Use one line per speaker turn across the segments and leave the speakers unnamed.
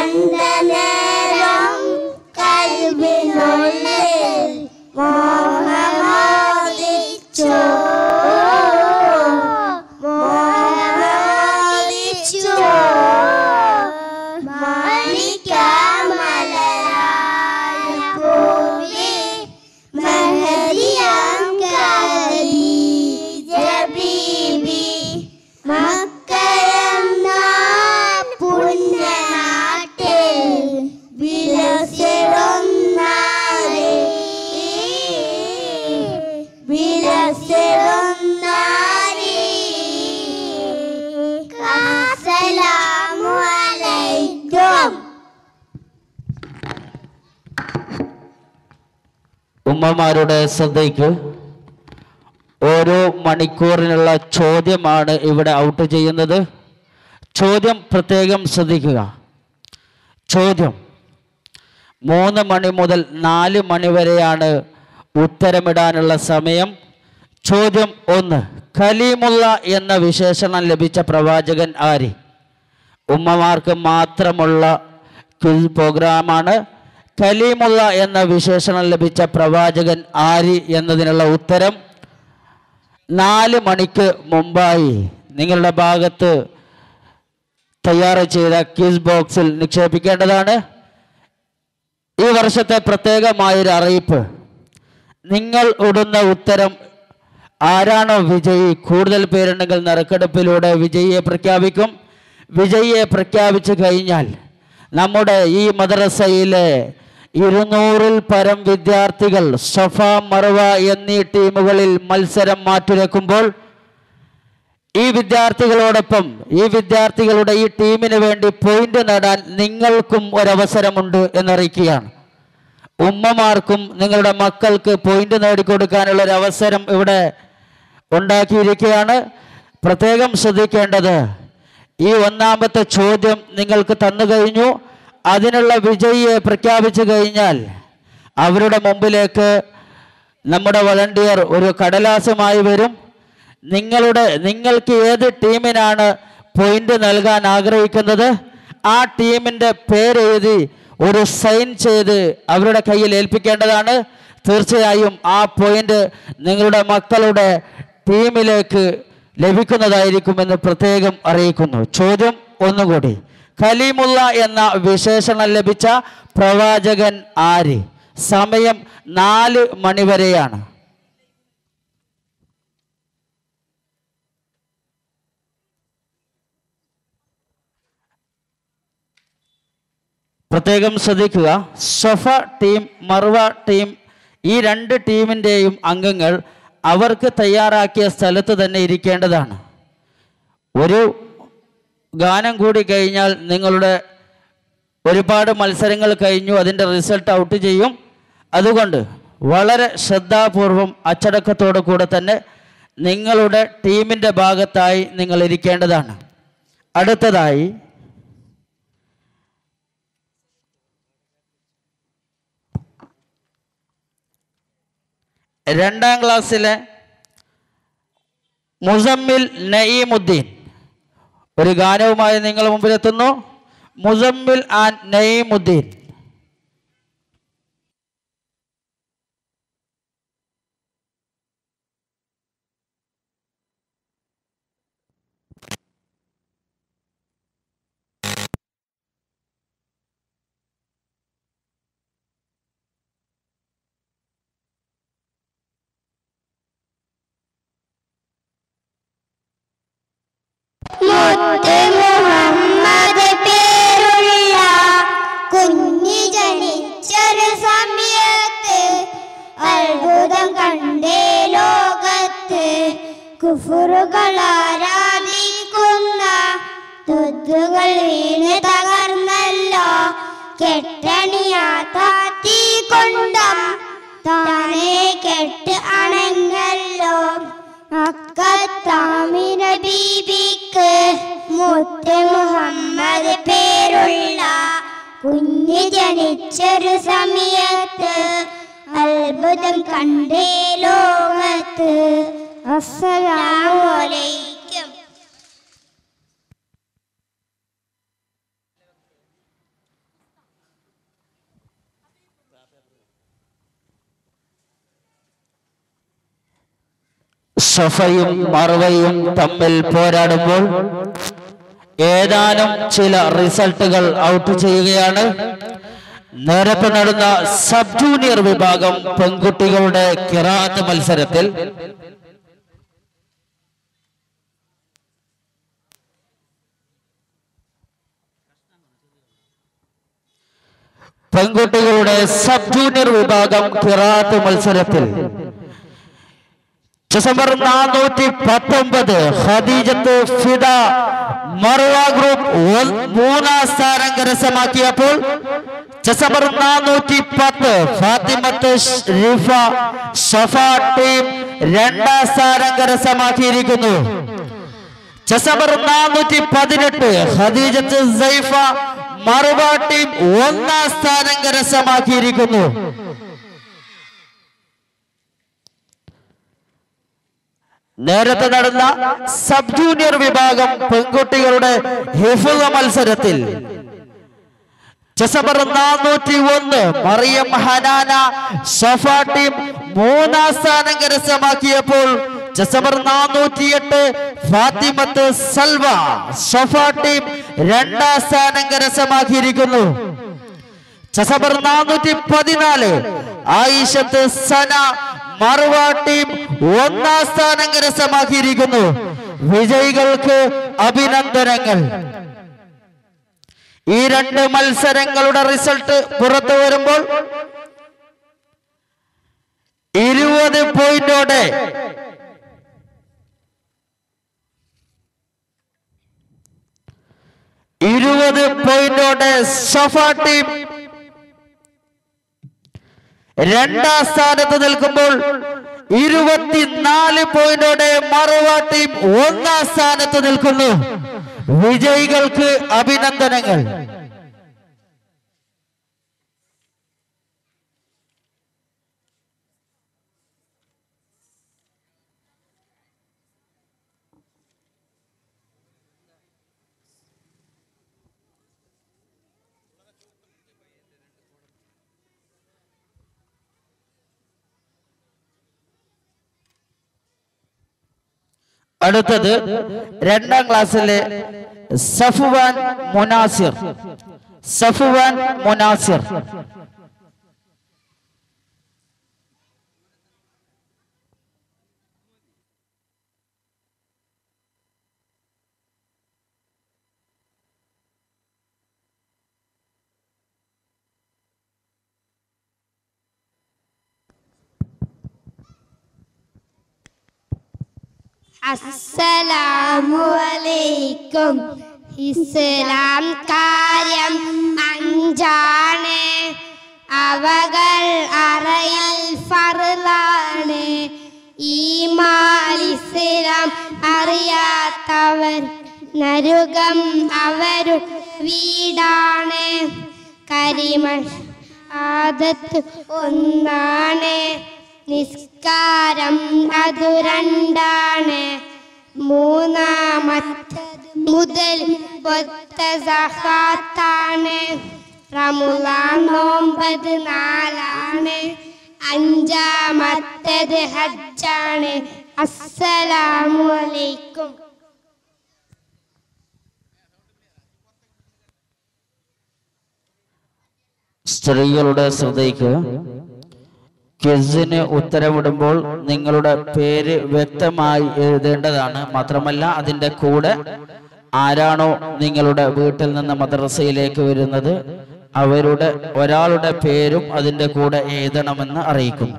കണ്ട നേരം കൽവിനുള്ളിൽ മോഹമോദിച്ചു മോഹമോദിച്ചു മാണിക്യമലരായ പൂവി മഹദിയാം ഖദീജ ബീബി മക്കയെന്ന പുണ്യനാട്ടിൽ വിലസിടുന്നാരേ വിലസിടുന്നാരേ അസ്സലാമു അലൈക്കും
ഉമ്മമാരുടെ ശ്രദ്ധയ്ക്ക് ഓരോ മണിക്കൂറിനുള്ള ചോദ്യമാണ് ഇവിടെ ഔട്ട് ചെയ്യുന്നത് ചോദ്യം പ്രത്യേകം ശ്രദ്ധിക്കുക ചോദ്യം മൂന്ന് മണി മുതൽ നാല് മണി വരെയാണ് ഉത്തരമിടാനുള്ള സമയം ചോദ്യം ഒന്ന് കലീമുള്ള എന്ന വിശേഷണം ലഭിച്ച പ്രവാചകൻ ആര് ഉമ്മമാർക്ക് മാത്രമുള്ള ക്വിസ് പ്രോഗ്രാമാണ് കലീമുള്ള എന്ന വിശേഷണം ലഭിച്ച പ്രവാചകൻ ആര് എന്നതിനുള്ള ഉത്തരം നാല് മണിക്ക് മുമ്പായി നിങ്ങളുടെ ഭാഗത്ത് തയ്യാർ ചെയ്ത ക്വിസ് ബോക്സിൽ നിക്ഷേപിക്കേണ്ടതാണ് ഈ വർഷത്തെ പ്രത്യേകമായൊരു അറിയിപ്പ് നിങ്ങൾ ഇടുന്ന ഉത്തരം ആരാണോ വിജയി കൂടുതൽ പേരുണ്ടെങ്കിൽ നറുക്കെടുപ്പിലൂടെ വിജയിയെ പ്രഖ്യാപിക്കും വിജയിയെ പ്രഖ്യാപിച്ചു കഴിഞ്ഞാൽ നമ്മുടെ ഈ മദ്രസയിലെ ഇരുന്നൂറിൽ പരം വിദ്യാർത്ഥികൾ സഫ മറവ എന്നീ ടീമുകളിൽ മത്സരം മാറ്റുരക്കുമ്പോൾ ഈ വിദ്യാർത്ഥികളോടൊപ്പം ഈ വിദ്യാർത്ഥികളുടെ ഈ ടീമിന് വേണ്ടി പോയിന്റ് നേടാൻ നിങ്ങൾക്കും ഒരവസരമുണ്ട് എന്നറിയിക്കുകയാണ് ഉമ്മമാർക്കും നിങ്ങളുടെ മക്കൾക്ക് പോയിന്റ് നേടിക്കൊടുക്കാനുള്ള ഒരു അവസരം ഇവിടെ ഉണ്ടാക്കിയിരിക്കുകയാണ് പ്രത്യേകം ശ്രദ്ധിക്കേണ്ടത് ഈ ഒന്നാമത്തെ ചോദ്യം നിങ്ങൾക്ക് തന്നു കഴിഞ്ഞു അതിനുള്ള വിജയിയെ പ്രഖ്യാപിച്ചു കഴിഞ്ഞാൽ അവരുടെ മുമ്പിലേക്ക് നമ്മുടെ വളണ്ടിയർ ഒരു കടലാസുമായി വരും നിങ്ങളുടെ നിങ്ങൾക്ക് ഏത് ടീമിനാണ് പോയിന്റ് നൽകാൻ ആഗ്രഹിക്കുന്നത് ആ ടീമിൻ്റെ പേരെഴുതി ഒരു സൈൻ ചെയ്ത് അവരുടെ കയ്യിൽ ഏൽപ്പിക്കേണ്ടതാണ് തീർച്ചയായും ആ പോയിന്റ് നിങ്ങളുടെ മക്കളുടെ ടീമിലേക്ക് ലഭിക്കുന്നതായിരിക്കുമെന്ന് പ്രത്യേകം അറിയിക്കുന്നു ചോദ്യം ഒന്നുകൂടി കലീമുള്ള എന്ന വിശേഷണം ലഭിച്ച പ്രവാചകൻ ആര് സമയം നാല് മണിവരെയാണ് പ്രത്യേകം ശ്രദ്ധിക്കുക സൊഫ ടീം മർവ ടീം ഈ രണ്ട് ടീമിൻ്റെയും അംഗങ്ങൾ അവർക്ക് തയ്യാറാക്കിയ സ്ഥലത്ത് തന്നെ ഇരിക്കേണ്ടതാണ് ഒരു ഗാനം കൂടി കഴിഞ്ഞാൽ നിങ്ങളുടെ ഒരുപാട് മത്സരങ്ങൾ കഴിഞ്ഞു അതിൻ്റെ റിസൾട്ട് ഔട്ട് ചെയ്യും അതുകൊണ്ട് വളരെ ശ്രദ്ധാപൂർവം അച്ചടക്കത്തോടു കൂടെ തന്നെ നിങ്ങളുടെ ടീമിൻ്റെ ഭാഗത്തായി നിങ്ങൾ ഇരിക്കേണ്ടതാണ് അടുത്തതായി രണ്ടാം ക്ലാസ്സിലെ മുസമ്മിൽ നയീമുദ്ദീൻ ഒരു ഗാനവുമായി നിങ്ങൾ മുമ്പിലെത്തുന്നു മുസമ്മിൽ ആൻഡ് നയീമുദ്ദീൻ
മുത്ത് മുഹമ്മദ് പേരുള്ള കുഞ്ഞ് ജനിച്ചൊരു സമയത്ത് അത്ഭുതം കണ്ടേ ലോകത്ത് കുഫുറുകൾ ആരാധിക്കുന്ന തുതുകൾ വീണ് തകർന്നല്ലോ കെട്ടണിയാ താത്തി കൊണ്ടം താനെ കെട്ട് അണങ്ങല്ലോ അക്കത്താമിന ബീബിക്ക് മുത്ത് മുഹമ്മദ് പേരുള്ള കുഞ്ഞ് ജനിച്ചൊരു സമയത്ത് അത്ഭുതം കണ്ടേ ലോകത്ത് അസ്സലാമലൈക്കും
സഫയും മറുവയും തമ്മിൽ പോരാടുമ്പോൾ ഏതാനും ചില റിസൾട്ടുകൾ ഔട്ട് ചെയ്യുകയാണ് നേരത്തെ നടന്ന സബ് ജൂനിയർ വിഭാഗം പെൺകുട്ടികളുടെ കിറാത്ത് മത്സരത്തിൽ പെൺകുട്ടികളുടെ സബ് ജൂനിയർ വിഭാഗം കിറാത്ത് മത്സരത്തിൽ ഡിസംബർ നാനൂറ്റി പത്തൊമ്പത് ഖദീജത്ത് ഫിദ മറുവ ഗ്രൂപ്പ് ഒ- മൂന്നാം സ്ഥാനം കരസ്ഥമാക്കിയപ്പോൾ ഡിസംബർ നാനൂറ്റി പത്ത് ഫാത്തിമത്ത് റിഫ സഫ ടീം രണ്ടാം സ്ഥാനം കരസ്ഥമാക്കിയിരിക്കുന്നു ഡിസംബർ നാനൂറ്റി പതിനെട്ട് ഖദീജത്ത് സൈഫ മറുവ ടീം ഒന്നാം സ്ഥാനം കരസ്ഥമാക്കിയിരിക്കുന്നു നേരത്തെ നടന്ന സബ് ജൂനിയർ വിഭാഗം പെൺകുട്ടികളുടെ ഹിഫുദ മത്സരത്തിൽ ഡിസംബർ നാനൂറ്റി ഒന്ന് മറിയം ഹനാന സഫ ടീം മൂന്നാം സ്ഥാനം കരസ്ഥമാക്കിയപ്പോൾ ഡിസംബർ നാനൂറ്റി എട്ട് ഫാത്തിമത്ത് സൽവ സഫ ടീം രണ്ടാം സ്ഥാനം കരസ്ഥമാക്കിയിരിക്കുന്നു ഡിസംബർ നാനൂറ്റി പതിനാല് ആയിഷത്ത് സന മറുവ ടീം ഒന്നാം സ്ഥാനം കരസ്ഥമാക്കിയിരിക്കുന്നു വിജയികൾക്ക് അഭിനന്ദനങ്ങൾ ഈ രണ്ട് മത്സരങ്ങളുടെ റിസൾട്ട് പുറത്തു വരുമ്പോൾ ഇരുപത് പോയിന്റോടെ ഇരുപത് പോയിന്റോടെ സഫ ടീം രണ്ടാം സ്ഥാനത്ത് നിൽക്കുമ്പോൾ ഇരുപത്തിനാല് പോയിന്റോടെ മറുവ ടീം ഒന്നാം സ്ഥാനത്ത് നിൽക്കുന്നു വിജയികൾക്ക് അഭിനന്ദനങ്ങൾ അടുത്തത് രണ്ടാം ക്ലാസ്സിലെ സഫുവാൻ മുനാസിർ സഫുവാൻ മുനാസിർ
അസ്സലാമു അലൈക്കും ഇസ്ലാം കാര്യം അഞ്ചാണ് അവകൾ അറയിൽ ഫറലാണ് ഈമാൻ ഇസ്ലാം അറിയാത്തവർ നരുകം അവരു വീടാണ് കരിമ ആദത്ത് ഒന്നാണ് നിസ്കാരം അതു രണ്ടാണ് മൂന്നാമത്തത് മുതൽ ഒത്ത സഹാത്താണ് റമുലാൻ നോമ്പത് നാലാണ് അഞ്ചാമത്തത് ഹജ്ജാണ് അസ്സലാമു അലൈക്കും
സ്ത്രീകളുടെ ശ്രദ്ധയ്ക്ക് ക്വിസിന് ഉത്തരവിടുമ്പോൾ നിങ്ങളുടെ പേര് വ്യക്തമായി എഴുതേണ്ടതാണ് മാത്രമല്ല അതിൻ്റെ കൂടെ ആരാണോ നിങ്ങളുടെ വീട്ടിൽ നിന്ന് മദ്രസയിലേക്ക് വരുന്നത് അവരുടെ ഒരാളുടെ പേരും അതിൻ്റെ കൂടെ എഴുതണമെന്ന് അറിയിക്കുന്നു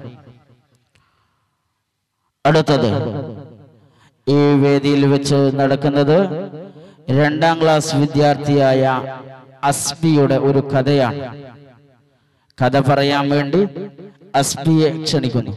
അടുത്തത് ഈ വേദിയിൽ വെച്ച് നടക്കുന്നത് രണ്ടാം ക്ലാസ് വിദ്യാർത്ഥിയായ അസ്ബിയുടെ ഒരു കഥയാണ് കഥ പറയാൻ വേണ്ടി അസ്ബിയെ ക്ഷണിക്കുന്നു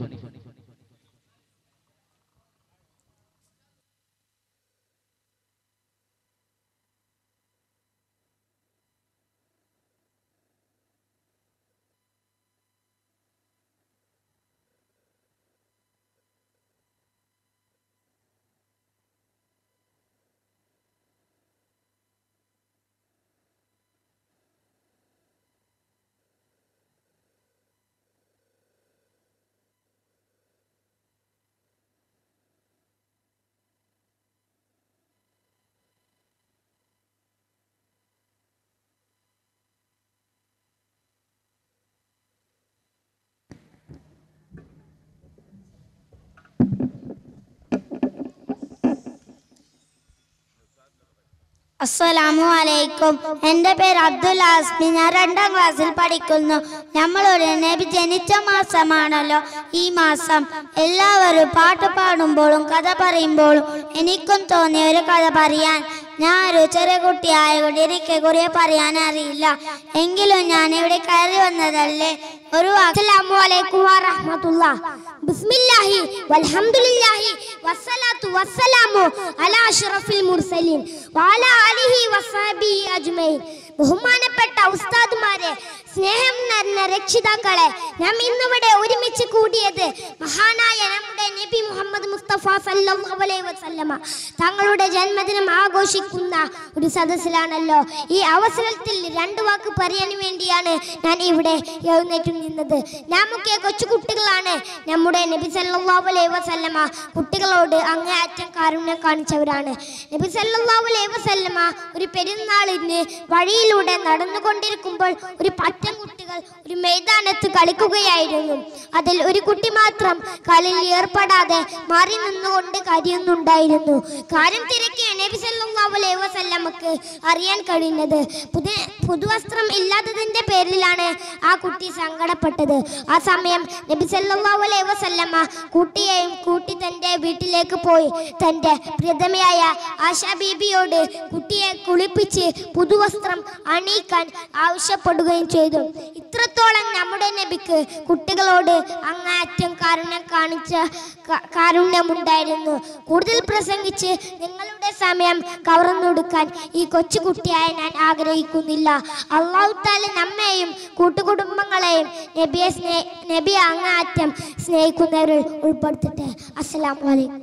അസ്സലാമു അലൈക്കും എൻ്റെ പേര് അബ്ദുൽ ആസ്മി ഞാൻ രണ്ടാം ക്ലാസ്സിൽ പഠിക്കുന്നു നമ്മളുടെ നബി ജനിച്ച മാസമാണല്ലോ ഈ മാസം എല്ലാവരും പാട്ട് പാടുമ്പോഴും കഥ പറയുമ്പോഴും എനിക്കും തോന്നിയ ഒരു കഥ പറയാൻ ഞാൻ ഒരു ചെറിയ കുട്ടിയായതുകൊണ്ട് എനിക്ക് കുറെ പറയാൻ അറിയില്ല എങ്കിലും ഞാൻ ഇവിടെ കയറി വന്നതല്ലേ ഒരു
അസ്സലാമു അലൈക്കും വറഹ്മത്തുള്ളാ ബിസ്മില്ലാഹി വൽഹംദുലില്ലാഹി വസ്സലാത്തു വസ്സലാമു അലാ അഷ്റഫിൽ മുർസലീൻ വഅലാ ആലിഹി വസ്സഹബിഹി അജ്മഈൻ ബഹുമാനപ്പെട്ട ഉസ്താദുമാരെ സ്നേഹം നിറഞ്ഞ രക്ഷിതാക്കളെ നാം ഇന്നിവിടെ ഒരുമിച്ച് കൂടിയത് മഹാനായ നമ്മുടെ നബി മുഹമ്മദ് മുസ്തഫ സല്ലല്ലാഹു അലൈഹി വസല്ലമ തങ്ങളുടെ ജന്മദിനം ആഘോഷിക്കുന്ന ഒരു സദസ്സിലാണല്ലോ ഈ അവസരത്തിൽ രണ്ടു വാക്ക് പറയാൻ വേണ്ടിയാണ് ഞാൻ ഇവിടെ എഴുന്നേറ്റ് നിന്നത് നാമൊക്കെ കൊച്ചു കുട്ടികളാണ് നമ്മുടെ നബി സല്ലല്ലാഹു അലൈഹി വസല്ലമ കുട്ടികളോട് അങ്ങേയറ്റം കാരുണ്യം കാണിച്ചവരാണ് നബി സല്ലല്ലാഹു അലൈഹി വസല്ലമ ഒരു പെരുന്നാളിന് വഴിയിലൂടെ നടന്നുകൊണ്ടിരിക്കുമ്പോൾ ഒരു പറ്റം കുട്ടികൾ ഒരു മൈതാനത്ത് കളിക്കുകയായിരുന്നു അതിൽ ഒരു കുട്ടി മാത്രം കളിയിൽ ഏർപ്പെടാതെ മാറി നിന്നുകൊണ്ട് കരയുന്നുണ്ടായിരുന്നു കാര്യം തിരക്കിയ നബി സല്ലല്ലാഹു അലൈഹി വസല്ലമക്ക് അറിയാൻ കഴിഞ്ഞത് പുതിയ പുതുവസ്ത്രം ഇല്ലാത്തതിന്റെ പേരിലാണ് ആ കുട്ടി സങ്കടപ്പെട്ടത് ആ സമയം നബി സല്ലല്ലാഹു അലൈഹി വസല്ലമ കുട്ടിയെയും കൂട്ടി തന്റെ വീട്ടിലേക്ക് പോയി തന്റെ പ്രിയതമയായ ആശാ ബീബിയോട് കുട്ടിയെ കുളിപ്പിച്ച് പുതുവസ്ത്രം അണിയിക്കാൻ ആവശ്യപ്പെടുകയും ചെയ്തു ഇത്രത്തോളം നമ്മുടെ നബിക്ക് കുട്ടികളോട് അങ്ങാറ്റം കാരുണ്യം കാണിച്ച ക- കാരുണ്യമുണ്ടായിരുന്നു കൂടുതൽ പ്രസംഗിച്ച് നിങ്ങളുടെ സമയം കവർന്നെടുക്കാൻ ഈ കൊച്ചു കുട്ടിയായ ഞാൻ ആഗ്രഹിക്കുന്നില്ല അള്ളാഹു താല നമ്മെയും കൂട്ടുകുടുംബങ്ങളെയും നബിയെ സ്നേ നബിയെ അങ്ങാറ്റം സ്നേഹിക്കുന്നവരിൽ ഉൾപ്പെടുത്തട്ടെ അസ്സലാമു അലൈക്കും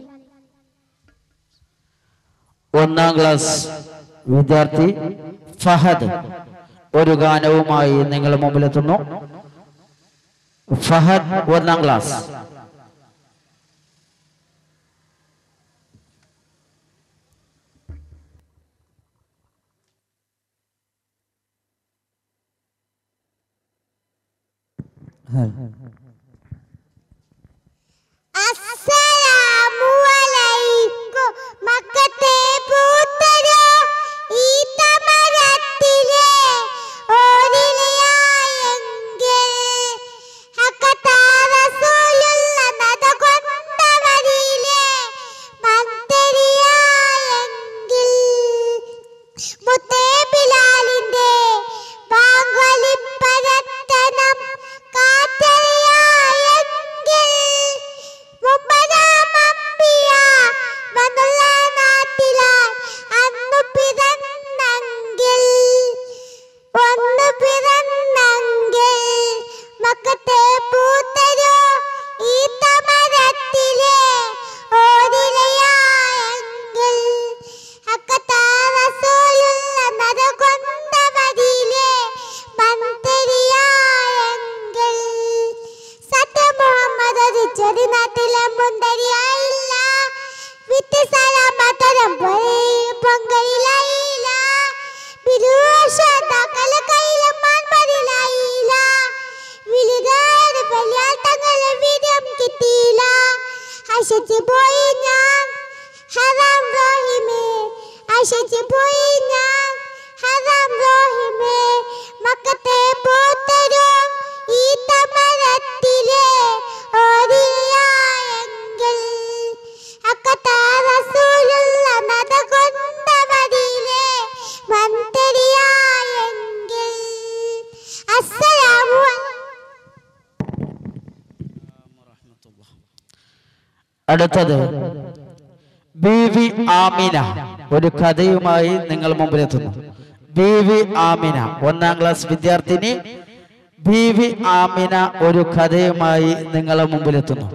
ഒന്നാം ക്ലാസ് വിദ്യാർത്ഥി ഫഹദ് ഒരു ഗാനവുമായി നിങ്ങളുടെ മുമ്പിലെത്തുന്നു ഫഹദ് ഒന്നാം ക്ലാസ്
അസ്സലാമു അലൈക്കും മക്കത്തെ പൂത്തരോ ഈ തമരത്തിലെ ഓരിലയായെങ്കിൽ ഹക്കത്താ റസൂലുള്ള നദ കൊണ്ടവരിലെ മന്ദരിയായെങ്കിൽ മുത്തേ ബിലാലിന്റെ വാങ്വലിപ്പരത്തനം കാറ്ററിയായെങ്കിൽ മുമ്പതാം അമ്പിയ വന്നുള്ള നാട്ടിലായി അന്നു പിറന്നെങ്കിൽ ഒന്ന് പിറന്നെങ്കിൽ മക്കത്തെ പൂത്തരോ ഈ തമരത്തിലെ ഓരിലയായെങ്കിൽ അക്കത്താ റസൂലുള്ള നര കൊണ്ടവരിലെ മന്ദരിയായെങ്കിൽ സത്യ മുഹമ്മദ് ഒരു ചെറി നാട്ടിലെ മുന്തരിയായില്ല വിത്ത് സലാമത്തരം പൊങ്കയിലായില്ല ബിരുവാശാതാക്കളെ കയ്യിലെ മാൻമതിലായില്ല വിളികാട് വലിയാൽ തങ്ങളെ വീര്യം കിട്ടിയില്ല ആശിച്ചു പോയി ഞാൻ ഹറാം റോഹിമേ ആശിച്ചു പോയി ഞാൻ ഹറാം റോഹിമേ മക്കത്തെ പോത്തരോ ഈ തമരത്തിലെ ഓരിയായെങ്കിൽ അക്കത്താ റസൂലുള്ള നദ കൊണ്ടവരിലെ മന്ദരിയായെങ്കിൽ അസ്സലാമു അലൈക്കും
അടുത്തത് ബി വി ആമിന ഒരു കഥയുമായി നിങ്ങൾ മുമ്പിലെത്തുന്നു ബി വി ആമിന ഒന്നാം ക്ലാസ് വിദ്യാർത്ഥിനി ബി വി ആമിന ഒരു കഥയുമായി നിങ്ങളെ മുമ്പിലെത്തുന്നു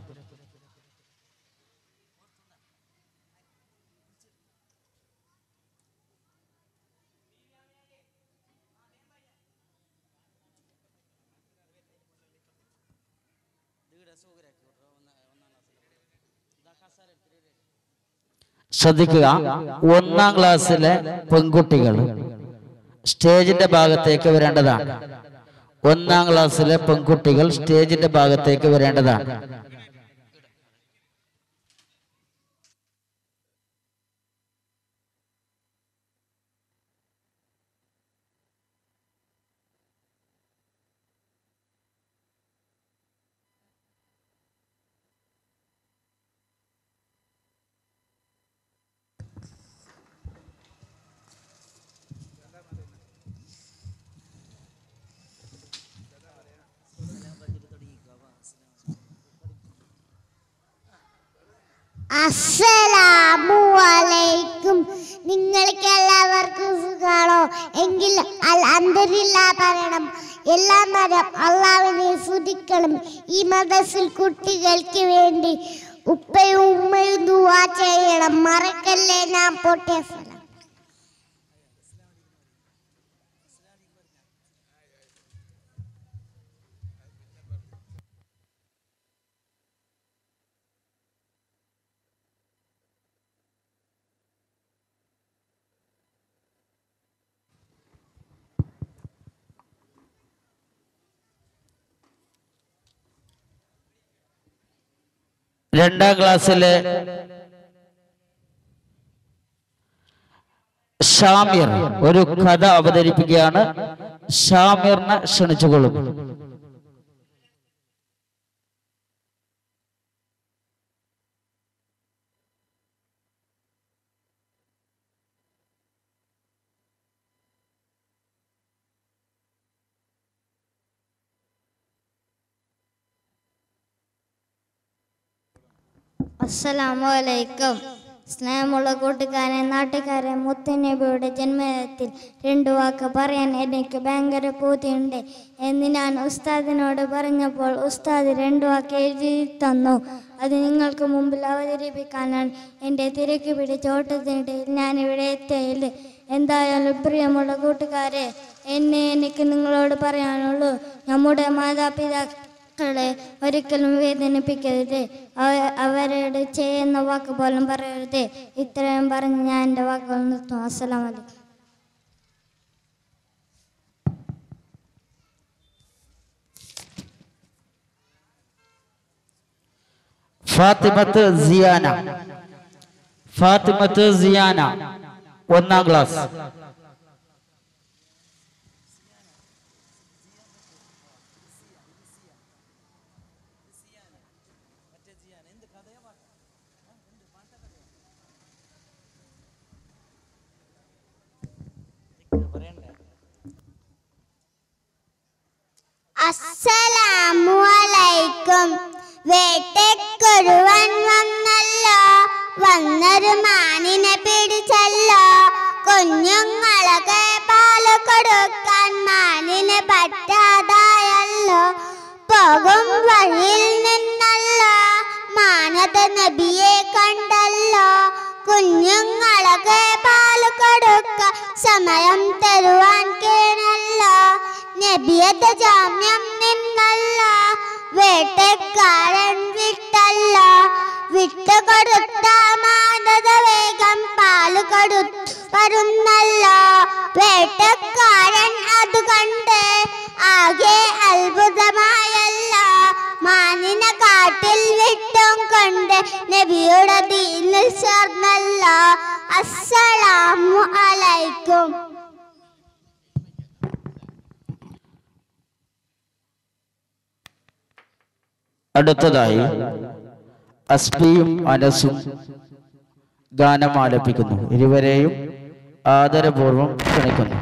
ശ്രദ്ധിക്കുക ഒന്നാം ക്ലാസ്സിലെ പെൺകുട്ടികൾ സ്റ്റേജിന്റെ ഭാഗത്തേക്ക് വരേണ്ടതാണ് ഒന്നാം ക്ലാസ്സിലെ പെൺകുട്ടികൾ സ്റ്റേജിന്റെ ഭാഗത്തേക്ക് വരേണ്ടതാണ്
അസ്സലാമു അലൈക്കും നിങ്ങൾക്ക് എല്ലാവർക്കും സുഖാണോ എങ്കിൽ അന്തരില്ല പറയണം എല്ലാ മരം അള്ളാവിനെ സ്തുതിക്കണം ഈ മതസിൽ കുട്ടികൾക്ക് വേണ്ടി ഉപ്പയും ഉമ്മയും ദുവാ ചെയ്യണം മറക്കല്ലേ ഞാൻ പൊട്ടിയ സ്ഥലം
രണ്ടാം ക്ലാസ്സിലെ ഷാമിർ ഒരു കഥ അവതരിപ്പിക്കുകയാണ് ഷാമിറിനെ ക്ഷണിച്ചുകൊള്ളും
അസ്സലാമു അലൈക്കും സ്നേഹമുള്ള കൂട്ടുകാരെ നാട്ടുകാരെ മുത്തനബിയുടെ ജന്മദിനത്തിൽ രണ്ടു വാക്ക് പറയാൻ എനിക്ക് ഭയങ്കര പൂതിയുണ്ട് എന്ന് ഞാൻ ഉസ്താദിനോട് പറഞ്ഞപ്പോൾ ഉസ്താദ് രണ്ടു വാക്ക് എഴുതി തന്നു അത് നിങ്ങൾക്ക് മുമ്പിൽ അവതരിപ്പിക്കാനാണ് എൻ്റെ തിരക്ക് പിടിച്ച ഓട്ടത്തിനിടയിൽ ഞാൻ ഇവിടെ എത്തിയത് എന്തായാലും പ്രിയമുള്ള കൂട്ടുകാരെ എന്നെ എനിക്ക് നിങ്ങളോട് പറയാനുള്ളൂ നമ്മുടെ മാതാപിതാക്കൾ മക്കളെ ഒരിക്കലും വേദനിപ്പിക്കരുത് അവ- അവരോട് ചെയ്യുന്ന വാക്ക് പോലും പറയരുത് ഇത്രയും പറഞ്ഞ് ഞാൻ എൻ്റെ വാക്കുകൾ നിർത്തും അസ്സലാം വലൈക്കും
ഫാത്തിമത്ത് സിയാന ഫാത്തിമത്ത് സിയാന ഒന്നാം ക്ലാസ്
അസ്സലാമു അലൈക്കും വേട്ടക്കൊരുവൻ വന്നല്ലോ വന്നൊരു മാനിനെ പിടിച്ചല്ലോ കുഞ്ഞുങ്ങളൊക്കെ പാല് കൊടുക്കാൻ മാനിനെ പറ്റാതായല്ലോ പോകും വഴിയിൽ നിന്നല്ലോ മാനത നബിയെ കണ്ടല്ലോ കുഞ്ഞുങ്ങളൊക്കെ പാല് കൊടുക്ക സമയം തരുവാൻ കേണല്ലോ നബിയത ജാമ്യം നിന്നല്ല വേട്ടക്കാരൻ വിട്ടല്ല വിട്ടുകൊടുത്ത മാനത വേഗം പാല് കൊടു വരുന്നല്ല വേട്ടക്കാരൻ അത് കണ്ട് ആകെ അത്ഭുതമായല്ല മാനിനെ കാട്ടിൽ വിട്ടും കൊണ്ട് നബിയുടെ ദീനിൽ ചേർന്നല്ല അസ്സലാമു അലൈക്കും
അടുത്തതായി അസ്ബിയും അനസും ഗാനം ആലപിക്കുന്നു ഇരുവരെയും ആദരപൂർവം ക്ഷണിക്കുന്നു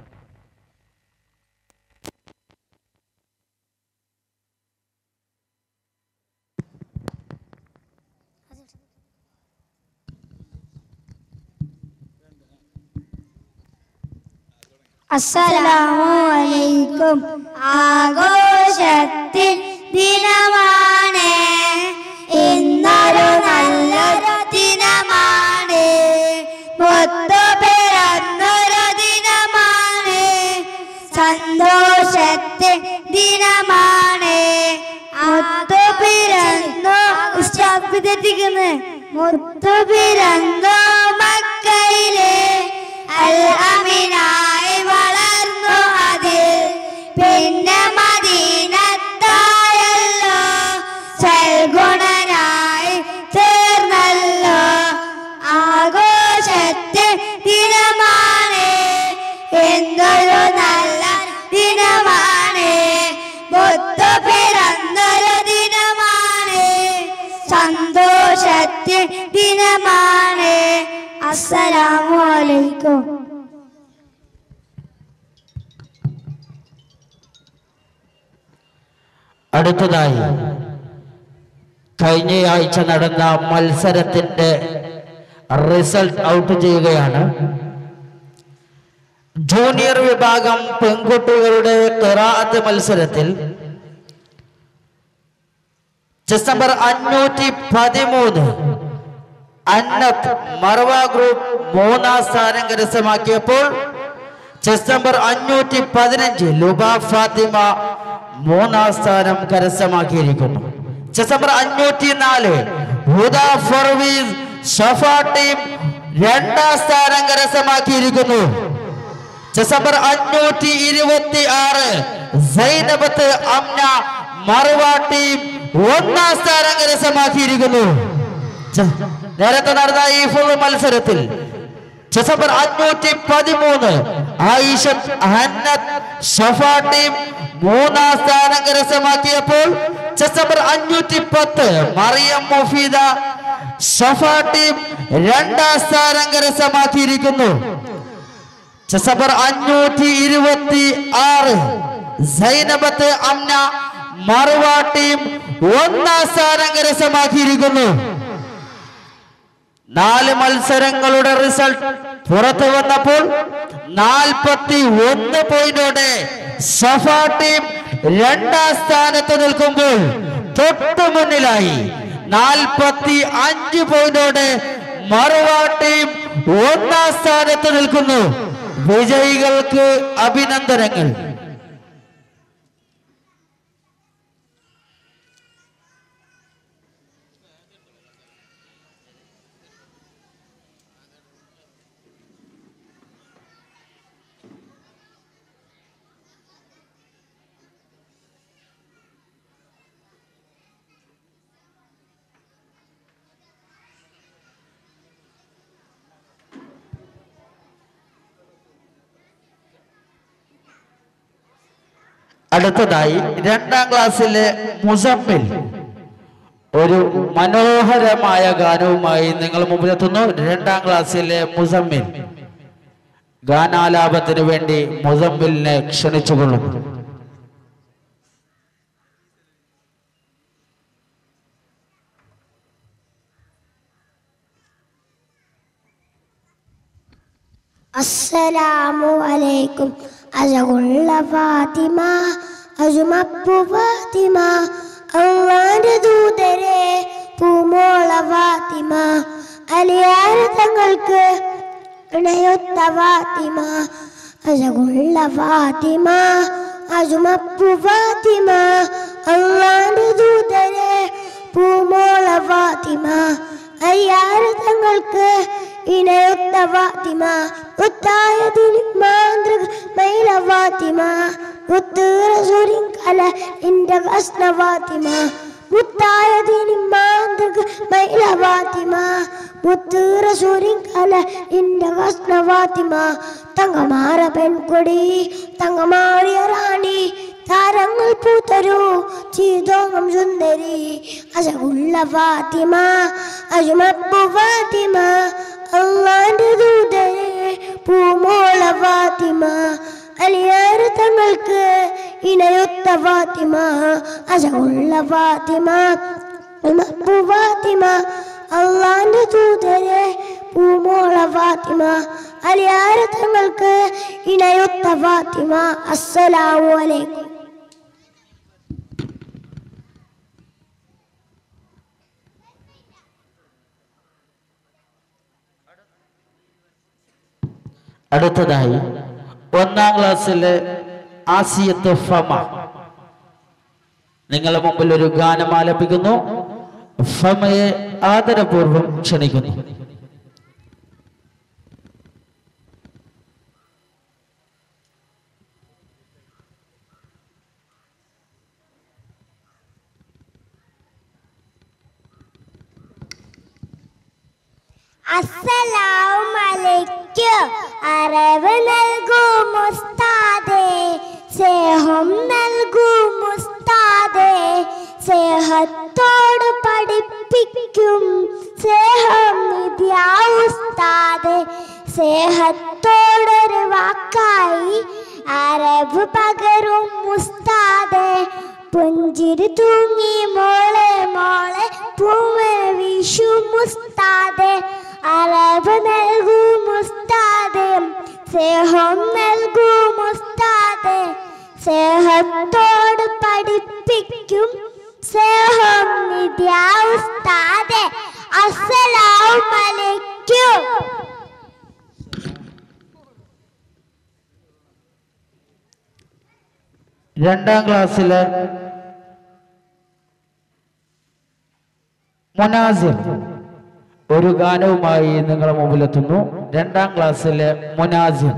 അസ്സലാമു അലൈക്കും ആഘോഷത്തിൽ ദിനമാണ് ഇന്നൊരു നല്ലൊരു ദിനമാണ് മുത്തു പിറന്നൊരു ദിനമാണ് സന്തോഷത്തിൽ ദിനമാണ് മുത്തു പിറന്നു തെറ്റിക്കുന്നു മുത്തു പിറന്നു മക്കയിലെ അൽ അമിനായി വളർന്നു അതിൽ പിന്നെ മദീനത്തായല്ലോ സൽഗുണനായി ചേർന്നല്ലോ ആഘോഷത്തെ ദിനമാണ് എന്തൊരു നല്ല ദിനമാണ് മുത്തു പിറന്നൊരു ദിനമാണ് സന്തോഷത്തിൽ ദിനമാണ് അസ്സലാമു അലൈക്കും
അടുത്തതായി കഴിഞ്ഞയാഴ്ച നടന്ന മത്സരത്തിന്റെ റിസൾട്ട് ഔട്ട് ചെയ്യുകയാണ് ജൂനിയർ വിഭാഗം പെൺകുട്ടികളുടെ ഖിറാഅത്ത് മത്സരത്തിൽ ചെസ് നമ്പർ അഞ്ഞൂറ്റി പതിമൂന്ന് അന്നത്ത് മറവ ഗ്രൂപ്പ് മൂന്നാം സ്ഥാനം കരസ്ഥമാക്കിയപ്പോൾ ചെസ് നമ്പർ അഞ്ഞൂറ്റി പതിനഞ്ച് ലുബ ഫാത്തിമ മൂന്നാം സ്ഥാനം കരസ്ഥമാക്കിയിരിക്കുന്നു ചെസ് നമ്പർ അഞ്ഞൂറ്റി നാല് ഹുദ ഫർവീസ് ഷഫ ടീം രണ്ടാം സ്ഥാനം കരസ്ഥമാക്കിയിരിക്കുന്നു ചെസ് നമ്പർ അഞ്ഞൂറ്റി ഇരുപത്തി ആറ് സൈനബത്ത് അമ്ന മറുവ ടീം ഒന്നാം സ്ഥാനം കരസ്ഥമാക്കിയിരിക്കുന്നു ച- നേരത്തെ നടന്ന ഈ ഫുൾ മത്സരത്തിൽ ചെസ് നമ്പർ അഞ്ഞൂറ്റി പതിമൂന്ന് ആയിഷത്ത് ഹന്നത്ത് ഷഫ ടീം മൂന്നാം സ്ഥാനം കരസ്ഥമാക്കിയപ്പോൾ ചെസ് നമ്പർ അഞ്ഞൂറ്റി പത്ത് മറിയം മുഫീദ ഷഫ ടീം രണ്ടാം സ്ഥാനം കരസ്ഥമാക്കിയിരിക്കുന്നു ചെസ് നമ്പർ അഞ്ഞൂറ്റി ഇരുപത്തി ആറ് സൈനബത്ത് അമ്ന മറുവ ടീം ഒന്നാം സ്ഥാനം കരസ്ഥമാക്കിയിരിക്കുന്നു നാല് മത്സരങ്ങളുടെ റിസൾട്ട് പുറത്തു വന്നപ്പോൾ നാൽപ്പത്തി ഒന്ന് പോയിന്റോടെ സഫ ടീം രണ്ടാം സ്ഥാനത്ത് നിൽക്കുമ്പോൾ തൊട്ടു മുന്നിലായി നാൽപ്പത്തി അഞ്ച് പോയിന്റോടെ മറുവ ടീം ഒന്നാം സ്ഥാനത്ത് നിൽക്കുന്നു വിജയികൾക്ക് അഭിനന്ദനങ്ങൾ അടുത്തതായി രണ്ടാം ക്ലാസ്സിലെ മുസമ്മിൽ ഒരു മനോഹരമായ ഗാനവുമായി നിങ്ങൾ മുമ്പിലെത്തുന്നു രണ്ടാം ക്ലാസ്സിലെ മുസമ്മിൽ ഗാനാലാപത്തിന് വേണ്ടി മുസമ്മിലിനെ ക്ഷണിച്ചുകൊള്ളുന്നു
അസ്സലാമു അലൈക്കും അഴകുള്ള ഫാത്തിമ അജുമപ്പു ഫാത്തിമ അള്ളാന്റെ ദൂതരെ പൂമോള ഫാത്തിമ അലിയാര തങ്ങൾക്ക് ഇണയൊത്ത ഫാത്തിമ അഴകുള്ള ഫാത്തിമ അജുമപ്പു ഫാത്തിമ അള്ളാന്റെ ദൂതരെ പൂമോള ഫാത്തിമ അയ്യാര തങ്ങൾക്ക് ഇണയൊത്ത ഫാത്തിമ ഒത്തായതിന് മാന്ത്രിക മൈല ഫാത്തിമ മുത്തൂറ സൂര്യൻ കല എന്റെ കഷ്ണ ഫാത്തിമ മുത്തായതിന് മാന്ത്രിക മൈല ഫാത്തിമ മുത്തൂറ സൂര്യൻ കല എന്റെ കഷ്ണ ഫാത്തിമ തങ്കമാറ പെൺകൊടി തങ്കമാറിയ റാണി താരങ്ങൾ പൂത്തരൂ ചീതോങ്ങം സുന്ദരി അഴകുള്ള ഫാത്തിമ അജുമപ്പു ഫാത്തിമ അള്ളാന്റെ ദൂതരെ പൂമോള ഫാത്തിമ അലിയാറ് തങ്ങൾക്ക് ഇണയൊത്ത ഫാത്തിമ അഴകുള്ള ഫാത്തിമ ഉമപ്പു ഫാത്തിമ അള്ളാന്റെ ദൂതരെ പൂമോള ഫാത്തിമ അലിയാറ് തങ്ങൾക്ക് ഇണയൊത്ത ഫാത്തിമ അസ്സലാമു അലൈക്കും
അടുത്തതായി ഒന്നാം ക്ലാസ്സിലെ ആസിയത്ത് ഫമ നിങ്ങളുടെ മുമ്പിൽ ഒരു ഗാനം ആലപിക്കുന്നു ഫമയെ ആദരപൂർവ്വം ക്ഷണിക്കുന്നു
അസ്സലാമലൈക്കും അറിവ് നൽകൂ മുസ്താദേ സ്നേഹം നൽകൂ മുസ്താദേ സ്നേഹത്തോട് പഠിപ്പിക്കും സ്നേഹം നിത്യാ ഉസ്താദേ സ്നേഹത്തോടൊരു വാക്കായി അറിവ് പകരും മുസ്താദേ പുഞ്ചിരി തൂങ്ങി മോളെ മോളെ പൂവീശും ഉസ്താദെ അറവ് നൽകും ഉസ്താദെ സ്നേഹം നൽകും ഉസ്താദെ സ്നേഹത്തോട് പഠിപ്പിക്കും സ്നേഹം നിത്യ ഉസ്താദെ അസ്സലാമലൈക്കും
രണ്ടാം ക്ലാസ്സിലെ മുനാസിർ ഒരു ഗാനവുമായി നിങ്ങളുടെ മുമ്പിലെത്തുന്നു രണ്ടാം ക്ലാസ്സിലെ മുനാസിർ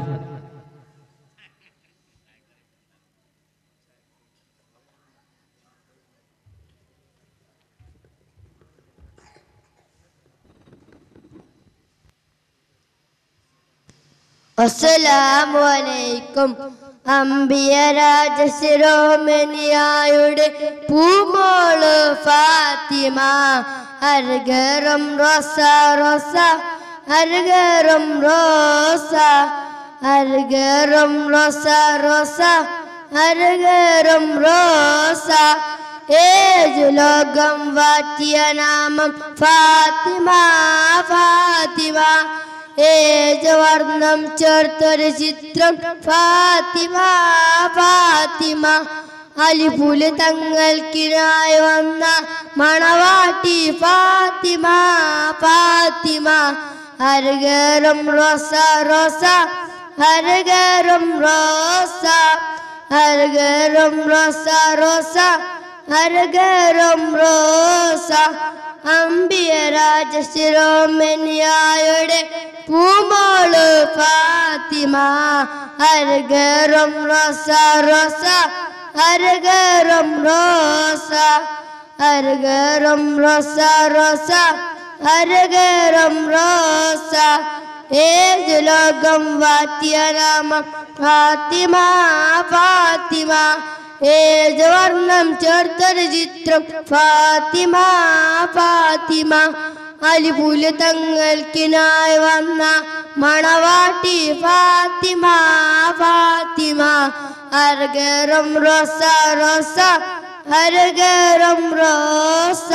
അസ്സലാമു അലൈക്കും അമ്പിയ രാജശിരോമനിയായുടെ പൂമോള് ഫാത്തിമ അർഗറും റോസ റോസ അർഗറും റോസ അർഗറും റോസ റോസ അർഗറും റോസ ഏഴു ലോകം വാറ്റിയ നാമം ഫാത്തിമ ഫാത്തിമ ഏജവർണം ചേർത്തൊരു ചിത്രം ഫാത്തിമ ഫാത്തിമ അലിപുല് തങ്ങൾക്കിനായി വന്ന മണവാട്ടി ഫാത്തിമ ഫാത്തിമ ഹരകരം റോസ റോസ ഹരകരം റോസ ഹരകരം റോസ റോസ ഹരകരം റോസ അമ്പിയ രാജശിരോമനിയായുടെ പൂമോള് ഫാത്തിമ ഹരകരം റോസ റോസ ഹരകരം റോസ ഹരകരം റോസ റോസ ഹരകരം റോസ ഏത് ലോകം വാറ്റിയ നാമം ഫാത്തിമ ഫാത്തിമ ഏത് വർണ്ണം ചേർത്തൊരു ചിത്രം ഫാത്തിമ ഫാത്തിമ അലിപുല് തങ്ങൾക്കിനായി വന്ന മണവാട്ടി ഫാത്തിമ ഫാത്തിമ അരകരം റോസ റോസ അരകരം റോസ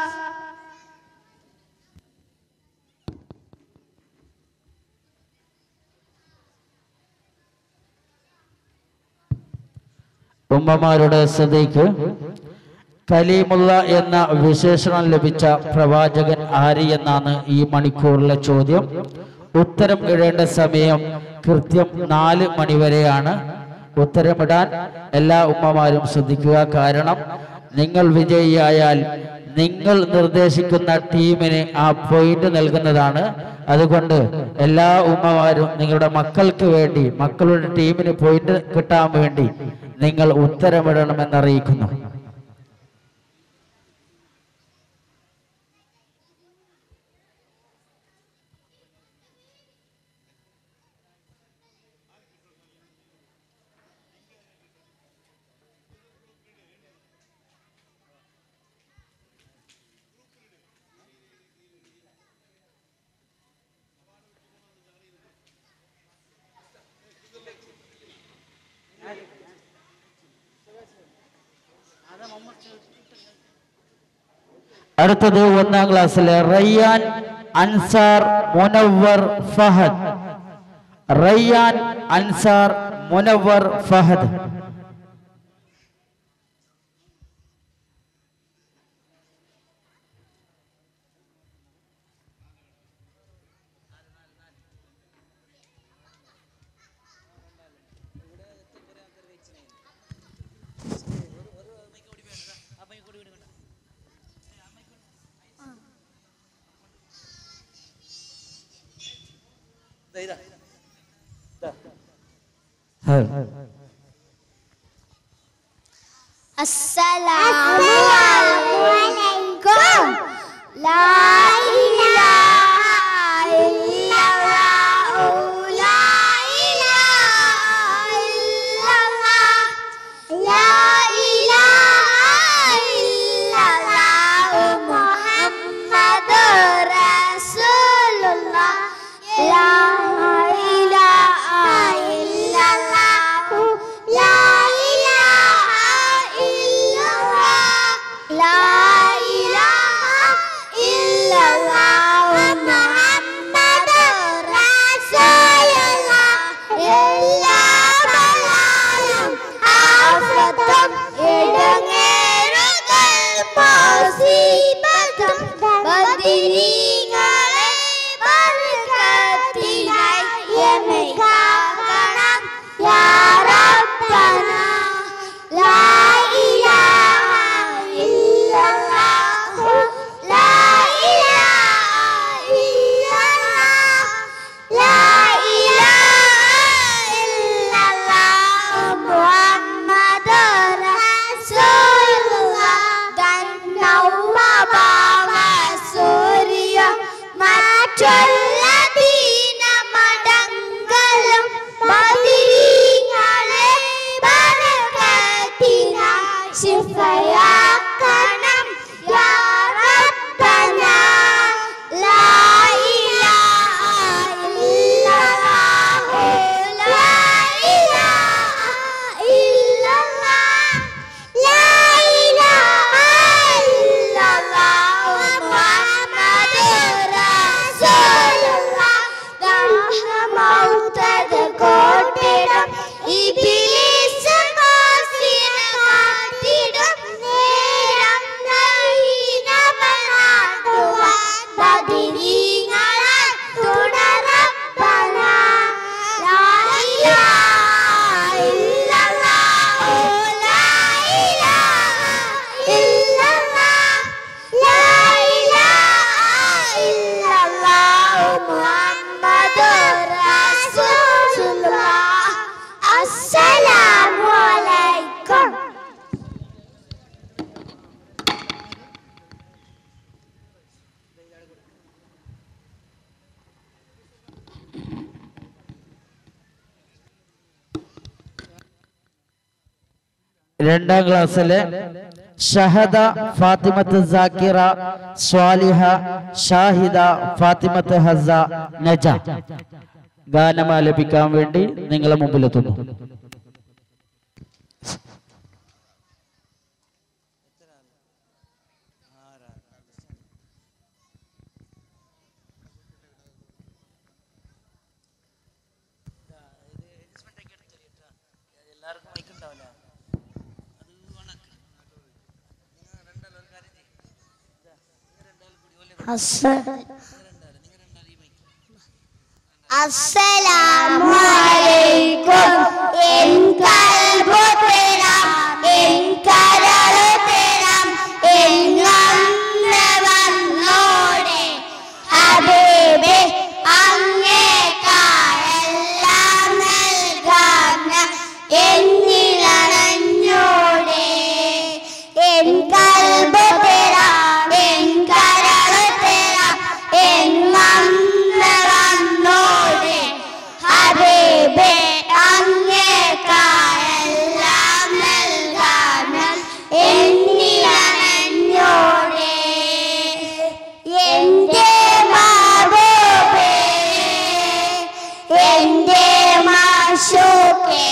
ഉമ്മമാരുടെ ശ്രദ്ധയ്ക്ക് കലീമുള്ള എന്ന വിശേഷണം ലഭിച്ച പ്രവാചകൻ ആര് എന്നാണ് ഈ മണിക്കൂറിലെ ചോദ്യം ഉത്തരം ഇടേണ്ട സമയം കൃത്യം നാല് മണിവരെയാണ് ഉത്തരമിടാൻ എല്ലാ ഉമ്മമാരും ശ്രദ്ധിക്കുക കാരണം നിങ്ങൾ വിജയിയായാൽ നിങ്ങൾ നിർദ്ദേശിക്കുന്ന ടീമിന് ആ പോയിന്റ് നൽകുന്നതാണ് അതുകൊണ്ട് എല്ലാ ഉമ്മമാരും നിങ്ങളുടെ മക്കൾക്ക് വേണ്ടി മക്കളുടെ ടീമിന് പോയിന്റ് കിട്ടാൻ വേണ്ടി നിങ്ങൾ ഉത്തരമിടണമെന്നറിയിക്കുന്നു അടുത്തത് ഒന്നാം ക്ലാസ്സിലെ റയ്യാൻ അൻസാർ മുനവർ ഫഹദ് റയ്യാൻ അൻസാർ മുനവർ ഫഹദ്
അസ്സലാമലൈക്കും ലാ ഇലാഹ ഇല്ലല്ലാഹു ലാ ഇലാഹ ഇല്ലല്ലാഹ് ലാ ഇലാഹ ഇല്ലല്ലാഹു മുഹമ്മദുർ റസൂലുള്ളാഹ് ലാ ഇലാഹ ഇല്ലല്ലാഹു ലാ ഇലാഹ ഇല്ലല്ലാഹ്
രണ്ടാം ക്ലാസ്സിലെ ഷഹദ ഫാത്തിമത്ത് സാക്കിറ സ്വാലിഹ ഷാഹിദ ഫാത്തിമത്ത് ഹസ നജ ഗാനം ആലപിക്കാൻ വേണ്ടി നിങ്ങളെ മുമ്പിലെത്തുന്നു
അസ്സലാമലൈക്കും എൻ കൽബു തരാം എൻ കരളു തരാം എൻ നന്ദ വന്നോടെ ഹബീബേ അങ്ങേക്കാരെല്ലാം നൽകാം എന്നിലണഞ്ഞോടെ എൻ കൽബു തരാം എൻ കരളു തരാം എൻ നന്ദ വന്നോടെ ഹബീബേ അങ്ങേക്കാരെല്ലാം നൽകാം എന്നിലണഞ്ഞോടെ എന്റെ മാവോബേ എന്റെ മാഷോക്കേ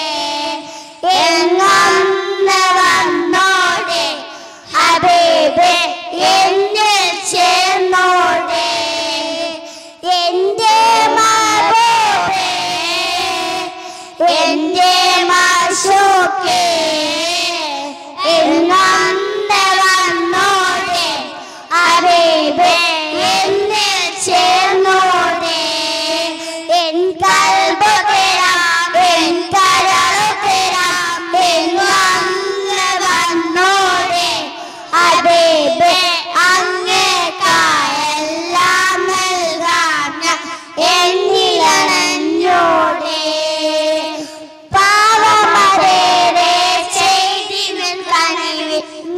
എങ്ങന്ന് വന്നോടെ ഹബീബേ എന്നെ ചേർന്നോടെ എന്റെ മാവോബേ എന്റെ മാഷോക്കേ എങ്ങന്ന് വന്നോടെ ഹബീബേ എന്നെ ചേർന്നോടെ എൻ കൽബ് തരാം എൻ കരള് തരാം എൻ വന്ന് വന്നോടെ ഹബീബേ അങ്ങേക്കായെല്ലാം നൽകാം ഞാൻ എന്നിലണഞ്ഞോടെ പാവമരേറെ ചെയ്തിവൻ കനിവിൽ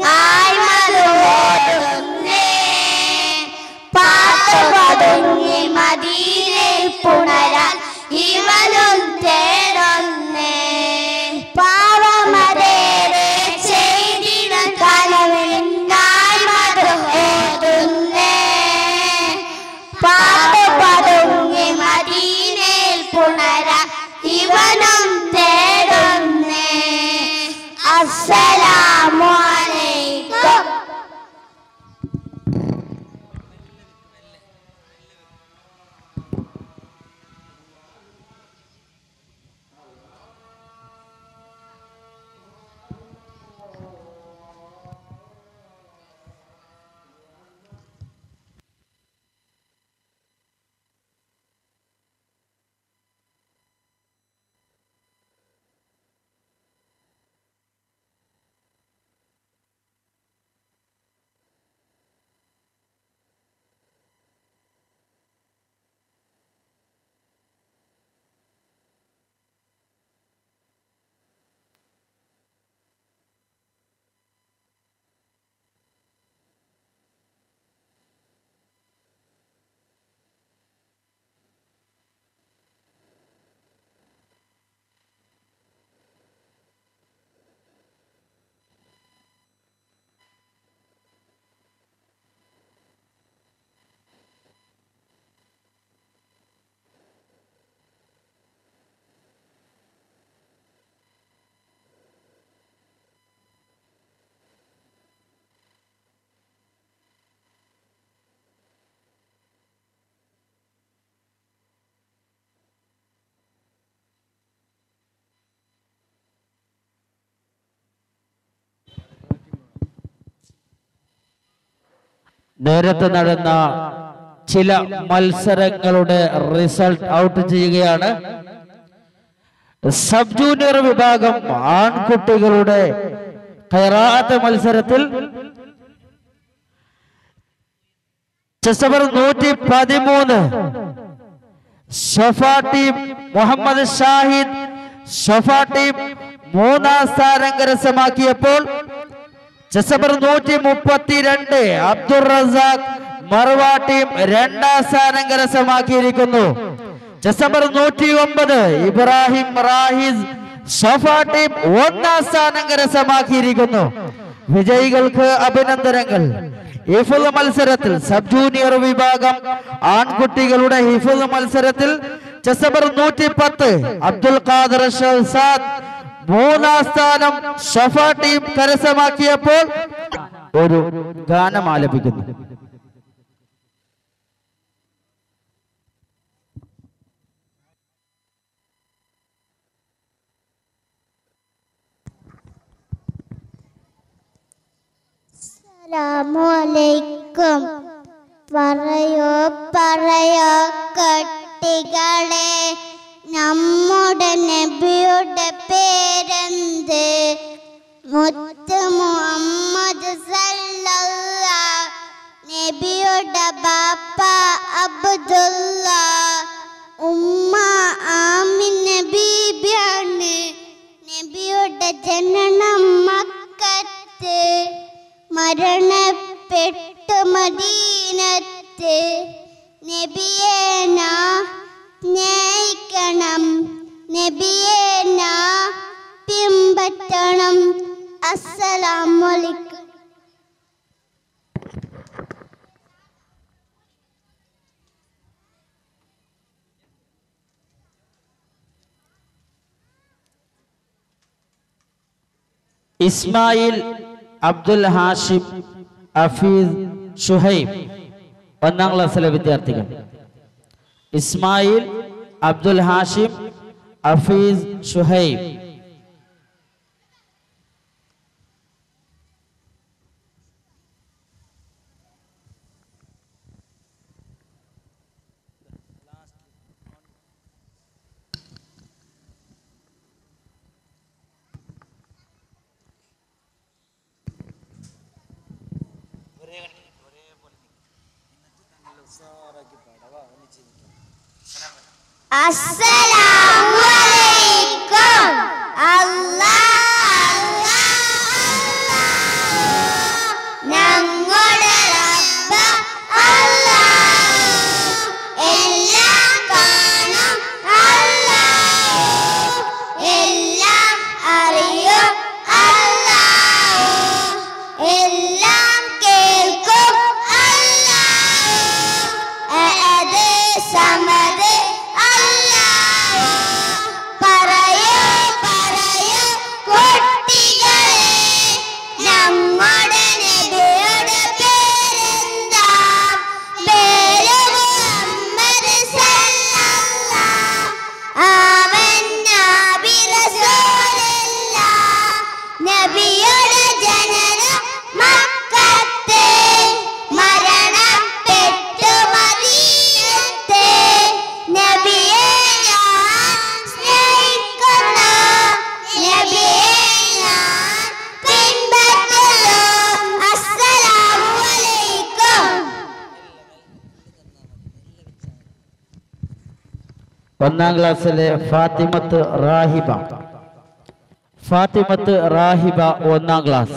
ആയ്മതോടുന്നേ പാത്തു പതുങ്ങി മദീനയിൽ പുണരാൻ ഇവനും തേടുന്നേ പാവമരേറെ ചെയ്തിവൻ കനവിൽ ആയ്മതോടുന്നേ പാത്തു പതുങ്ങി മദീനയിൽ പുണരാൻ ഇവനും തേടുന്നേ അസ്സലാമു അലൈക്കും
നേരത്തെ നടന്ന ചില മത്സരങ്ങളുടെ റിസൾട്ട് ഔട്ട് ചെയ്യുകയാണ് സബ് ജൂനിയർ വിഭാഗം ആൺകുട്ടികളുടെ ഖൈറാത്ത് മത്സരത്തിൽ ചെസവർ നൂറ്റി പതിമൂന്ന് ഷഫ ടീം മുഹമ്മദ് ഷാഹിദ് ഷഫ ടീം മൂന്നാം സ്ഥാനം കരസ്ഥമാക്കിയപ്പോൾ ചെസബർ നൂറ്റി മുപ്പത്തിരണ്ട് അബ്ദുൾ റസാഖ് മറുവ ടീം രണ്ടാം സ്ഥാനം കരസ്ഥമാക്കിയിരിക്കുന്നു ചെസബർ നൂറ്റി ഒമ്പത് ഇബ്രാഹിം റാഹിസ് സോഫ ടീം ഒന്നാം സ്ഥാനം കരസ്ഥമാക്കിയിരിക്കുന്നു വിജയികൾക്ക് അഭിനന്ദനങ്ങൾ ഹിഫുൽ മത്സരത്തിൽ സബ് ജൂനിയർ വിഭാഗം ആൺകുട്ടികളുടെ ഹിഫുൽ മത്സരത്തിൽ ചെസബർ നൂറ്റി പത്ത് അബ്ദുൽ ഖാദർ ഷഹസാദ് മൂന്നാം സ്ഥാനം സഫ ടീം കരസ്ഥമാക്കിയപ്പോൾ ഒരു ഗാനം ആലപിക്കുന്നു
അസ്സലാമലൈക്കും പറയോ പറയോ കട്ടികളെ നമ്മുടെ നബിയുടെ പേരെന്ത് മുത്ത് മുഹമ്മദ് സല്ലല്ല നബിയുടെ ബാപ്പ അബ്ദുല്ല ഉമ്മ ആമിന ബീബിയാണ് നബിയുടെ ജനനം മക്കത്ത് മരണപ്പെട്ടു മദീനത്ത് നബിയെ നാ സ്നേഹിക്കണം നബിയെ നാ പിമ്പറ്റണം അസ്സലാമലൈക്കും
ഇസ്മായിൽ അബ്ദുൽ ഹാഷിം അഫീസ് ഷുഹൈബ് ഒന്നാം ക്ലാസ്സിലെ വിദ്യാർത്ഥികൾ ഇസ്മായിൽ അബ്ദുൽ ഹാഷിം അഫീസ് ഷുഹൈബ്
അസ്സലാമലൈക്കും അല്ലാഹ് ഞങ്ങളുടെ റബ്ബ് അല്ലാഹ് എല്ലാം കാണും അല്ലാഹ് എല്ലാം അറിയും അല്ലാഹ് എല്ലാം കേൾക്കും അല്ലാഹ് അത് സമത് അല്ലാഹ് പറയൂ പറയൂ കുട്ടികളെ നമ്മുടെ നബിയുടെ പേരെന്താ പേര് മുഹമ്മദ് സല്ലല്ലാഹ് ആമന്നാ ബിറസൂലില്ലാഹ് നബിയുടെ ജനനം മക്കത്തെ മരണപ്പെട്ടു മദീനത്തെ നബിയെ ഞാൻ സ്നേഹിക്കുന്നു നബിയെ ഞാൻ പിൻപറ്റുന്നു അസ്സലാമു അലൈക്കും
ഒന്നാം ക്ലാസ്സിലെ ഫാത്തിമത്ത് റാഹിബ ഫാത്തിമത്ത് റാഹിബ ഒന്നാം ക്ലാസ്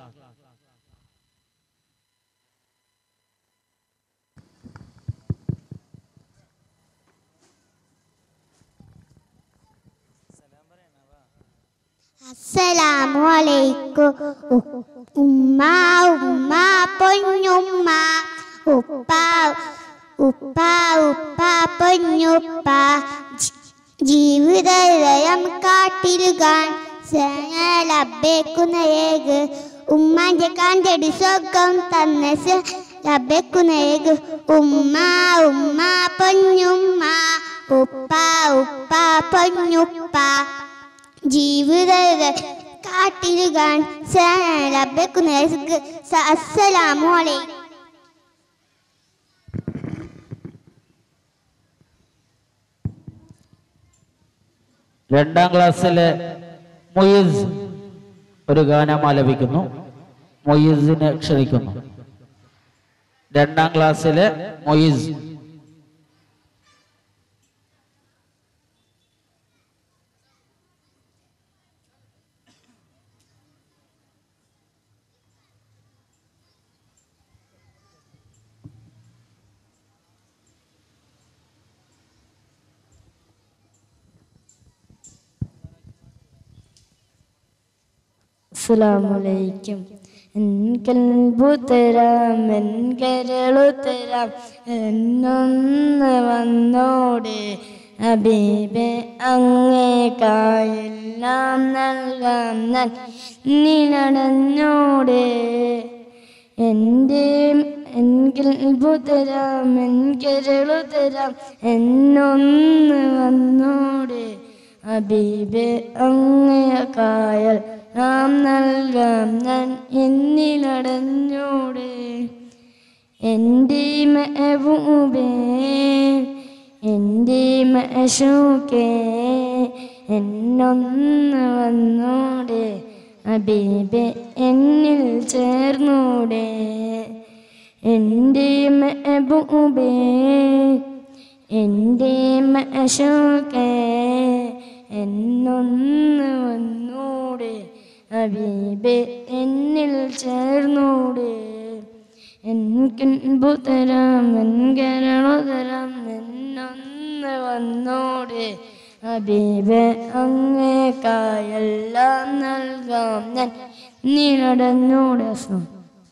അസ്സലാമു അലൈക്കും ഉമ്മ ഉമ്മ പൊന്നുമ്മ ഉപ്പ ഉപ്പ ഉപ്പ പൊന്നുപ്പ ജി- ജീവിതലയം കാട്ടിലുകാൻ ലഭ്യക്കുന്നേക് ഉമ്മാന്റെ കാന്തടി സ്വർഗം തന്ന ലഭ്യക്കുന്നേക് ഉമ്മ ഉമ്മ പൊന്നുമ്മ ഉപ്പ ഉപ്പ പൊന്നുപ്പ ജീവിത കാട്ടിലുകാൻ ലഭ്യക്കുന്ന അസ്സലാമു അലൈക്കും
രണ്ടാം ക്ലാസ്സിലെ മൊയ്സ് ഒരു ഗാനം ആലപിക്കുന്നു മൊയ്സിനെ ക്ഷണിക്കുന്നു രണ്ടാം ക്ലാസ്സിലെ മൊയ്സ്
അസ്സലാമലൈക്കും എൻകൽബുത്തരാം എൻകരളുത്തരാം എന്നൊന്ന് വന്നോടെ അബീബെ അങ്ങേക്കായെല്ലാം നൽകാം ഞാൻ നീ നടന്നോടെ എൻ്റെ എങ്കിൽ തരാം എൻകരളു തരാം എന്നൊന്ന് വന്നോടെ അബീബെ അങ്ങയക്കായൽ നാം നൽകാം ഞാൻ എന്നിലടഞ്ഞോടെ എൻ്റെ മെഹബൂബേ എൻ്റെ മഷൂക്കേ എന്നൊന്ന് വന്നോടെ അബീബെ എന്നിൽ ചേർന്നൂടെ എൻ്റെ മെഹബൂബേ എൻ്റെ മഷൂക്കേ എന്നൊന്ന് വന്നൂടെ അബീബെ എന്നിൽ ചേർന്നൂടെ എനിക്കൻപു തരാം എൻകരണു തരാം എന്നൊന്ന് വന്നോടെ അബീബെ അങ്ങേക്കായെല്ലാം നൽകാം ഞാൻ നീ നടന്നോടെ അസ്ലാം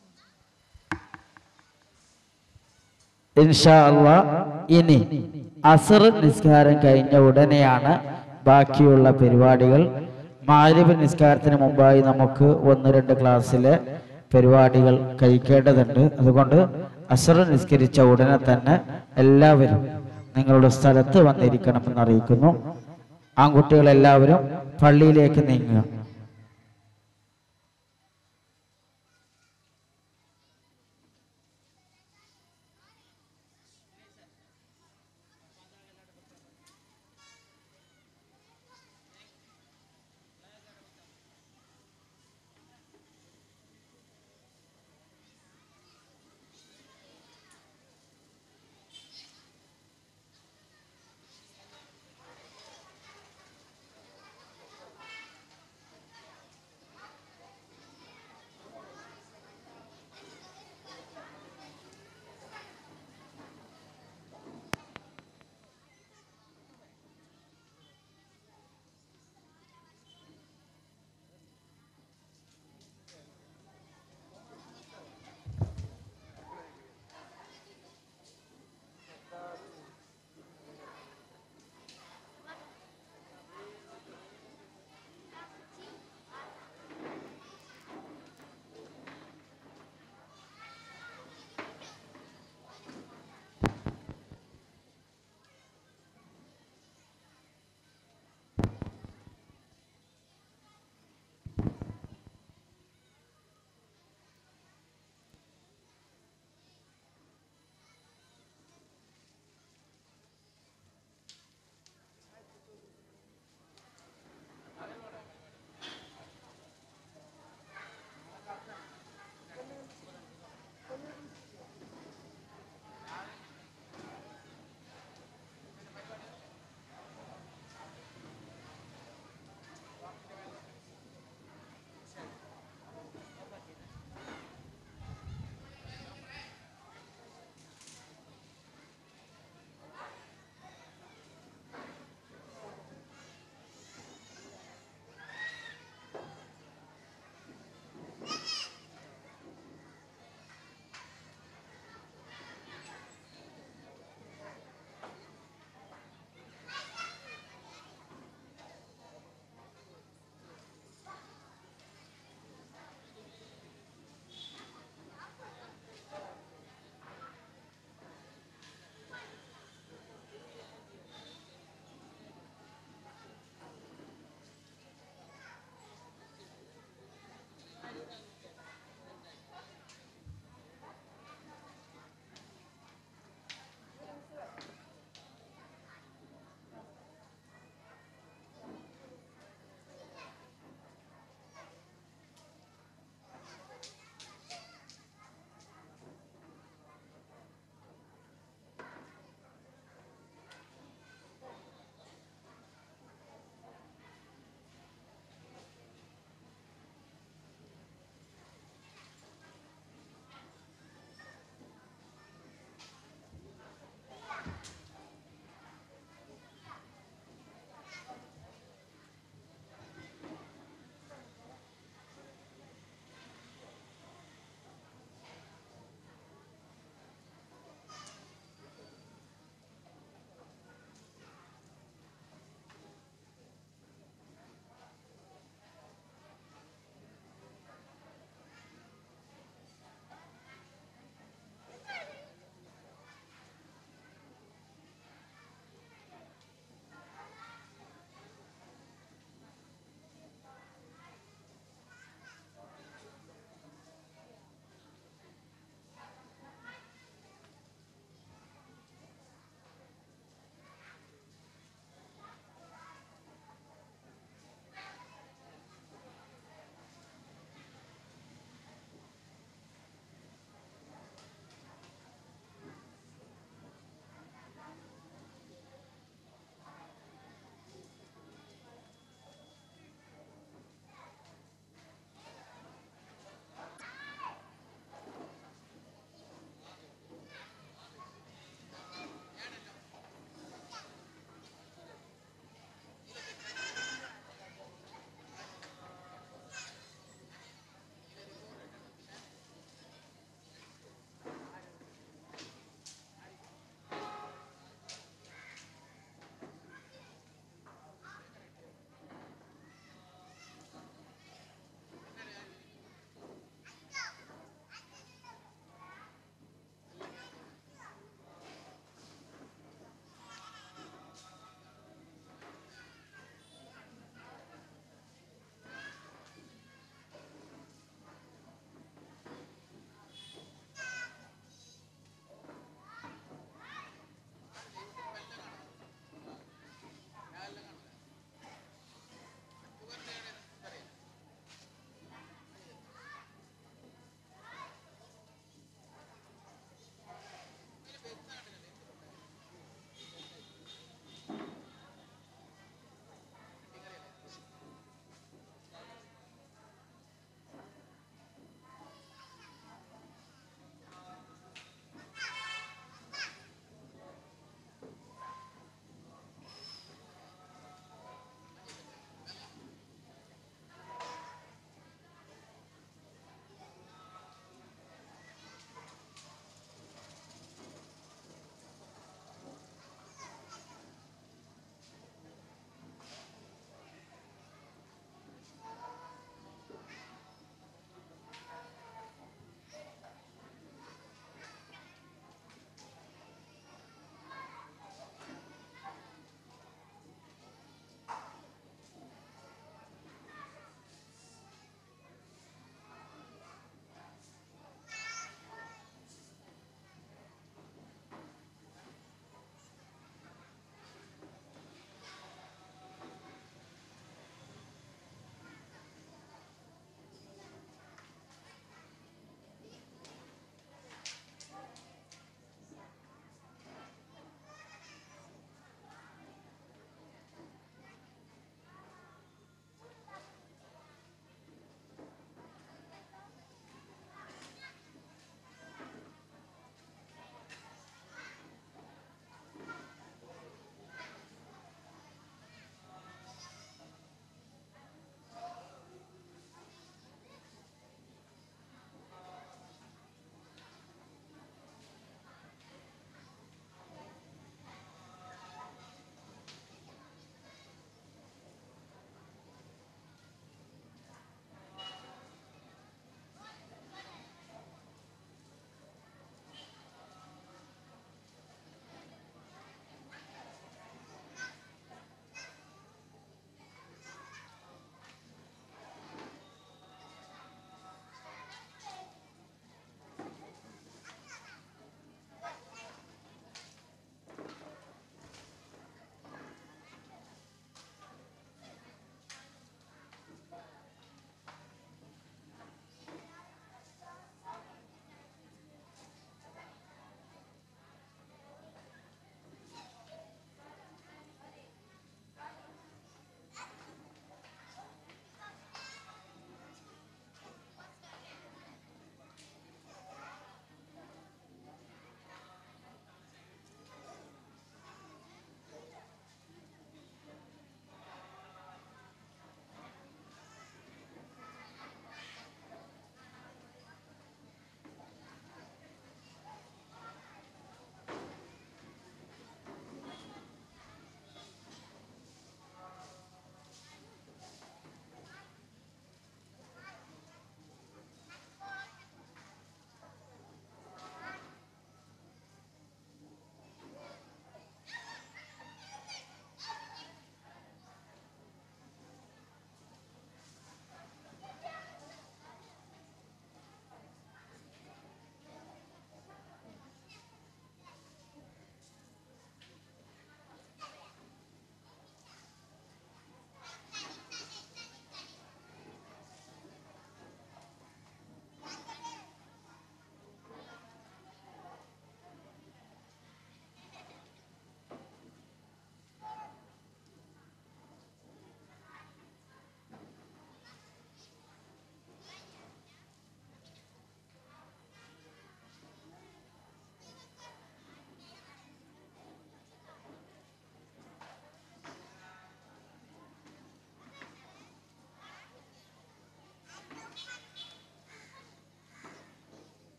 ഇൻഷാ അള്ളാ ഇനി അസർ നിസ്കാരം കഴിഞ്ഞ ഉടനെയാണ് ബാക്കിയുള്ള പരിപാടികൾ മാലിബ് നിസ്കാരത്തിന് മുമ്പായി നമുക്ക് ഒന്ന് രണ്ട് ക്ലാസ്സിലെ പരിപാടികൾ കഴിക്കേണ്ടതുണ്ട് അതുകൊണ്ട് അസർ നിസ്കരിച്ച ഉടനെ തന്നെ എല്ലാവരും നിങ്ങളുടെ സ്ഥലത്ത് വന്നിരിക്കണമെന്ന് അറിയിക്കുന്നു ആൺകുട്ടികൾ എല്ലാവരും പള്ളിയിലേക്ക് നീങ്ങുക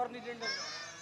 പറഞ്ഞിട്ടുണ്ടല്ലോ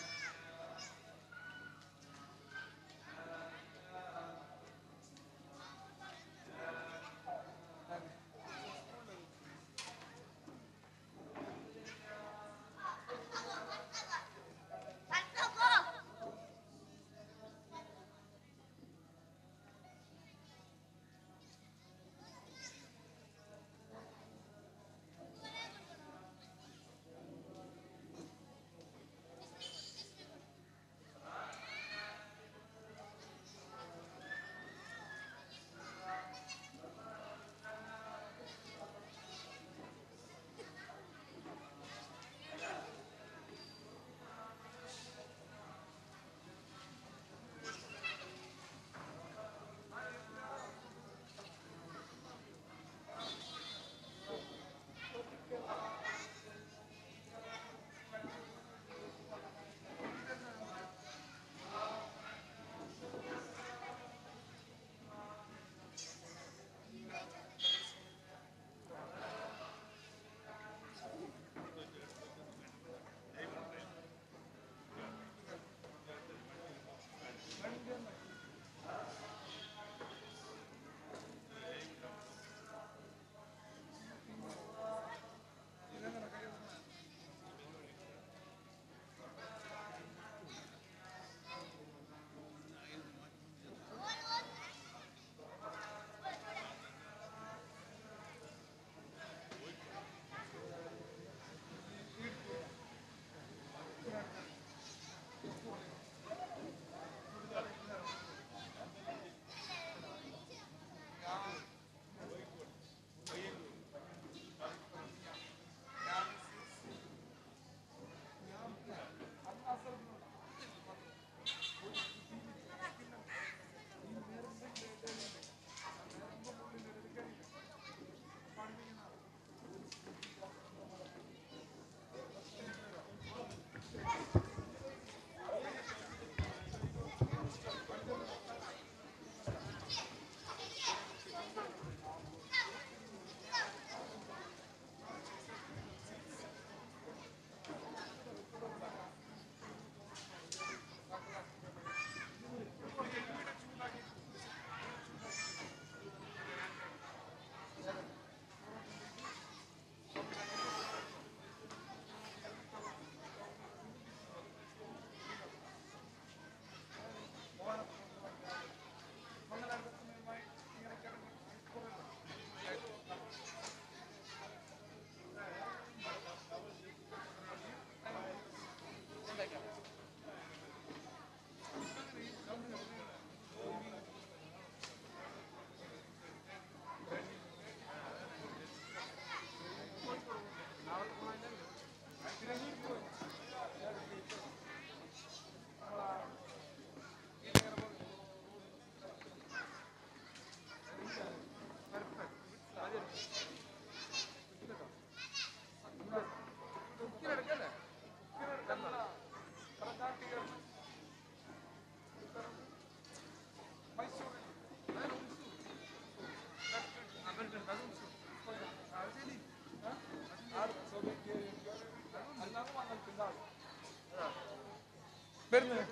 വരുന്നത്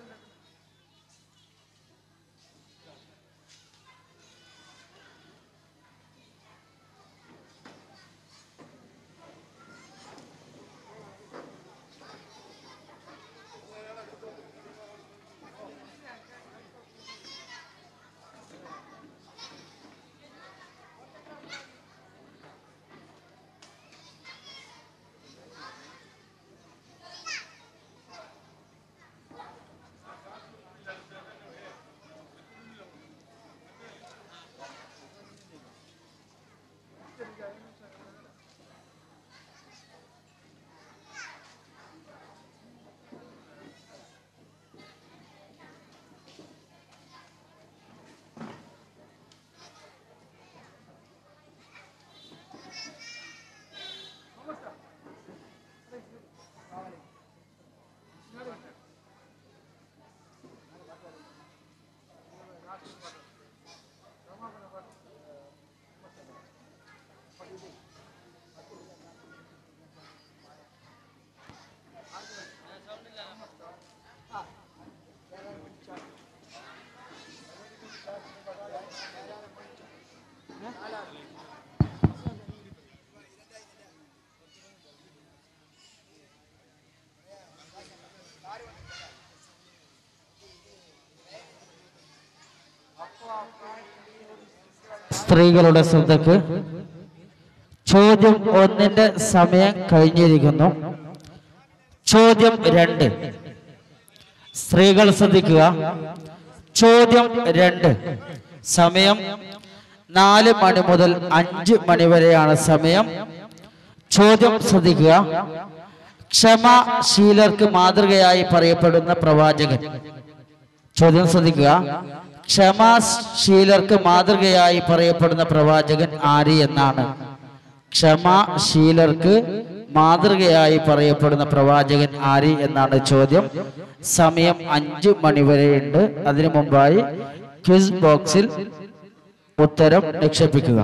സ്ത്രീകളുടെ ശ്രദ്ധക്ക് ചോദ്യം ഒന്നിന്റെ സമയം കഴിഞ്ഞിരിക്കുന്നു ചോദ്യം രണ്ട് സ്ത്രീകൾ ശ്രദ്ധിക്കുക ചോദ്യം രണ്ട് സമയം നാല് മണി മുതൽ അഞ്ച് മണി വരെയാണ് സമയം ചോദ്യം ശ്രദ്ധിക്കുക ക്ഷമാശീലർക്ക് മാതൃകയായി പറയപ്പെടുന്ന പ്രവാചകൻ ചോദ്യം ശ്രദ്ധിക്കുക ക്ഷമാശീലർക്ക് മാതൃകയായി പറയപ്പെടുന്ന പ്രവാചകൻ ആര് എന്നാണ് ക്ഷമാശീലർക്ക് മാതൃകയായി പറയപ്പെടുന്ന പ്രവാചകൻ ആര് എന്നാണ് ചോദ്യം സമയം അഞ്ച് മണിവരെയുണ്ട് അതിനു മുമ്പായി ക്വിസ് ബോക്സിൽ ഉത്തരം നിക്ഷേപിക്കുക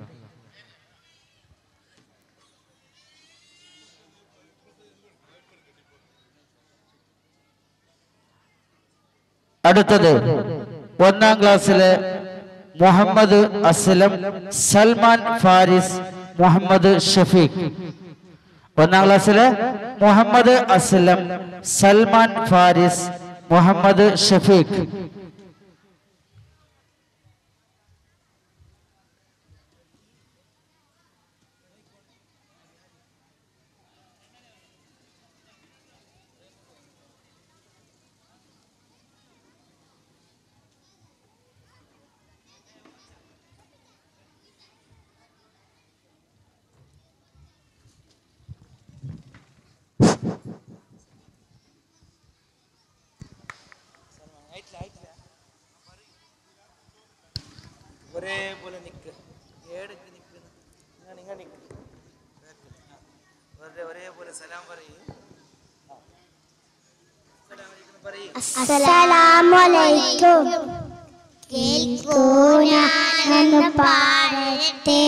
അടുത്തത് ഒന്നാം ക്ലാസ്സിലെ മുഹമ്മദ് അസ്ലം സൽമാൻ ഫാരിസ് മുഹമ്മദ് ഷഫീഖ് ഒന്നാം ക്ലാസ്സിലെ മുഹമ്മദ് അസ്ലം സൽമാൻ ഫാരിസ് മുഹമ്മദ് ഷഫീഖ്
ഒരേപോലെ നിൽക്കുക ഏടക്ക് നിൽക്കുന്ന നിങ്ങൾ നിങ്ങൾ നിൽക്കുക വെറുതെ ഒരേപോലെ സലാം പറയും പറയും
അസ്സലാമലൈക്കും കേൾക്കൂ ഞാനെന്ന് പാടട്ടെ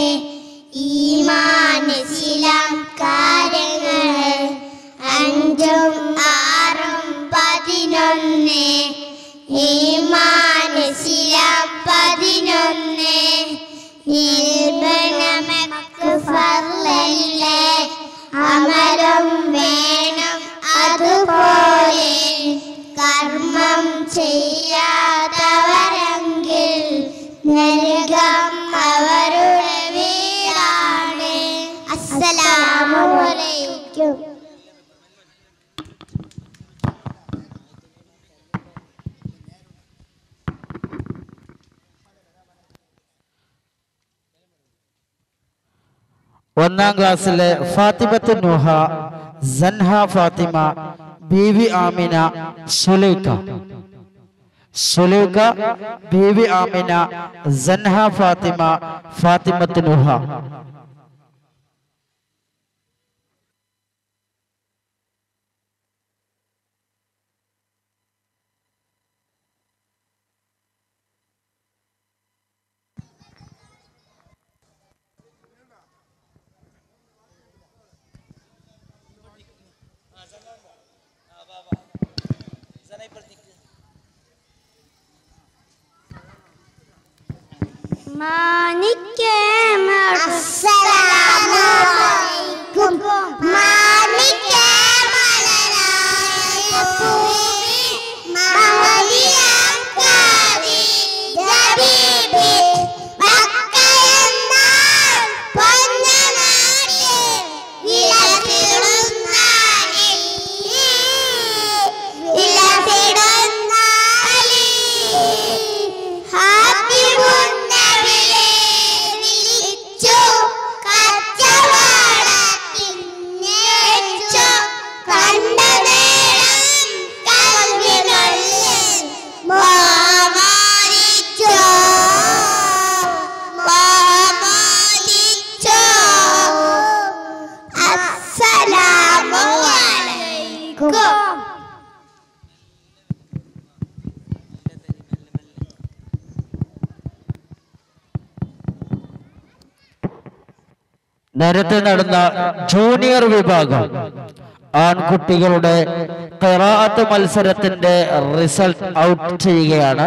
ഈമാനിസ്ലാം കാര്യങ്ങൾ അഞ്ചും ആറും പതിനൊന്ന് ഈമാനിസ്ലാം പതിനൊന്ന് നമുക്ക് ഫർലല്ലേ അമരം വേണം അതുപോലെ കർമ്മം ചെയ്യാത്തവരെങ്കിൽ നരകം അവരുടെ വീടാണ് അസ്സലാമലൈക്കും
ഒന്നാം ക്ലാസ്സിലെ ഫാത്തിമത്ത് നുഹ സൻഹ ഫാത്തിമ ബീവി ആമിന സുലൈഖ സുലൈഖ ബീവി ആമിന സൻഹ ഫാത്തിമ ഫാത്തിമത്ത് നുഹ
അസ്സലാമലൈക്കും മാലിക്കേ മലരായ പൂവി മഹലിയാക്കാരി ജബീബി മക്കയെന്നാൽ പൊന്നനാട്ടിൽ വിലസിടുന്നാലി വിലസിടുന്നാലി ഹാത്തിമുന്നബിലെ വിളിച്ചു കച്ചവടത്തിനേച്ചു കണ്ട നേരം കൽവിനുള്ളിൽ മോഹമാരിച്ചു മോഹമാരിച്ചു അസ്സലാമു അലൈക്കും
നേരത്തെ നടന്ന ജൂനിയർ വിഭാഗം ആൺകുട്ടികളുടെ ഖിറാഅത്ത് മത്സരത്തിന്റെ റിസൾട്ട് ഔട്ട് ചെയ്യുകയാണ്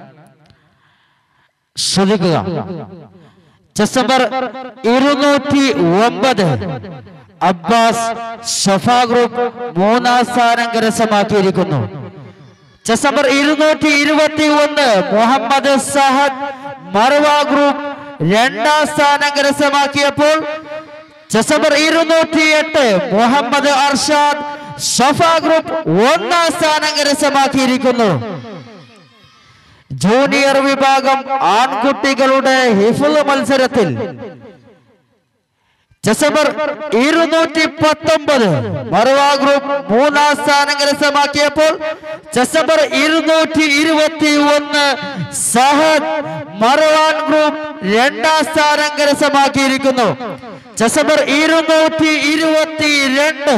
ശ്രദ്ധിക്കുക ചെസ് നമ്പർ ഇരുന്നൂറ്റി ഒമ്പത് അബ്ബാസ് ഷഫ ഗ്രൂപ്പ് മൂന്നാം സ്ഥാനം കരസ്ഥമാക്കിയിരിക്കുന്നു ചെസ് നമ്പർ ഇരുന്നൂറ്റി ഇരുപത്തി ഒന്ന് മുഹമ്മദ് സഹദ് മർവ ഗ്രൂപ്പ് രണ്ടാം സ്ഥാനം കരസ്ഥമാക്കിയപ്പോൾ ചെസബർ ഇരുന്നൂറ്റി എട്ട് മുഹമ്മദ് അർഷാദ് സഫ ഗ്രൂപ്പ് ഒന്നാം സ്ഥാനം കരസ്ഥമാക്കിയിരിക്കുന്നു ജൂനിയർ വിഭാഗം ആൺകുട്ടികളുടെ ഹിഫുൾ മത്സരത്തിൽ ചെസബർ ഇരുന്നൂറ്റി പത്തൊമ്പത് മറുവ ഗ്രൂപ്പ് മൂന്നാം സ്ഥാനം കരസ്ഥമാക്കിയപ്പോൾ ചെസബർ ഇരുന്നൂറ്റി ഇരുപത്തി ഒന്ന് സഹദ് മറുവാൻ ഗ്രൂപ്പ് രണ്ടാം സ്ഥാനം കരസ്ഥമാക്കിയിരിക്കുന്നു ചെസബർ ഇരുന്നൂറ്റി ഇരുപത്തി രണ്ട്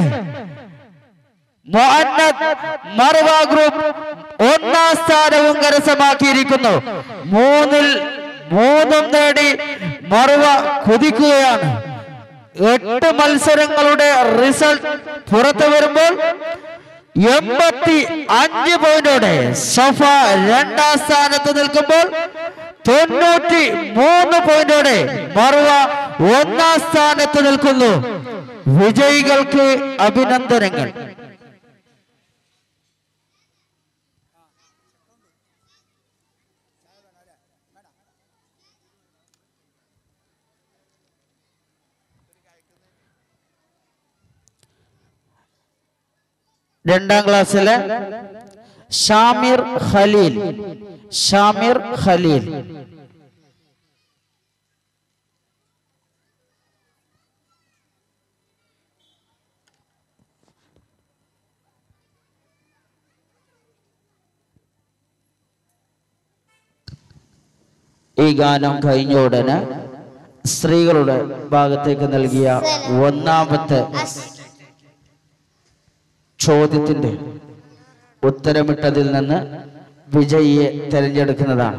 മുഹമ്മദ് മറുവ ഗ്രൂപ്പ് ഒന്നാം സ്ഥാനവും കരസ്ഥമാക്കിയിരിക്കുന്നു മൂന്നിൽ മൂന്നും നേടി മറുവ കുതിക്കുകയാണ് എട്ട് മത്സരങ്ങളുടെ റിസൾട്ട് പുറത്തു വരുമ്പോൾ എൺപത്തി അഞ്ച് പോയിന്റോടെ സഫ രണ്ടാം സ്ഥാനത്ത് നിൽക്കുമ്പോൾ തൊണ്ണൂറ്റി മൂന്ന് പോയിന്റോടെ മറുവ ഒന്നാം സ്ഥാനത്ത് നിൽക്കുന്നു വിജയികൾക്ക് അഭിനന്ദനങ്ങൾ രണ്ടാം ക്ലാസ്സിലെ ഷാമിർ ഖലീൽ ഷാമിർ ഖലീൽ ഈ ഗാനം കഴിഞ്ഞ ഉടനെ സ്ത്രീകളുടെ ഭാഗത്തേക്ക് നൽകിയ ഒന്നാമത്തെ ചോദ്യത്തിന്റെ ഉത്തരമിട്ടതിൽ നിന്ന് വിജയിയെ തിരഞ്ഞെടുക്കുന്നതാണ്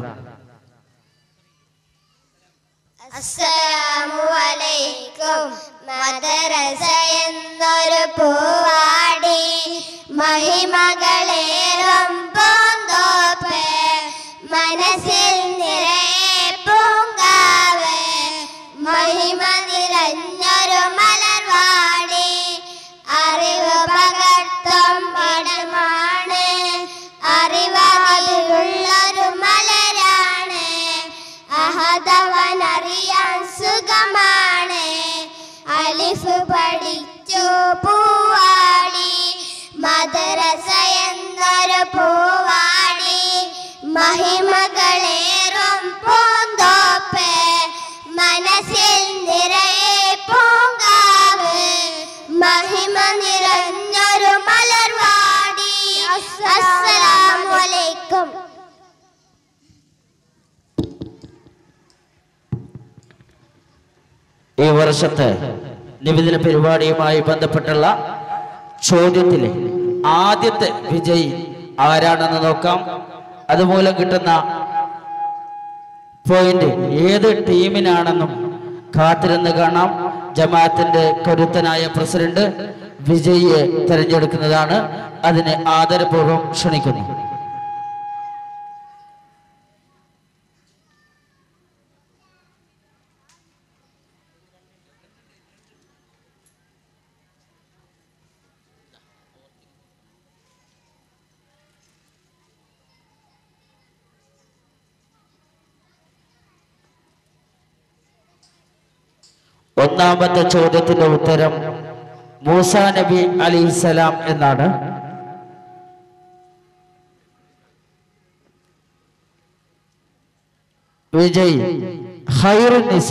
അസ്സലാമലൈക്കും മദ്രസ എന്നൊരു പൂവാടി മഹിമകളേറും പൂന്തോപ്പ് മനസ്സിൽ നിറയെ പൂങ്കാവ് മഹിമ നിറഞ്ഞൊരു മലർവാടി അറിവ് പകർത്തും പടമാണ് അറിവാതിലുള്ളൊരു മലരാണ് അഹതവൻ അറിയാൻ സുഖമാണ് അലിഫ് പഠിച്ചു പൂവാടി മദ്രസ എന്നൊരു പൂവാടി മഹിമകളേറും പൂന്തോപ്പ് മനസ്സിൽ നിറയെ പൂങ്കാവ് മഹിമ നിറഞ്ഞൊരു മലർവാടി അസ്സലാമലൈക്കും
ഈ വർഷത്തെ നിവേദന പരിപാടിയുമായി ബന്ധപ്പെട്ടുള്ള ചോദ്യത്തിലെ ആദ്യത്തെ വിജയി ആരാണെന്ന് നോക്കാം അതുമൂലം കിട്ടുന്ന പോയിന്റ് ഏത് ടീമിനാണെന്നും കാത്തിരുന്ന് കാണാം ജമാഅത്തിന്റെ കരുത്തനായ പ്രസിഡന്റ് വിജയിയെ തിരഞ്ഞെടുക്കുന്നതാണ് അതിനെ ആദരപൂർവ്വം ക്ഷണിക്കുന്നു ഒന്നാമത്തെ ചോദ്യത്തിന്റെ ഉത്തരം മൂസ നബി അലിസ്സലാം എന്നാണ് വിജയ് ഖൈറുൻ നിസ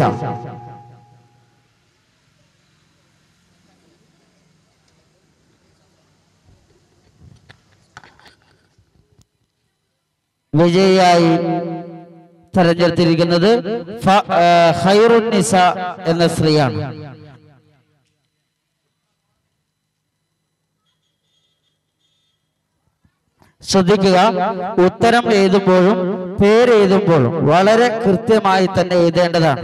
വിജയിയായി തെരഞ്ഞെടുത്തിരിക്കുന്നത് ഫ- ആ, ഖൈറുൻ നിസ എന്ന സ്ത്രീയാണ് ശ്രദ്ധിക്കുക ഉത്തരം എഴുതുമ്പോഴും പേര് എഴുതുമ്പോഴും വളരെ കൃത്യമായി തന്നെ എഴുതേണ്ടതാണ്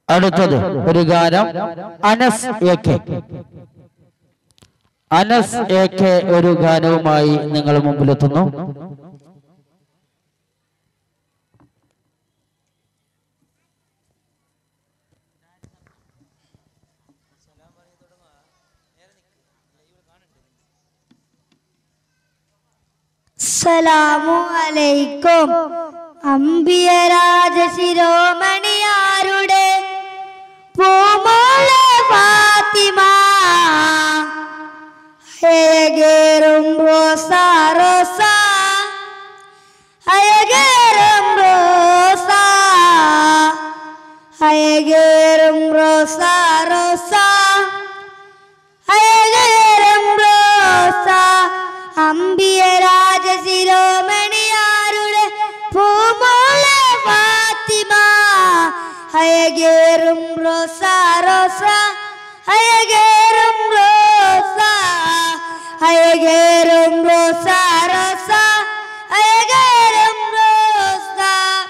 അടുത്തത് ഒരു ഗാനം Anas A K Anas A K ഒരു ഗാനവുമായി നിങ്ങൾ മുമ്പിലെത്തുന്നു
സലാമു അലൈക്കും അമ്പിയരാജ ശിരോമണിയാരുടെ പൂമോളെ ഫാത്തിമ അഴകേറും റോസ റോസ അഴകേറും റോസ അഴകേറും റോസ റോസ അഴകേറും റോസ അമ്പിയ രാജശിരോമണിയാരുടെ പൂമോളെ ഫാത്തിമ അഴകേറും റോസ റോസ അഴകേറും റോസ അഴകേറും റോസ റോസ അഴകേറും റോസ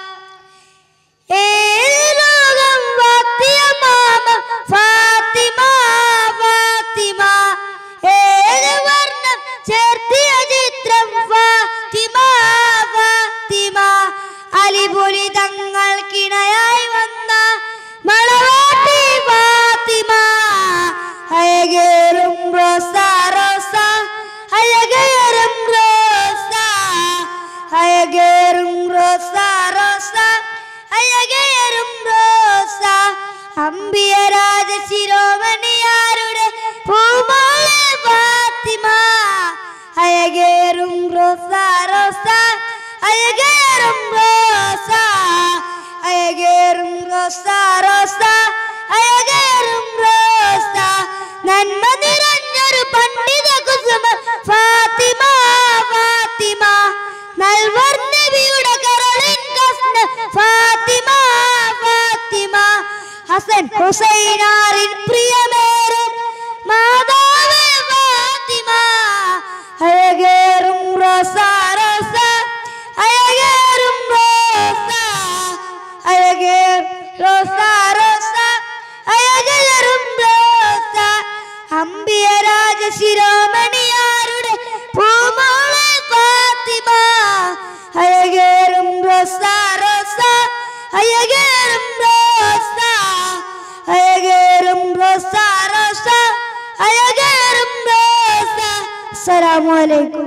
ഏലോകം വാത്തിയ മാമ ഫാത്തിമ ഫാത്തിമ ഏഴ് വർണ്ണം ചേർത്തിയ ചിത്രം ഫാത്തിമ ഫാത്തിമ അലിപൊലി തങ്ങൾക്കിണയായി വന്ന മളവാട്ടി ഫാത്തിമ അഴകേറും റോസ റോസ അഴകേറും റോസ അഴകേറും റോസ റോസ അഴകേറും റോസ അമ്പിയ രാജ ശിരോമണിയാരുടെ പൂമോളെ ഫാത്തിമ അഴകേറും റോസ റോസ അഴകേറും റോസ അഴകേറും റോസ റോസ അഴകേറും റോസ നന്മ നിറഞ്ഞൊരു പണ്ഡിത കുസുമ ഫാത്തിമ ഫാത്തിമ നൽവർ നബിയുടെ കരളിൻ കസ്ന ഫാത്തിമ ഫാത്തിമ ഹസൻ ഹുസൈനാറിൻ പ്രിയമേറും മാതാവേ ഫാത്തിമ അഴകേറും റോസ റോസ അഴകേറും റോസ അഴകേറും റോസ റോസ അഴകേറും റോസ അമ്പിയ രാജ ശിരോമണിയാരുടെ പൂമോളെ ഫാത്തിമ അഴകേറും റോസ റോസ അഴകേറും റോസ അഴകേറും റോസ റോസ അഴകേറും റോസ അസ്സലാമു അലൈക്കും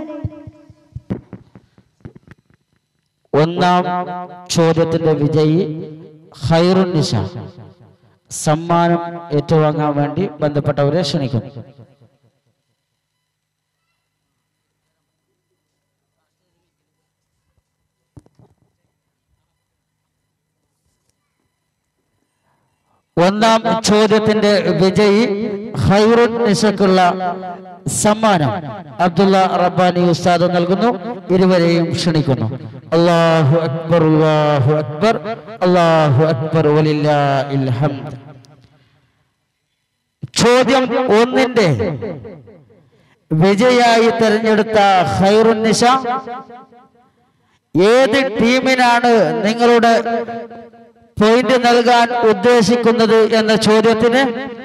ഒന്നാം ചോദ്യത്തിന്റെ വിജയി ഹൈറുൻ നിഷ സമ്മാനം ഏറ്റുവാങ്ങാൻ വേണ്ടി ബന്ധപ്പെട്ടവരെ ക്ഷണിക്കുന്നു ഒന്നാം ചോദ്യത്തിന്റെ വിജയി ഹൈറുൻ നിഷക്കുള്ള സമ്മാനം അബ്ദുള്ള റബ്ബാനി ഉസ്താദ് നൽകുന്നു ഇരുവരെയും ക്ഷണിക്കുന്നു അള്ളാഹു അക്ബർ അള്ളാഹു അക്ബർ അള്ളാഹു അക്ബർ വലില്ലാഹിൽ ഹംദ് ചോദ്യം ഒന്നിന്റെ വിജയായി തെരഞ്ഞെടുത്ത ഹൈറുൻ നിഷ ഏത് ടീമിനാണ് നിങ്ങളുടെ പോയിന്റ് നൽകാൻ ഉദ്ദേശിക്കുന്നത് എന്ന ചോദ്യത്തിന്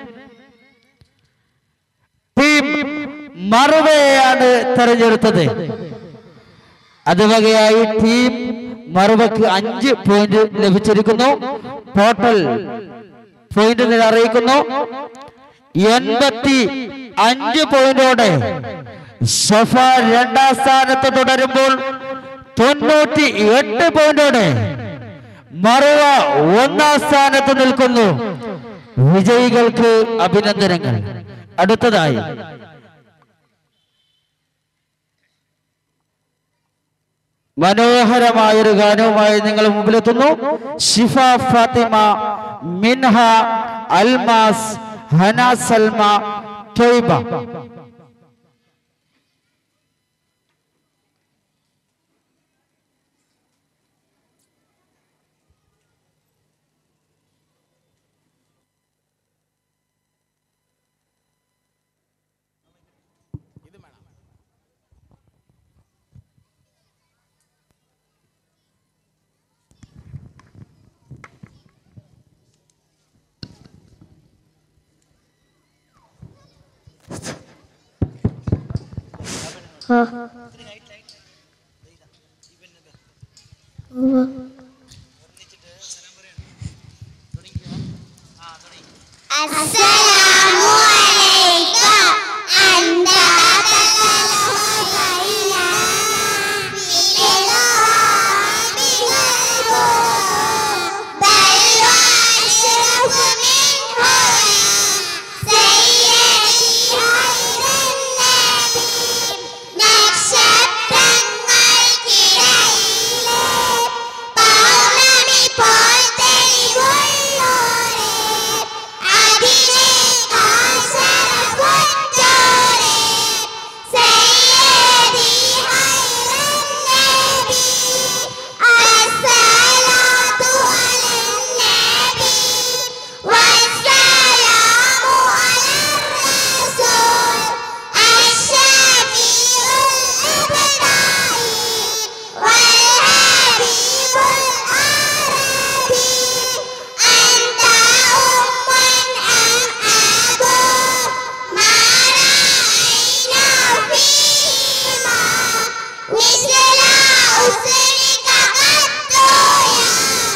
ടീം മറുവയാണ് തെരഞ്ഞെടുത്തത് അതുവകയായി ടീം മറുവക്ക് അഞ്ച് പോയിന്റ് ലഭിച്ചിരിക്കുന്നു ടോട്ടൽ പോയിന്റ് നില അറിയിക്കുന്നു എൺപത്തി അഞ്ച് പോയിന്റോടെ സഫ രണ്ടാം സ്ഥാനത്ത് തുടരുമ്പോൾ തൊണ്ണൂറ്റി എട്ട് പോയിന്റോടെ മറുവ ഒന്നാം സ്ഥാനത്ത് നിൽക്കുന്നു വിജയികൾക്ക് അഭിനന്ദനങ്ങൾ അടുത്തതായി മനോഹരമായൊരു ഗാനവുമായി നിങ്ങൾ മുമ്പിലെത്തുന്നു ഷിഫ ഫാത്തിമ മിൻഹ അൽമാസ് ഹന സൽമ തൊയ്ബ
അസ്സലാമു അലൈക്കും അൻത പൗർണമി പോൽ തെളിവുള്ളോരേ അതിനെ കാശരഫുറ്റോരേ സയ്യിദി ഹൈറന്നബി അസ്സലാത്തു അലന്നബി വസ്സലാമു അലർറസൂൽ അശ്ശഫീഉൽ ഇബ്റാഹീം والحبيب العربي أنت أم أم أبو ما رأينا فيهما مثل حسنك قط يا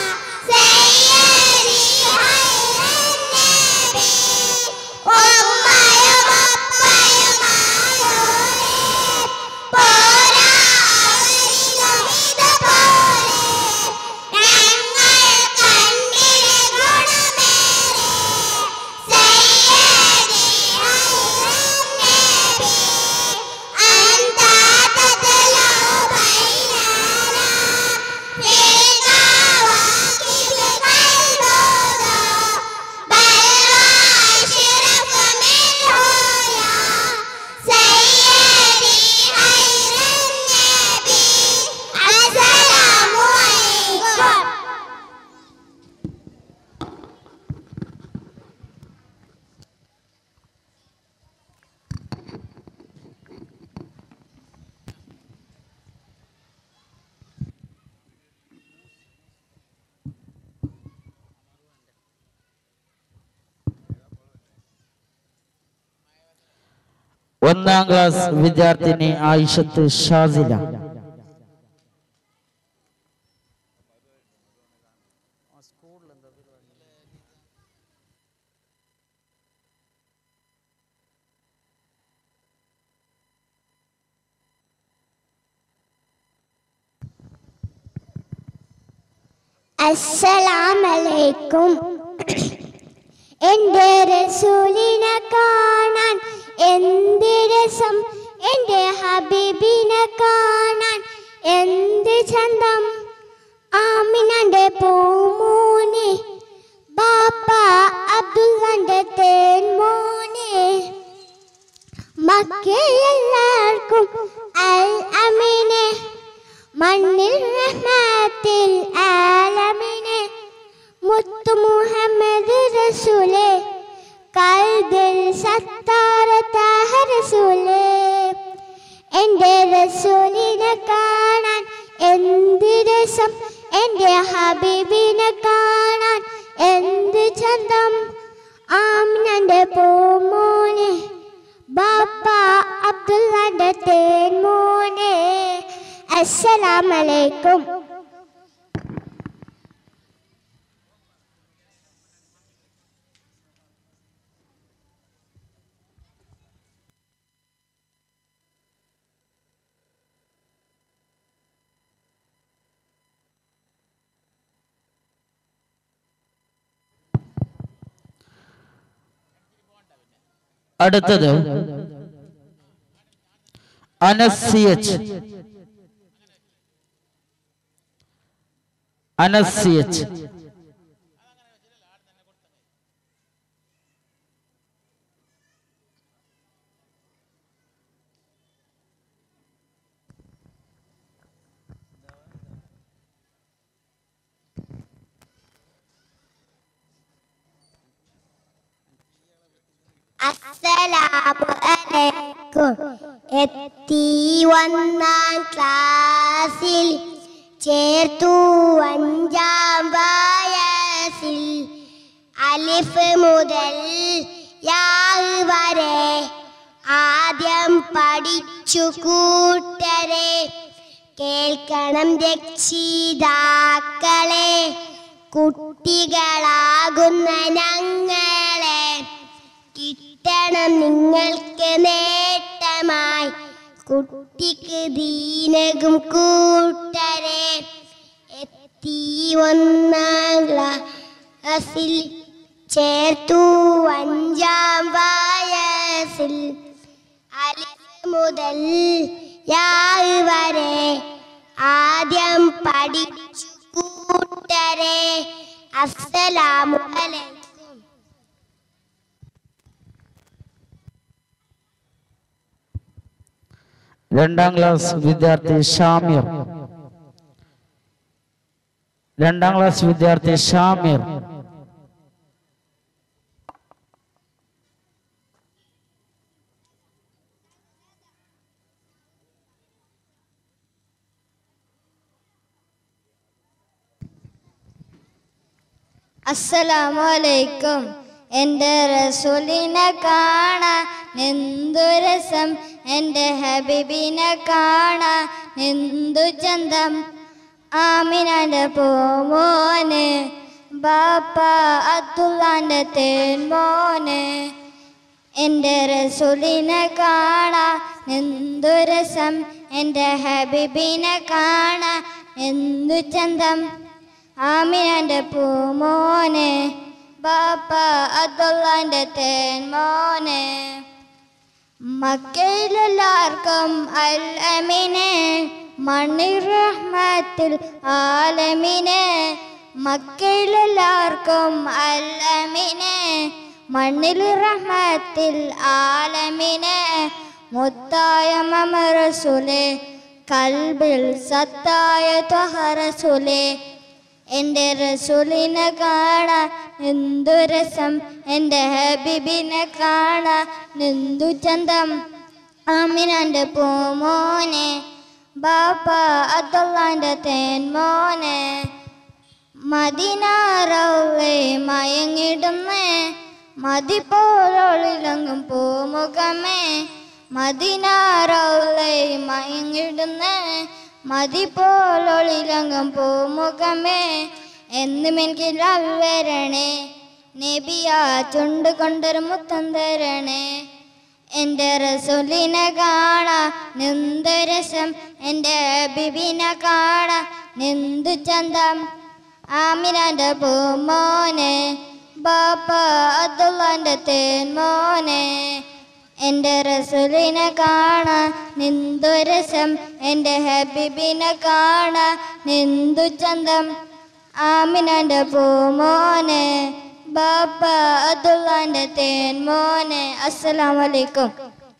سيدي خير النبي ഉമ്മയും അപ്പയും ആരോരേ പോരാ അവരിലും ഇതുപോലെ ഞങ്ങൾ കണ്ടിന് ഗുണമേറെ സയ്യിദി ഹൈറന്നബി അന്ത തത്ലഉ ബൈനനാ ഫിൽ കവാകിബി ഖൽബുനാ بل وأشرف منه يا سيدي خير النبي السلام عليكم
ഒന്നാം ക്ലാസ് വിദ്യാർത്ഥിനി ആയിഷത്ത് ഷാസില
അസ്സലാമലൈക്കും എൻ്റെ റസൂലിനെ കാണാൻ എന്ത് രസം എൻ്റെ ഹബീബിനെ കാണാൻ എന്ത് ചന്തം ആമിനന്റെ പൂമൂനെ ബാപ്പ അബ്ദുള്ളന്റെ തേൻ മോനെ മക്കയെല്ലാവർക്കും അൽ അമീനെ മണ്ണിൽ റഹ്മത്തിൽ ആലമിനെ മുത്തു മുഹമ്മദ് റസൂലെ കൽബിൽ സത്താറ താഹ റസൂലെ എൻ്റെ റസൂലിനെ കാണാൻ എന്ത് രസം എൻ്റെ ഹബീബിനെ കാണാൻ എന്ത് ചന്തം ആമിനന്റെ പൂമോനെ ബാപ്പ അബ്ദുള്ളന്റെ തേൻ മോനെ അസ്സലാമലൈക്കും
അടുത്തത് അനസിയച്ച് അനസിയച്ച്
അസ്സലാമു അലൈക്കും എത്തി ഒന്നാം ക്ലാസ്സിൽ ചേർത്തു അഞ്ചാം വയസ്സിൽ അലിഫ് മുതൽ യാ വരെ ആദ്യം പഠിച്ചു കൂട്ടരെ കേൾക്കണം രക്ഷിതാക്കളെ കുട്ടികളാകുന്ന ഞങ്ങളെ കിട്ടണം നിങ്ങൾക്ക് നേട്ടമായി കുട്ടിക്ക് ദീനകും കൂട്ടരെ എത്തി ഒന്നാം ക്ലാസ്സിൽ ചേർത്തു അഞ്ചാം വയസ്സിൽ അലിഫ് മുതൽ യാഹ് വരെ ആദ്യം പഠിച്ചു കൂട്ടരെ അസ്സലാമു അലൈക്കും
രണ്ടാം ക്ലാസ് വിദ്യാർത്ഥി ഷാമിർ രണ്ടാം ക്ലാസ് വിദ്യാർത്ഥി ഷാമിർ
അസ്സലാമു അലൈക്കും എൻ്റെ റസൂലിനെ കാണാൻ എന്തു രസം എൻ്റെ ഹബീബിനെ കാണാൻ എന്തു ചന്തം ആമിനാൻ്റെ പൂമോന് ബാപ്പ അബ്ദുള്ളാൻ്റെ തേൻമോന് എൻ്റെ റസൂലിനെ കാണാൻ എന്തു രസം എൻ്റെ ഹബീബിനെ കാണാൻ എന്തു ചന്തം ആമിനാൻ്റെ പൂമോനെ ബാപ്പ അബ്ദുള്ളാൻ്റെ തേൻമോനെ മക്കയിലെല്ലാവർക്കും അൽ അമീനെ മണ്ണിർ റഹ്മത്തിൽ ആലമിനെ മക്കയിലെല്ലാവർക്കും അൽ അമീനെ മണ്ണിൽ റഹ്മത്തിൽ ആലമിനെ മുത്തായ മമറസുലെ കൽബിൽ സത്തായ ത്വഹറസുലെ എൻ്റെ റസൂലിനെ കാണാൻ എന്തു രസം എൻ്റെ ഹബീബിനെ കാണാൻ എന്തു ചന്തം ആമിനാൻ്റെ പൂമോനെ ബാപ്പ അബ്ദുള്ളാൻ്റെ തേൻമോനെ മദിനാറൗളെ മയങ്ങിടുന്നേ മതി പോലൊളിലങ്ങും പൂമുഖമേ മദിനാറൗളെ മയങ്ങിടുന്നേ മതി പോലൊളിലങ്ങും പൂമുഖമേ എന്നും എനിക്ക് ലവ് വരണേ നബിയാ ചുണ്ട് കൊണ്ടൊരു മുത്തം തരണേ എൻ്റെ റസൂലിനെ കാണാ നിന്ത് രസം എൻ്റെ ബിബിനെ കാണാ നിന്ത് ചന്തം ആമിനാൻ്റെ പൂമോനെ ബാപ്പ അബ്ദുള്ളാൻ്റെ തേൻമോനെ എൻ്റെ റസൂലിനെ കാണാ നിന്തു രസം എൻ്റെ ഹബീബിനെ കാണാ നിന്തു ചന്തം ആമിനാൻ്റെ പൂമോനെ ബാപ്പ അബ്ദുള്ളാൻ്റെ തേൻമോനെ അസ്സലാമു അലൈക്കും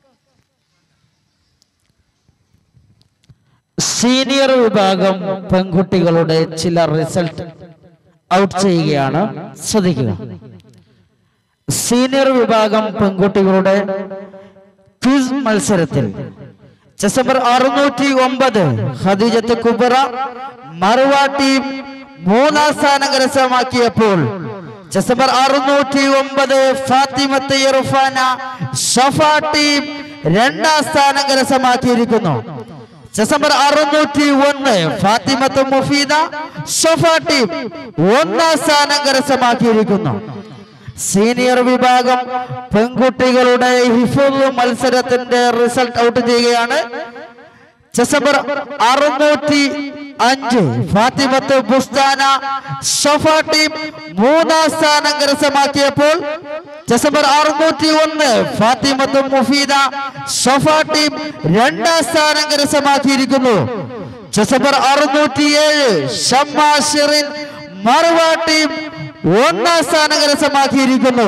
സീനിയർ വിഭാഗം പെൺകുട്ടികളുടെ ചില റിസൾട്ട് ഔട്ട് ചെയ്യുകയാണ് ശ്രദ്ധിക്കുക സീനിയർ വിഭാഗം പെൺകുട്ടികളുടെ ക്വിസ് മത്സരത്തിൽ ഡിസംബർ അറുന്നൂറ്റി ഒമ്പത് ഖദീജത്ത് കുബറ മറുവ ടീം മൂന്നാം സ്ഥാനം കരസ്ഥമാക്കിയപ്പോൾ ഡിസംബർ അറുന്നൂറ്റി ഒമ്പത് ഫാത്തിമത്ത് ഇർഫാന ഷഫ ടീം രണ്ടാം സ്ഥാനം കരസ്ഥമാക്കിയിരിക്കുന്നു ഡിസംബർ അറുന്നൂറ്റി ഒന്ന് ഫാത്തിമത്ത് മുഫീദ ഷഫ ടീം ഒന്നാം സ്ഥാനം കരസ്ഥമാക്കിയിരിക്കുന്നു സീനിയർ വിഭാഗം പെൺകുട്ടികളുടെ ഹിഫുൾ മത്സരത്തിന്റെ റിസൾട്ട് ഔട്ട് ചെയ്യുകയാണ് ഡിസംബർ അറുന്നൂറ്റി അഞ്ച് ഫാത്തിമത്ത് ബുസ്താന ഷഫ ടീം മൂന്നാം സ്ഥാനം കരസ്ഥമാക്കിയപ്പോൾ ഡിസംബർ അറുന്നൂറ്റി ഒന്ന് ഫാത്തിമത്ത് മുഫീദ ഷഫ ടീം രണ്ടാം സ്ഥാനം കരസ്ഥമാക്കിയിരിക്കുന്നു ഡിസംബർ അറുന്നൂറ്റി ഏഴ് ഷമ്മ ഷിറിൻ മറുവ ടീം ഒന്നാം സ്ഥാനം കരസ്ഥമാക്കിയിരിക്കുന്നു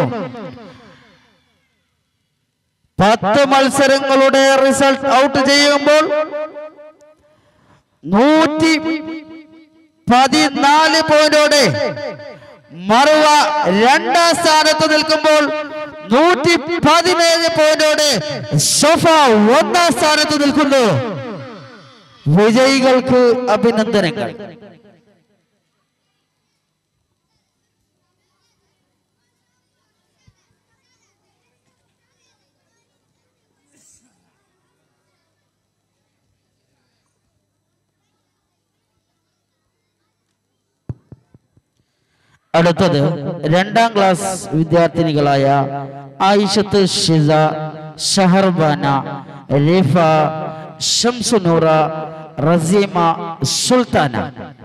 പത്ത് മത്സരങ്ങളുടെ റിസൾട്ട് ഔട്ട് ചെയ്യുമ്പോൾ നൂറ്റി പതിനാല് പോയിന്റോടെ മറുവ രണ്ടാം സ്ഥാനത്ത് നിൽക്കുമ്പോൾ നൂറ്റി പതിനേഴ് പോയിന്റോടെ ഷഫ ഒന്നാം സ്ഥാനത്ത് നിൽക്കുന്നു വിജയികൾക്ക് അഭിനന്ദനങ്ങൾ അടുത്തത് രണ്ടാം ക്ലാസ് വിദ്യാർത്ഥിനികളായ ആയിഷത്ത് ഷിസ ഷഹർബാന റിഫ ഷംസുനൂറ റസീമ സുൽത്താന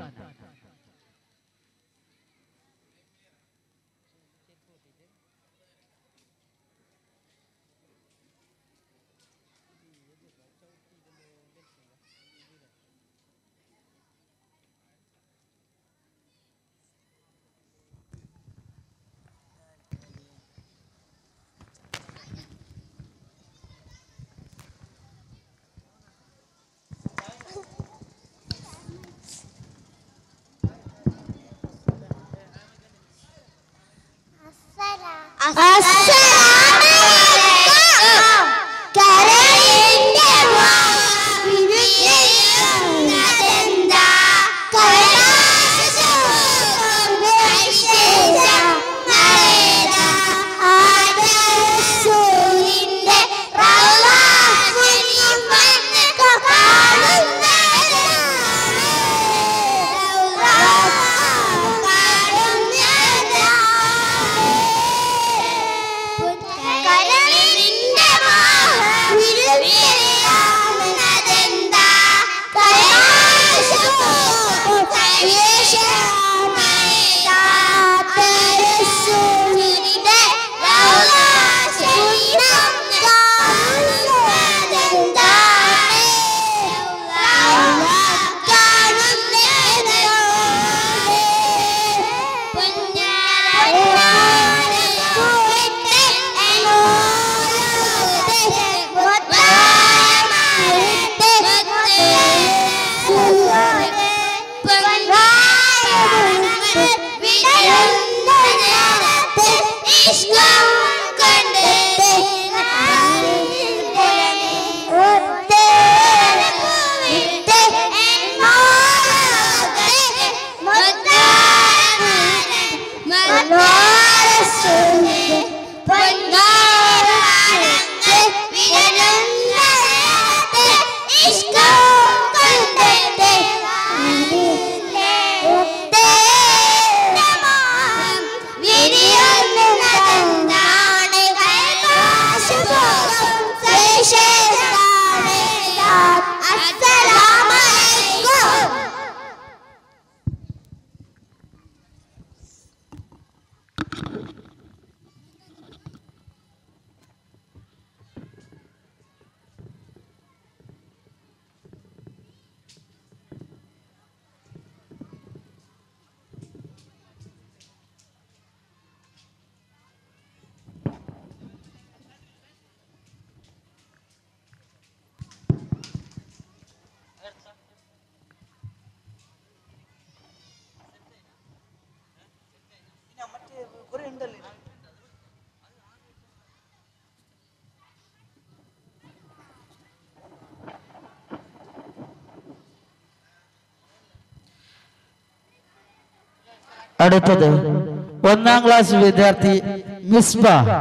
അടുത്തത് ഒന്നാം ക്ലാസ് വിദ്യാർത്ഥി മിസ്ബ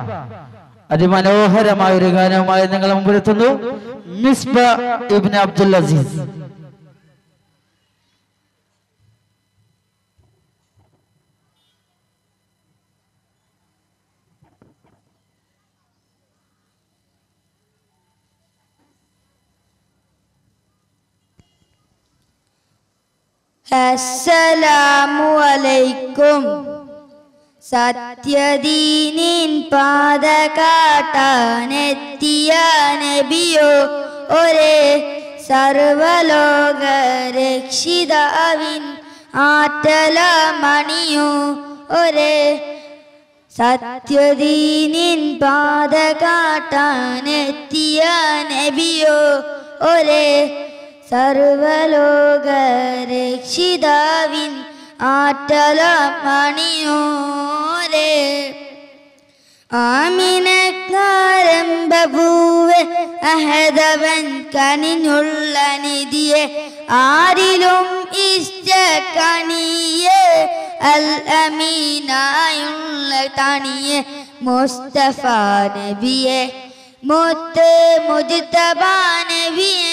അതിമനോഹരമായ ഒരു ഗാനവുമായി നിങ്ങൾ മുമ്പിലെത്തുന്നു മിസ്ബ ഇബ്ൻ അബ്ദുൽ അസീസ്
അസ്സലാമു അലൈക്കും സത്യദീനിൻ പാത കാട്ടാനെത്തിയ നബിയോ ഒരേ സർവലോക രക്ഷിതാവിൻ ആറ്റല മണിയോ ഒരേ സത്യദീനിൻ പാത കാട്ടാനെത്തിയ നബിയോ ഒരേ സർവലോക രക്ഷിതാവിൻ ആറ്റല മണിയോരേ ആമിനക്കാരംഭൂവെ അഹദവൻ കനിഞ്ഞുള്ള നിധിയെ ആരിലും ഇഷ്ട കണിയെ അൽ അമീനായുള്ള തണിയെ മുസ്തഫ നബിയെ മുത്ത് മുജ്തബ നബിയെ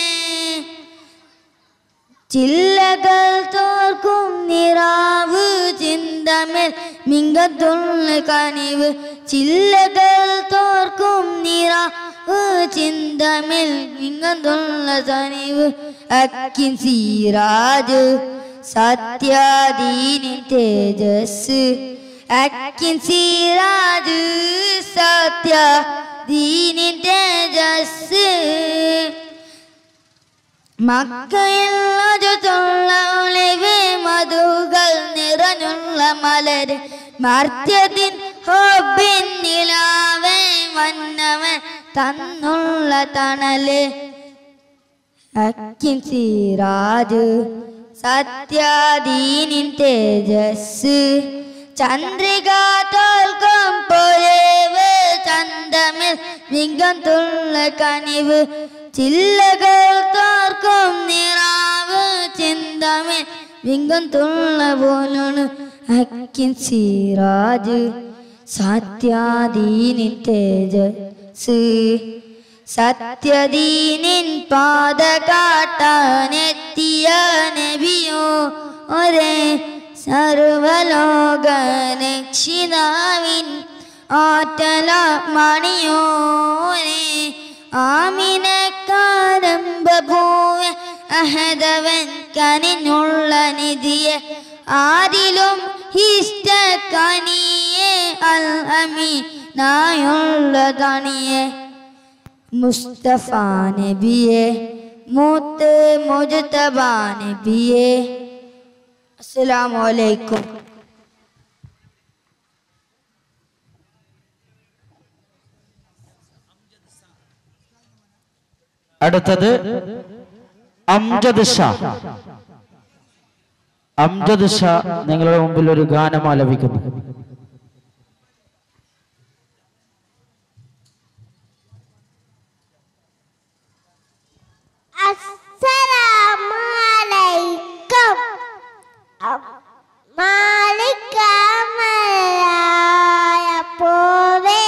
ചില്ലകൾ തോർക്കും നിറാവ് ചിന്തമേൽ മിങ്കത്തുള്ള കനിവ് ചില്ലകൾ തോർക്കും നിറ ചിന്തമിൽ മിങ്കത്തുള്ള തനിവ് അക്കിൻ സീരാജ് സത്യാദീനി തേജസ് അക്കിൻ സീരാജ് സത്യാദീനി തേജസ് മക്കയിലുള്ള ഒളിവ് മധുകൾ നിറഞ്ഞുള്ള മലര് മർത്യത്തിൻ ഹോബിൻ നിലാവേ വന്നവൻ തന്നുള്ള തണല് അക്കിൻ സിറാജ് സത്യാദീനിൻ തേജസ് ചന്ദ്രിക തോൽക്കും പൊരവ് ചന്തമിൽ മികം തുള്ള കനിവ് ചില്ലകൾ തോർക്കും നിറാവ് ചിന്തമിൽ മികം തുള്ള പോലാണ് അക്കിൻ സിറാജ് സത്യാദീനിൻ തേജസ് സത്യദീനിൻ പാത കാട്ടാനെത്തിയ നബിയോ ഒരേ സർവലോക രക്ഷിതാവിൻ ആറ്റല മണിയോരെ ആമിനക്കാരംഭ പോവെ അഹദവൻ കനിഞ്ഞുള്ള നിധിയെ ആരിലും ഇഷ്ട കനിയെ അൽ അമീ നായുള്ള തണിയെ മുസ്തഫ നബിയെ മൂത്ത് മുജ്തബ നബിയെ അസ്സലാമു അലൈക്കും
അടുത്തത് അംജദ് ഷാ അംജദ് ഷാ നിങ്ങളുടെ മുമ്പിൽ ഒരു ഗാനം ആലപിക്കുന്നു
അസ്സലാമലൈക്കും മാലിക്കമലായ പോവേ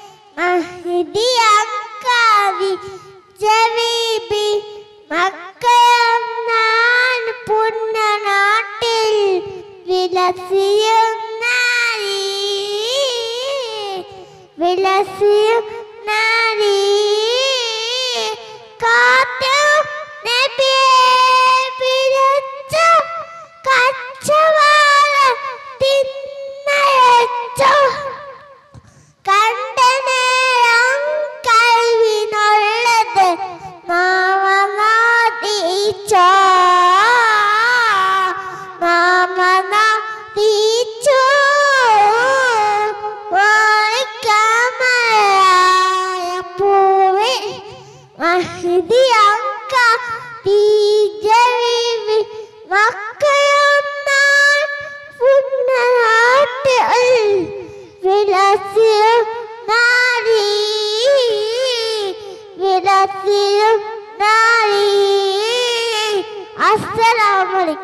മഹദിയക്കാവി ജവീബി മക്കയം ഞാൻ പുണ്യനാട്ടിൽ വിലസിയും നാരീ വിലസിയും നാരീ കാത്തു നബിയെ വിളിച്ച കച്ചവാള തിന്നയച്ചോ കണ്ട നേരം കഴിവിനുള്ളത് മാമനാദീച്ചോ മാമനാദീച്ചോ വാണിക്കമലായ പൂവേ മഹദിയങ്ക തീജവിവി മക്കയൊന്നാൻ പുന്നനാട്ടിൽ വിലസിയും നാരീ വിലസിയും നാരീ അസ്സലാമലൈക്കും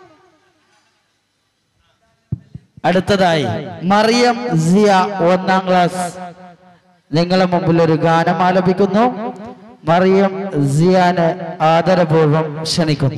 അടുത്തതായി മറിയം സിയ ഒന്നാം ക്ലാസ് നിങ്ങളുടെ മുമ്പിൽ ഒരു ഗാനം ആലപിക്കുന്നു മറിയം സിയാന് ആദരപൂർവം ക്ഷണിക്കുന്നു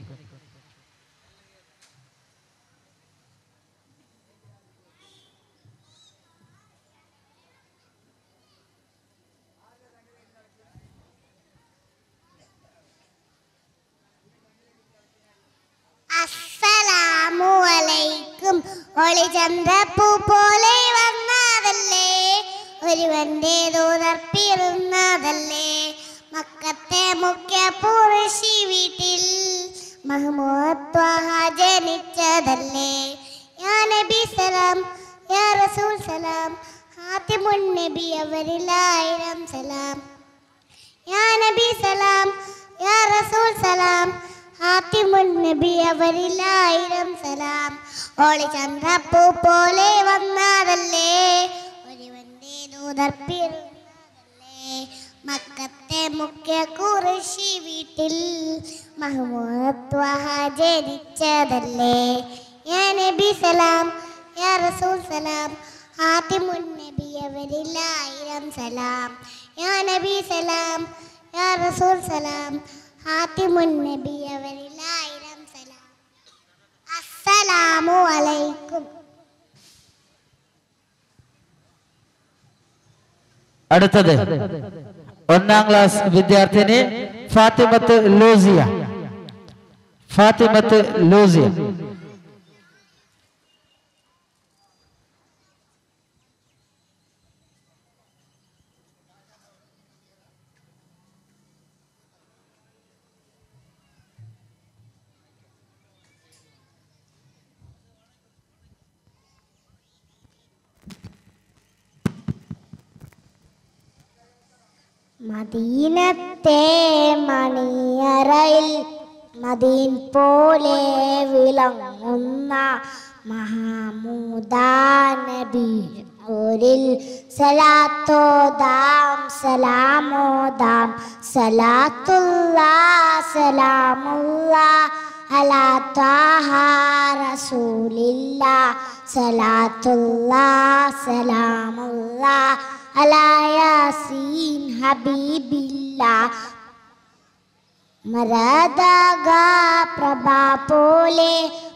അസ്സലാമു അലൈക്കും ഒളിചന്ദ്രപ്പൂ പോലെ വന്നതല്ലേ ഒരുവന്റെ ദൂതർപ്പിരുന്നതല്ലേ മക്കത്തെ മുഖ്യ പുരുഷി വീട്ടിൽ മഹ്മൂദ് ത്വഹ ജനിച്ചതല്ലേ യാ നബി സലാം യാ റസൂൽ സലാം ഹാത്തിമുൻ നബി അവരിലായിരം സലാം യാ നബി സലാം യാ റസൂൽ സലാം ഹാത്തിമുൻ നബി അവരിലായിരം സലാം ഓളി ചന്ദ്രപ്പൂ പോലെ വന്നതല്ലേ ഒരുവന്റെ ദൂതർപ്പിരുന്നതല്ലേ മക്കത്തെ മുഖ്യ കുറശി വീട്ടിൽ മഹ്മൂദ് ത്വഹ ജനിച്ചതല്ലേ യാ നബി സലാം യാ റസൂൽ സലാം ഹാത്തിമുൻ നബി അവരിലായിരം സലാം യാ നബി സലാം യാ റസൂൽ സലാം ഹാത്തിമുൻ നബി അവരിലായിരം സലാം അസ്സലാമു അലൈക്കും
അടുത്തത് ഒന്നാം ക്ലാസ് വിദ്യാർത്ഥിനി ഫാത്തിമത്ത് ലൂസിയ ഫാത്തിമത്ത് ലൂസിയ
മദീനത്തെ മണിയറയിൽ മദീൻ പോലെ വിളങ്ങുന്ന മഹാമൂദാ നബി ഓരിൽ സലാത്തോദാം സലാമോദാം സലാത്തുള്ള സലാമുള്ള അലാ ത്വാഹ റസൂലില്ല സലാത്തുള്ള സലാമുള്ള അലാ യാസീൻ ഹബീബില്ല മരതക പ്രഭ പോലെ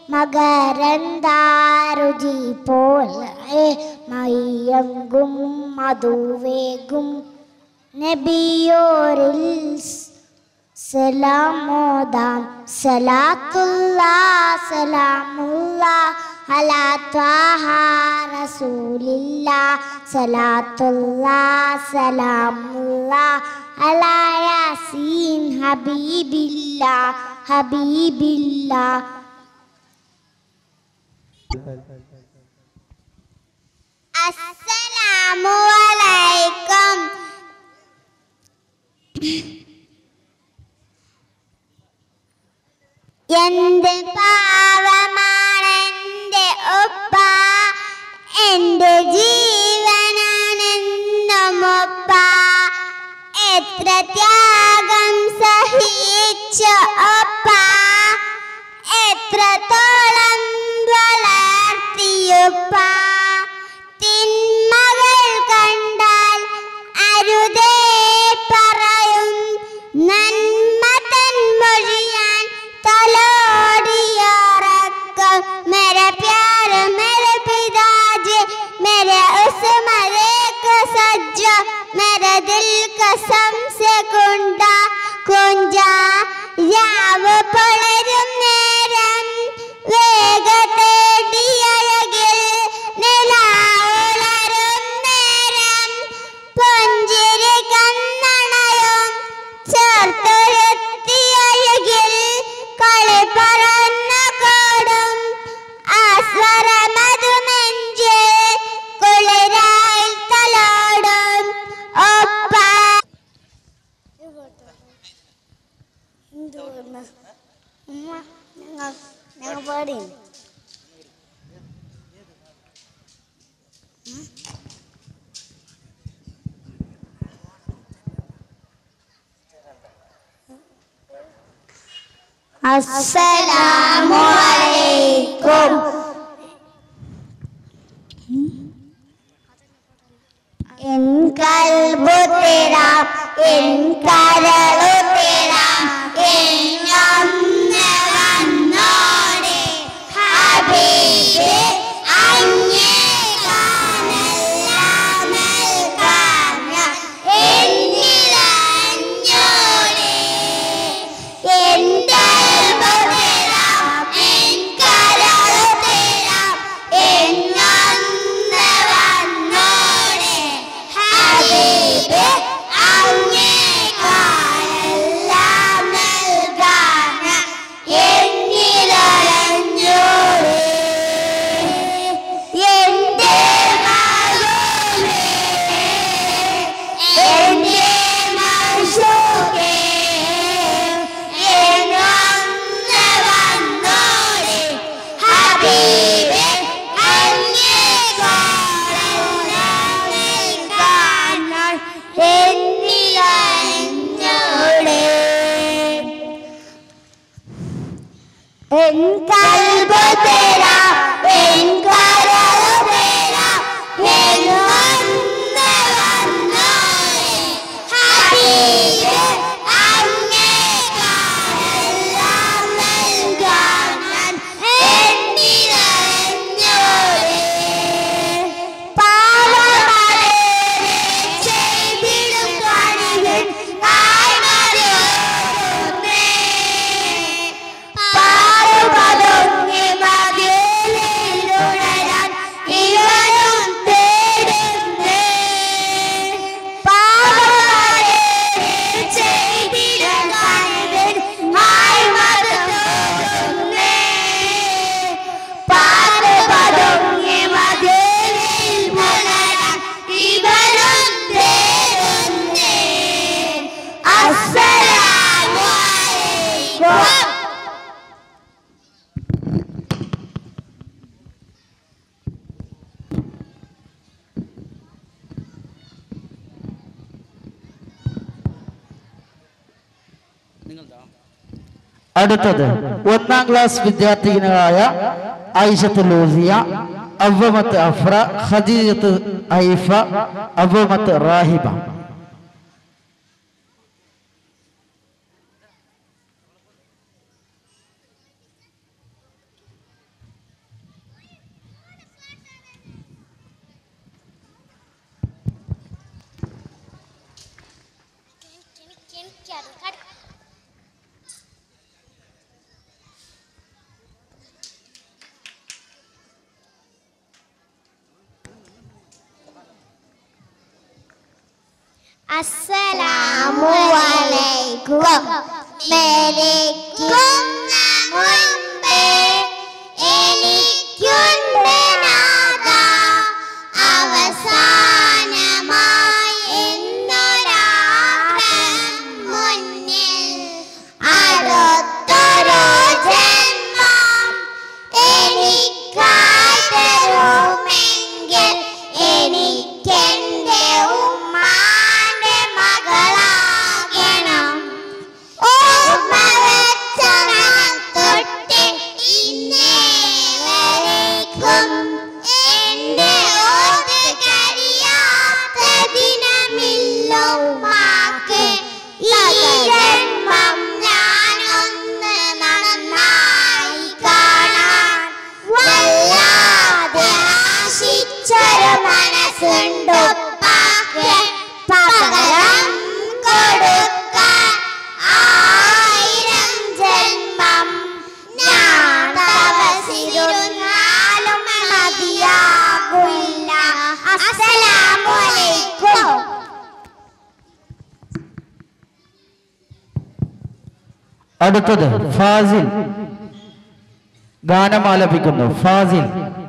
മകരന്താരുചി പോലെ മയ്യങ്കും മധുവേഗും നബിയോരിൽ സലാമോദാം സലാത്തുള്ള സലാമുള്ള അലാ ത്വാഹ റസൂലില്ല സലാത്തുള്ള സലാമുള്ള അലാ യാസീൻ ഹബീബില്ല ഹബീബില്ല അസ്സലാമു അലൈക്കും എന്ത് പാവമാണ് എൻ്റെ ഉപ്പ എൻ്റെ ജീവനാണെന്നും ഉപ്പ എത്ര ത്യാഗം സഹിച്ച ഉപ്പ എത്രത്തോളം വളർത്തിയുപ്പ തിന്മകൾ കണ്ടാൽ അരുതേ പറയും നന്മ തൻ മൊഴിയാൻ തലോടിയോറക്കം मेरे प्यार मेरे पिताजी मेरे उस मरे का सज्जा मेरे दिल कसम से कुंडा കുഞ്ചാ യാവ് പളരും നേരം വേഗത്തേടിയഴകിൽ നിലാവുളരും നേരം പുഞ്ചിരി കണ്ണണയും ചേർത്തൊരുത്തിയഴകിൽ കളി പറന്ന കോടും ആസ്വരമതുമെഞ്ച് കുളിരായി തലോടും ഒപ്പ ഞങ്ങൾ ഞങ്ങൾ പാടി അസ്സലാമു അലൈക്കും എൻ കൽബു തേരാ എൻ കരളു തേരാ എന്നൊന്ന് വന്നോടെ ഹബീബ് അങ്ങേ കാണെല്ലാം നൽകാൻ എന്നിലഞ്ഞോടെ എന്റെ തേരാം എൻ കരളു തേരാം എന്നൊന്ന് വന്നോടെ ഹബീബ് അങ്ങേ കാണെല്ലാം നൽകാൻ എന്നിലഞ്ഞോടെ എന്റെ മകളെ എന്റെ മനുഷ്യരെ എന്നൊന്ന് വന്നോടെ ഹബീബേ അങ്ങേ കാണാൻ എന്നിലഞ്ഞോടെ എൻ കൽബ് തേരാ എൻ കരള് തേരാ എന്നൊന്ന് വന്നോരെ ഹബീബ് അങ്ങേ കാണെല്ലാം നൽകാൻ എന്നിലഞ്ഞോരെ പാവമലരെ ചെയ്ത അസ്സലാമു അലൈക്കും
അടുത്തത് ഒന്നാം ക്ലാസ് വിദ്യാർത്ഥിനികളായ ഐഷത്ത് ലൂസിയ അവമത്ത് അഫ്ര ഖദീജത്ത് ഐഫ അവമത്ത് റാഹിബ
അസ്സലാമു അലൈക്കും മരിക്കുന്ന മുൻപേ എനിക്കുണ്ട് നാഥ അവസാനമായി എന്നൊരാഗ്രഹം മുന്നിൽ അടുത്തൊരു ജന്മം എനിക്കായി തരുമെങ്കിൽ എനിക്കെന്റെ ഉമ്മാന്റെ മകളാകണം ഓർമ്മ വെച്ച തൊട്ട് ഇന്നേ വരേക്കും എന്റെ ഓർത്ത് കഴിയാത്ത ദിനമില്ല ഉമ്മാക്ക് ഈ ജന്മം ഞാനൊന്ന് നന്നായി കാണാൻ വല്ലാതെ ആശിച്ചൊരു മനസ്സുണ്ടുപ്പാക്ക് പകരം കൊടുക്കാൻ ആയിരം ജന്മം ഞാൻ തപസിരുന്നാലും മതിയാകില്ല അസ്സലാമു അലൈക്കും
അടുത്തത് ഫാസിൽ ഗാനം ആലപിക്കുന്നു ഫാസിൽ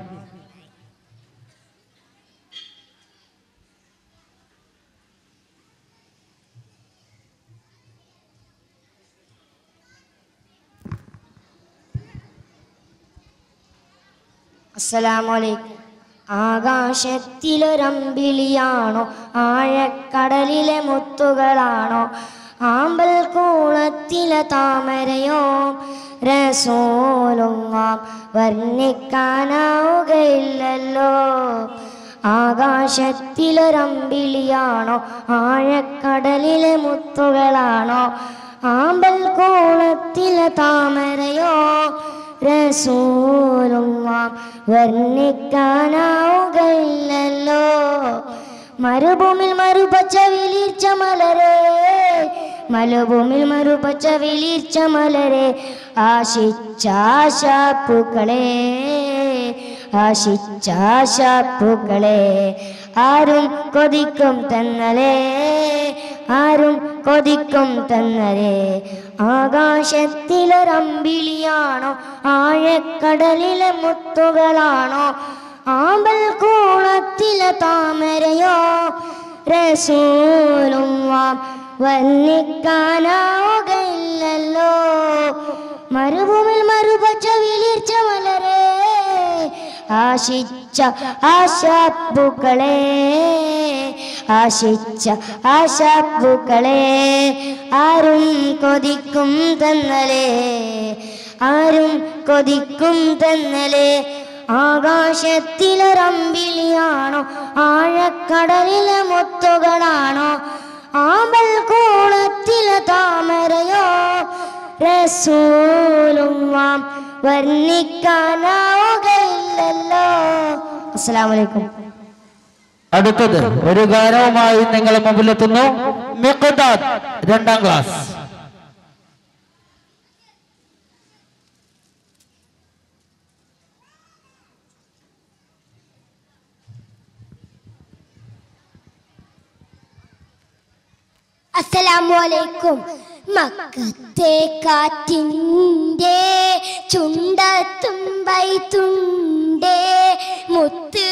അസ്സലാമലൈക്കും ആകാശത്തിലൊരമ്പിളിയാണോ ആഴക്കടലിലെ മുത്തുകളാണോ ആമ്പൽ കൂളത്തിലെ താമരയോ രസോലുങ്ങാം വർണ്ണിക്കാനാവുകയില്ലല്ലോ ആകാശത്തിലൊരമ്പിളിയാണോ ആഴക്കടലിലെ മുത്തുകളാണോ ആമ്പൽ കൂളത്തിലെ താമരയോ റസൂലുള്ളാം വർണ്ണിക്കാനാവുകയില്ലല്ലോ മരുഭൂമിൽ മറുപച്ച വിളിച്ച മലരെ മരുഭൂമിൽ മറുപച്ച വിളിച്ച മലരെ ആശിച്ചാശാപ്പുക്കളെ ആശിച്ചാശാപ്പുക്കളെ ആരും കൊതിക്കും തന്നലേ ആരും കൊതിക്കും തന്നരേ ആകാശത്തിലൊരമ്പിളിയാണോ ആഴക്കടലിലെ മുത്തുകളാണോ ആമ്പൽ കൂളത്തിലെ താമരയോ രസൂലും വാം വർണ്ണിക്കാനാവുകയില്ലല്ലോ മരുഭൂമിൽ മറുപച്ച വിളിച്ച മലരെ ആശിച്ച ആശാപ്പുക്കളെ ആശിച്ച ആശാപ്പുക്കളെ ആരും കൊതിക്കും തന്നലേ ആരും കൊതിക്കും തന്നലേ ആകാശത്തിലൊരമ്പിളിയാണോ ആഴക്കടലിലെ മുത്തുകളാണോ ആമ്പൽ കൂളത്തിലെ താമരയോ റസൂലും വാം വർണ്ണിക്കാനാവുകയില്ലല്ലോ അസ്സലാമലൈക്കും
അടുത്തത് ഒരു ഗാനവുമായി നിങ്ങളുടെ മുമ്പിലെത്തുന്നു മിഖ്ദാദ് രണ്ടാം ക്ലാസ്
അസ്സലാമു അലൈക്കും മക്കത്തെ കാറ്റിൻ്റെ ചുണ്ടത്തും വൈത്തുണ്ടേ മുത്ത്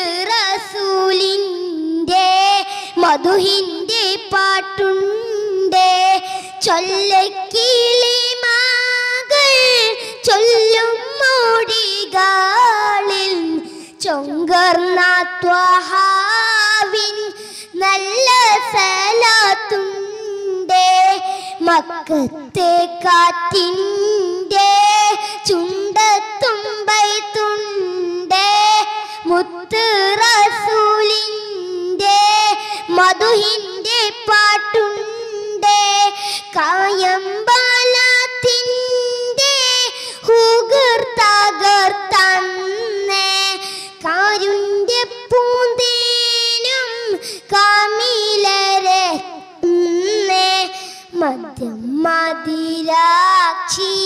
റസൂലിൻ്റെ മധുഹിൻ്റെ പാട്ടുണ്ടേ ചൊല്ലക്കിളിമാകൾ ചൊല്ലും മോടികളിൽ ചൊങ്കർന്ന ത്വഹാവിൻ നല്ല സലാത്തുണ്ടേ മക്കത്തെ കാറ്റിൻ്റെ ചുണ്ടത്തുമ്പൈത്തുണ്ടേ മുത്ത് റസൂലിൻ്റെ മധുഹിൻ്റെ പാട്ടുണ്ടേ കായമ്പാലത്തിൻ്റെ ഹുഗർ തകർത്തന്നേ കാരുണ്യ പൂന്തേനും കാമിലരെ മദ്യം മതിരാക്ഷി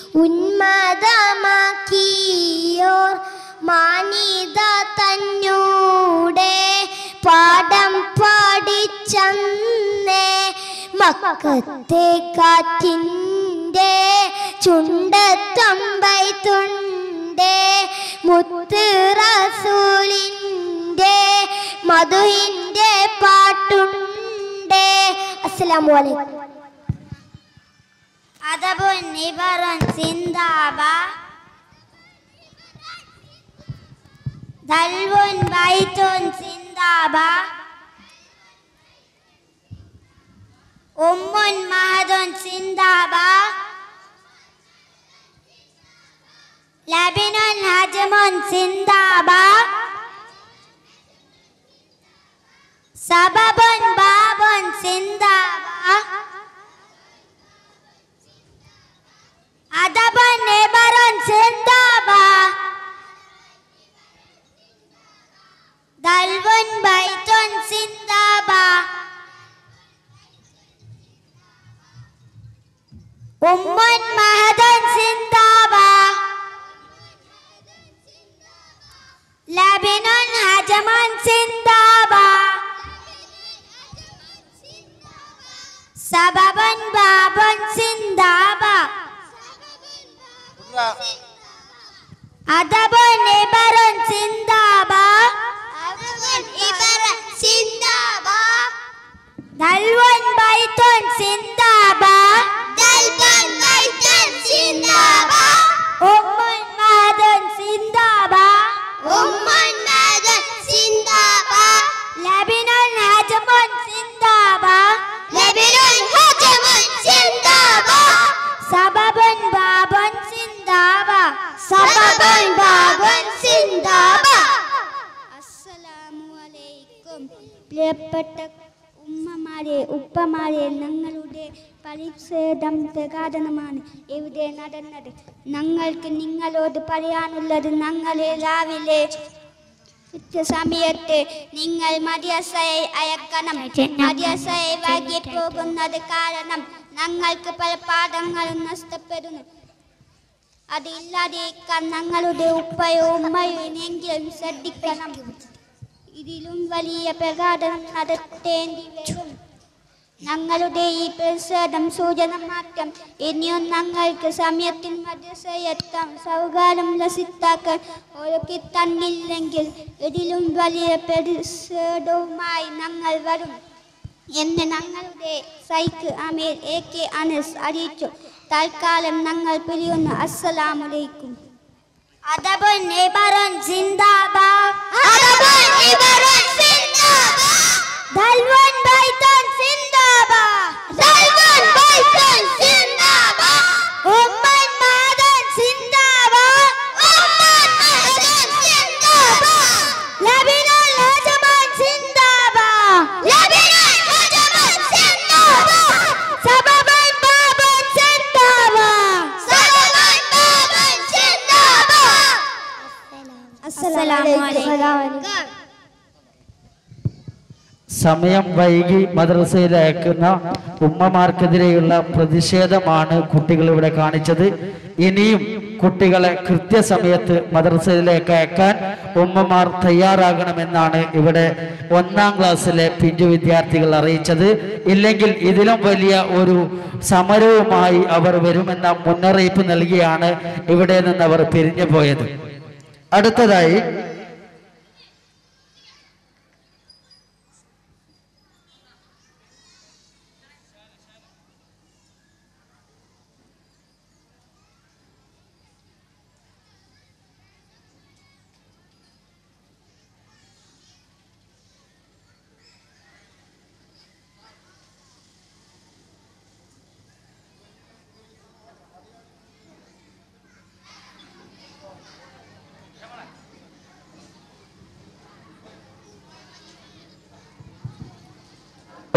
ഉന്മതമാക്കിയോർ മാനിത തന്നൂടെ പാടം പാടിച്ചന്നേ മക്കത്തെ കാറ്റിൻ്റെ ചുണ്ടത്തമ്പൈത്തുണ്ടേ മുത്ത് റസൂലിൻ്റെ മധുഹിൻ്റെ പാട്ടുണ്ടേ അസ്സലാമു അലൈക്കും
അതബുൻ നിബറുൻ സിന്ദാബ ദൽവുൻ ബൈത്തുൻ സിന്ദാബ ഉമ്മുൻ മഹദുൻ സിന്ദാബ ലബിനുൻ ഹജമുൻ സിന്ദാബ സബബുൻ ബാബുൻ സിന്ദാബ Adaban Nebaran Sindaba Dalwan Baiton Sindaba Umman Mahadan Sindaba Labinon Hajaman Sindaba Sababan Baban Sindaba Adabun Ibaran Sindaba Adabun Ibaran Sindaba Dalwan Baiton Sindaba Dalwan Baiton Sindaba Umman Madan Sindaba Umman Madan Sindaba Labinan Hajamun Sindaba Labinan Hajamun Sindaba Sababan Baban Sindaba Sababan Baban Sindaba
അസ്സലാമലൈക്കും പ്രിയപ്പെട്ട ഉമ്മമാരെ ഉപ്പമാരെ ഞങ്ങളുടെ പരിച്ഛേദം പ്രകാശനമാണ് ഇവിടെ നടന്നത് ഞങ്ങൾക്ക് നിങ്ങളോട് പറയാനുള്ളത് ഞങ്ങളെ രാവിലെ കൃത്യസമയത്ത് നിങ്ങൾ മദ്രസയെ അയക്കണം മദ്രസയെ വൈകി പോകുന്നത് കാരണം ഞങ്ങൾക്ക് പല പാഠങ്ങളും നഷ്ടപ്പെടുന്നു അതില്ലാതിരിക്കാൻ ഞങ്ങളുടെ ഉപ്പയോ ഉമ്മയോ ഇനിയെങ്കിലും ശ്രദ്ധിക്കണം ഇതിലും വലിയ പ്രകടനം നടത്തേണ്ടി വരും ഞങ്ങളുടെ ഈ പ്രതിഷേധം സൂചന മാറ്റം ഇനിയും ഞങ്ങൾക്ക് സമയത്തിൽ മദ്രസയെത്താം സൗകാരം ലസിത്താക്കാൻ ഒരുക്കി തന്നില്ലെങ്കിൽ ഇതിലും വലിയ പ്രതിഷേധവുമായി ഞങ്ങൾ വരും എന്ന് ഞങ്ങളുടെ സൈക്ക് അമീർ എ കെ അനസ് അറിയിച്ചു തൽക്കാലം ഞങ്ങൾ പിരിയുന്നു അസ്സലാമലൈക്കും
Adabun Ibaran Sindaba Adabun Ibaran Sindaba Dalwan Baiton Sindaba Dalwan Baiton Sindaba Umman Madan Sindaba Umman Madan Sindaba Labinan Hajaman Sindaba Labinan Hajaman Sindaba Sababan Baban Sindaba Sababan Baban Sindaba
അസ്സലാമലൈക്കും
സമയം വൈകി മദ്രസയിൽ അയക്കുന്ന ഉമ്മമാർക്കെതിരെയുള്ള പ്രതിഷേധമാണ് കുട്ടികൾ ഇവിടെ കാണിച്ചത് ഇനിയും കുട്ടികളെ കൃത്യസമയത്ത് മദ്രസയിലേക്ക് അയക്കാൻ ഉമ്മമാർ തയ്യാറാകണമെന്നാണ് ഇവിടെ ഒന്നാം ക്ലാസ്സിലെ പിഞ്ചു വിദ്യാർത്ഥികൾ അറിയിച്ചത് ഇല്ലെങ്കിൽ ഇതിലും വലിയ ഒരു സമരവുമായി അവർ വരുമെന്ന മുന്നറിയിപ്പ് നൽകിയാണ് ഇവിടെ നിന്ന് അവർ പിരിഞ്ഞു പോയത് അടുത്തതായി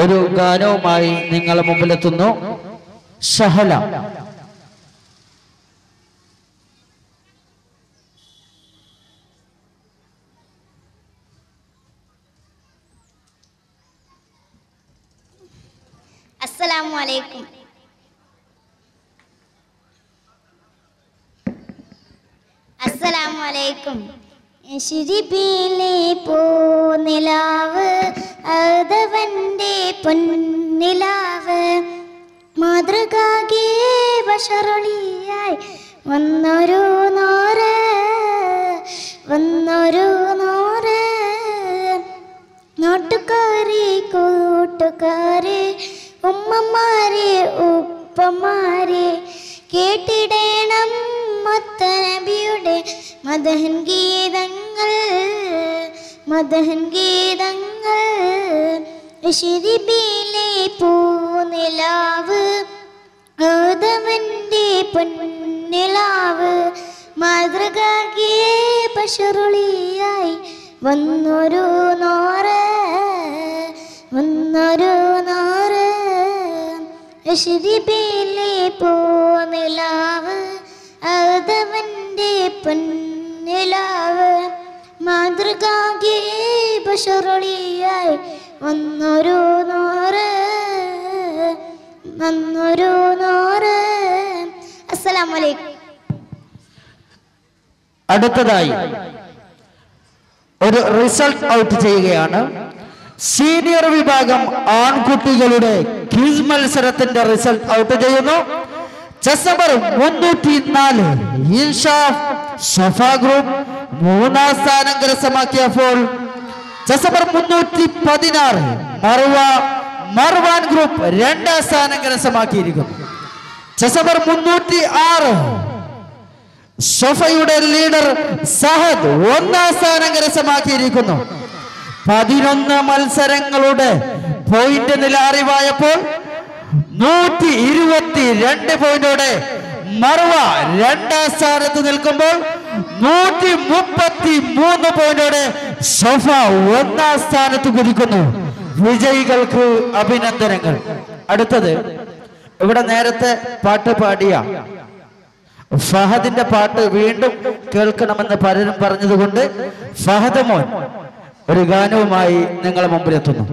ഒരു ഗാനവുമായി നിങ്ങളുടെ മുമ്പിലെത്തുന്നു ഷഹല
അസ്സലാമു അലൈക്കും അസ്സലാമു അലൈക്കും ശിരിബിലെ പൂനിലാവ് അതവന്റെ പൊന്നിലാവ് മാതൃകാകെ ബഷറൊളിയായി വന്നൊരു നോറ് വന്നൊരു നോറ് നാട്ടുകാരെ കൂട്ടുകാരെ ഉമ്മമാരെ ഉപ്പമാരെ കേട്ടിടേണം മുത്തനബിയുടെ മദഹൻ ഗീതങ്ങൾ മദഹൻ ഗീതങ്ങൾ ശിരിബിലെ പൂനിലാവ് ആദവന്റെ പൊന്നിലാവ് മാതൃകാകെ പശുറുളിയായി വന്നൊരു നോറ് വന്നൊരു നോറ് ശിരിബിലെ പൂനിലാവ് ആദവന്റെ പൊന്നിലാവ് മാതൃകാകെ പശുറുളിയായി വന്നൊരു നോറ് വന്നൊരു നോറ് അസ്സലാമലൈക്കും
അടുത്തതായി ഒരു റിസൾട്ട് ഔട്ട് ചെയ്യുകയാണ് സീനിയർ വിഭാഗം ആൺകുട്ടികളുടെ ക്വിസ് മത്സരത്തിന്റെ റിസൾട്ട് ഔട്ട് ചെയ്യുന്നു ചെസ് നമ്പർ മുന്നൂറ്റി നാല് ഇൻഷാഫ് സഫ ഗ്രൂപ്പ് മൂന്നാം സ്ഥാനം കരസ്ഥമാക്കിയപ്പോൾ ചെസ് നമ്പർ മുന്നൂറ്റി പതിനാറ് മറുവ മർവാൻ ഗ്രൂപ്പ് രണ്ടാം സ്ഥാനം കരസ്ഥമാക്കിയിരിക്കുന്നു ചെസ് നമ്പർ മുന്നൂറ്റി ആറ് സൊഫയുടെ ലീഡർ സഹദ് ഒന്നാം സ്ഥാനം കരസ്ഥമാക്കിയിരിക്കുന്നു പതിനൊന്ന് മത്സരങ്ങളുടെ പോയിന്റ് നില അറിവായപ്പോൾ നൂറ്റി ഇരുപത്തി രണ്ട് പോയിന്റോടെ മറുവ രണ്ടാം സ്ഥാനത്ത് നിൽക്കുമ്പോൾ നൂറ്റി മുപ്പത്തി മൂന്ന് പോയിന്റോടെ സൊഫ ഒന്നാം സ്ഥാനത്ത് കുതിക്കുന്നു വിജയികൾക്ക് അഭിനന്ദനങ്ങൾ അടുത്തത് ഇവിടെ നേരത്തെ പാട്ട് പാടിയ ഫഹദിന്റെ പാട്ട് വീണ്ടും കേൾക്കണമെന്ന് പലരും പറഞ്ഞതുകൊണ്ട് ഫഹദ് മോൻ ഒരു ഗാനവുമായി നിങ്ങളെ മുമ്പിലെത്തുന്നു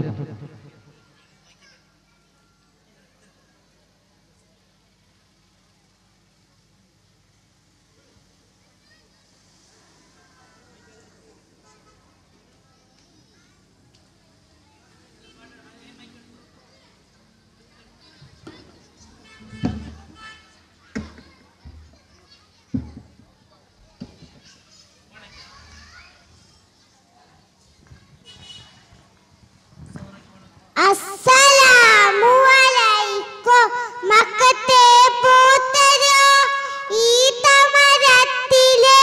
അസ്സലാമു അലൈക്കും മക്കത്തെ പൂത്തരോ ഈ തമരത്തിലെ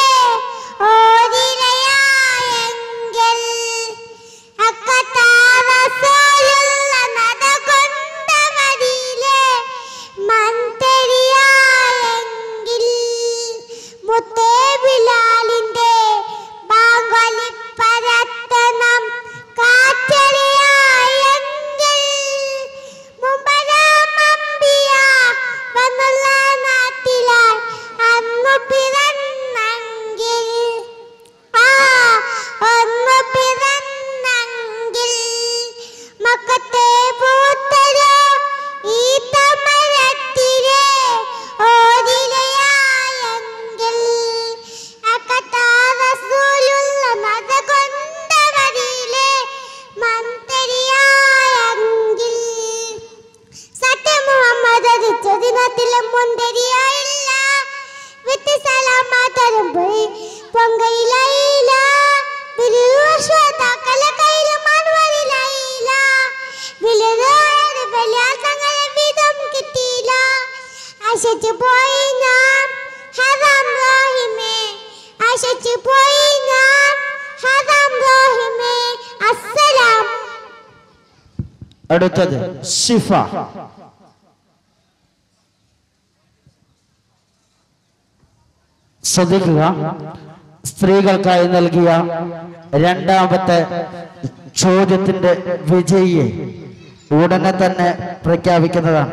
ഓരിരയായെങ്കിൽ അക്കത്താവസോലുള്ള നടകൊണ്ട മതിയിലെ മന്ദരിയായെങ്കിൽ മുത്തേ ബിലാലിന്റെ ബാങ്കൊലി പരത്തണം കാറ്ററിയായെങ്കിൽ മുമ്പരാമമ്പിയ വന്നുള്ള നാട്ടിലായി അന്നു പിറന്നെങ്കിൽ ആ ഒന്ന് പിറന്നെങ്കിൽ മക്കത്തെ പൂത്തരോ ഈ തമരത്തിലെ ഓരിലയായെങ്കിൽ അക്കത്താറസൂലുള്ള മത കൊണ്ടവരിലെ മന്ത്രിയായെങ്കിൽ സത്യ മുഹമ്മദ് അരിച്ച ദിനത്തിലെ മുന്തരിയായില്ല വിത്ത് സലാമാതരും പോയി പൊങ്കയിലായില്ല വിരുശ്വതാക്കല കയ്യിലും മൺവരിലായില്ല വിലതോട് ബലിയാത്തങ്ങളെ വിധം കിട്ടിയില്ല ആശിച്ചു പോയി ഞാൻ ഹറാം റോഹിമേ ആശിച്ചു പോയി ഞാൻ ഹറാം റോഹിമേ അസ്സലാം
അടുത്തത് ഷിഫ ശ്രദ്ധിക്കുക സ്ത്രീകൾക്കായി നൽകിയ രണ്ടാമത്തെ ചോദ്യത്തിന്റെ വിജയിയെ ഉടനെ തന്നെ പ്രഖ്യാപിക്കുന്നതാണ്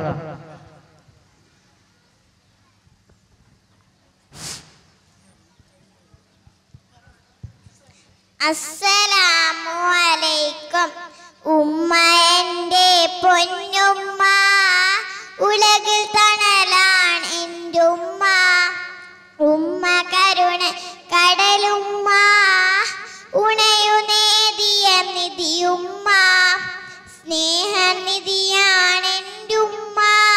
അസ്സലാമു അലൈക്കും ഉമ്മ എൻ്റെ പൊന്നുമ്മ ഉലകിൽ തണലാണ് എൻ്റെ ഉമ്മ ഉമ്മ കരുണ കടലുമ്മ ഉണയു നേതിയ നിധിയുമ്മ സ്നേഹനിധിയാണ് എൻ്റെ ഉമ്മ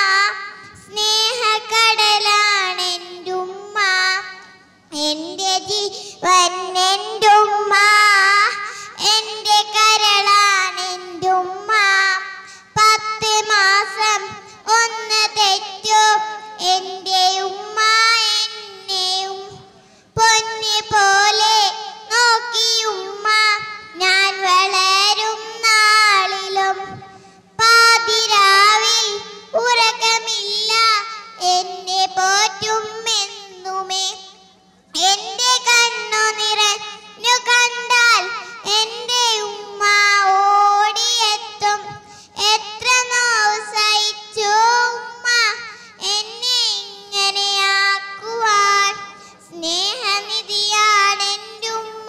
സ്നേഹക്കടലാണ് എൻ്റെ ഉമ്മ എന്റെ ജീവൻ എൻ്റെ ഉമ്മ എന്റെ കരളാണ് എൻ്റെ ഉമ്മ പത്ത് മാസം ഒന്ന് തെറ്റു എൻ്റെ ഉമ്മ എന്നെയും പൊന്നു പോലെ നോക്കി ഉമ്മ ഞാൻ വളരും നാളിലും പാതിരാവിൽ ഉറക്കമില്ല എന്നെ പോറ്റുമെന്നുമേ എന്റെ കണ്ണു നിറഞ്ഞു കണ്ടാൽ എന്റെ ഉമ്മ ഓടിയെത്തും എത്ര നോവ് സഹിച്ചു ഉമ്മ എന്നെ ഇങ്ങനെയാക്കുവാൻ സ്നേഹനിധിയാണ് എൻ്റെ ഉമ്മ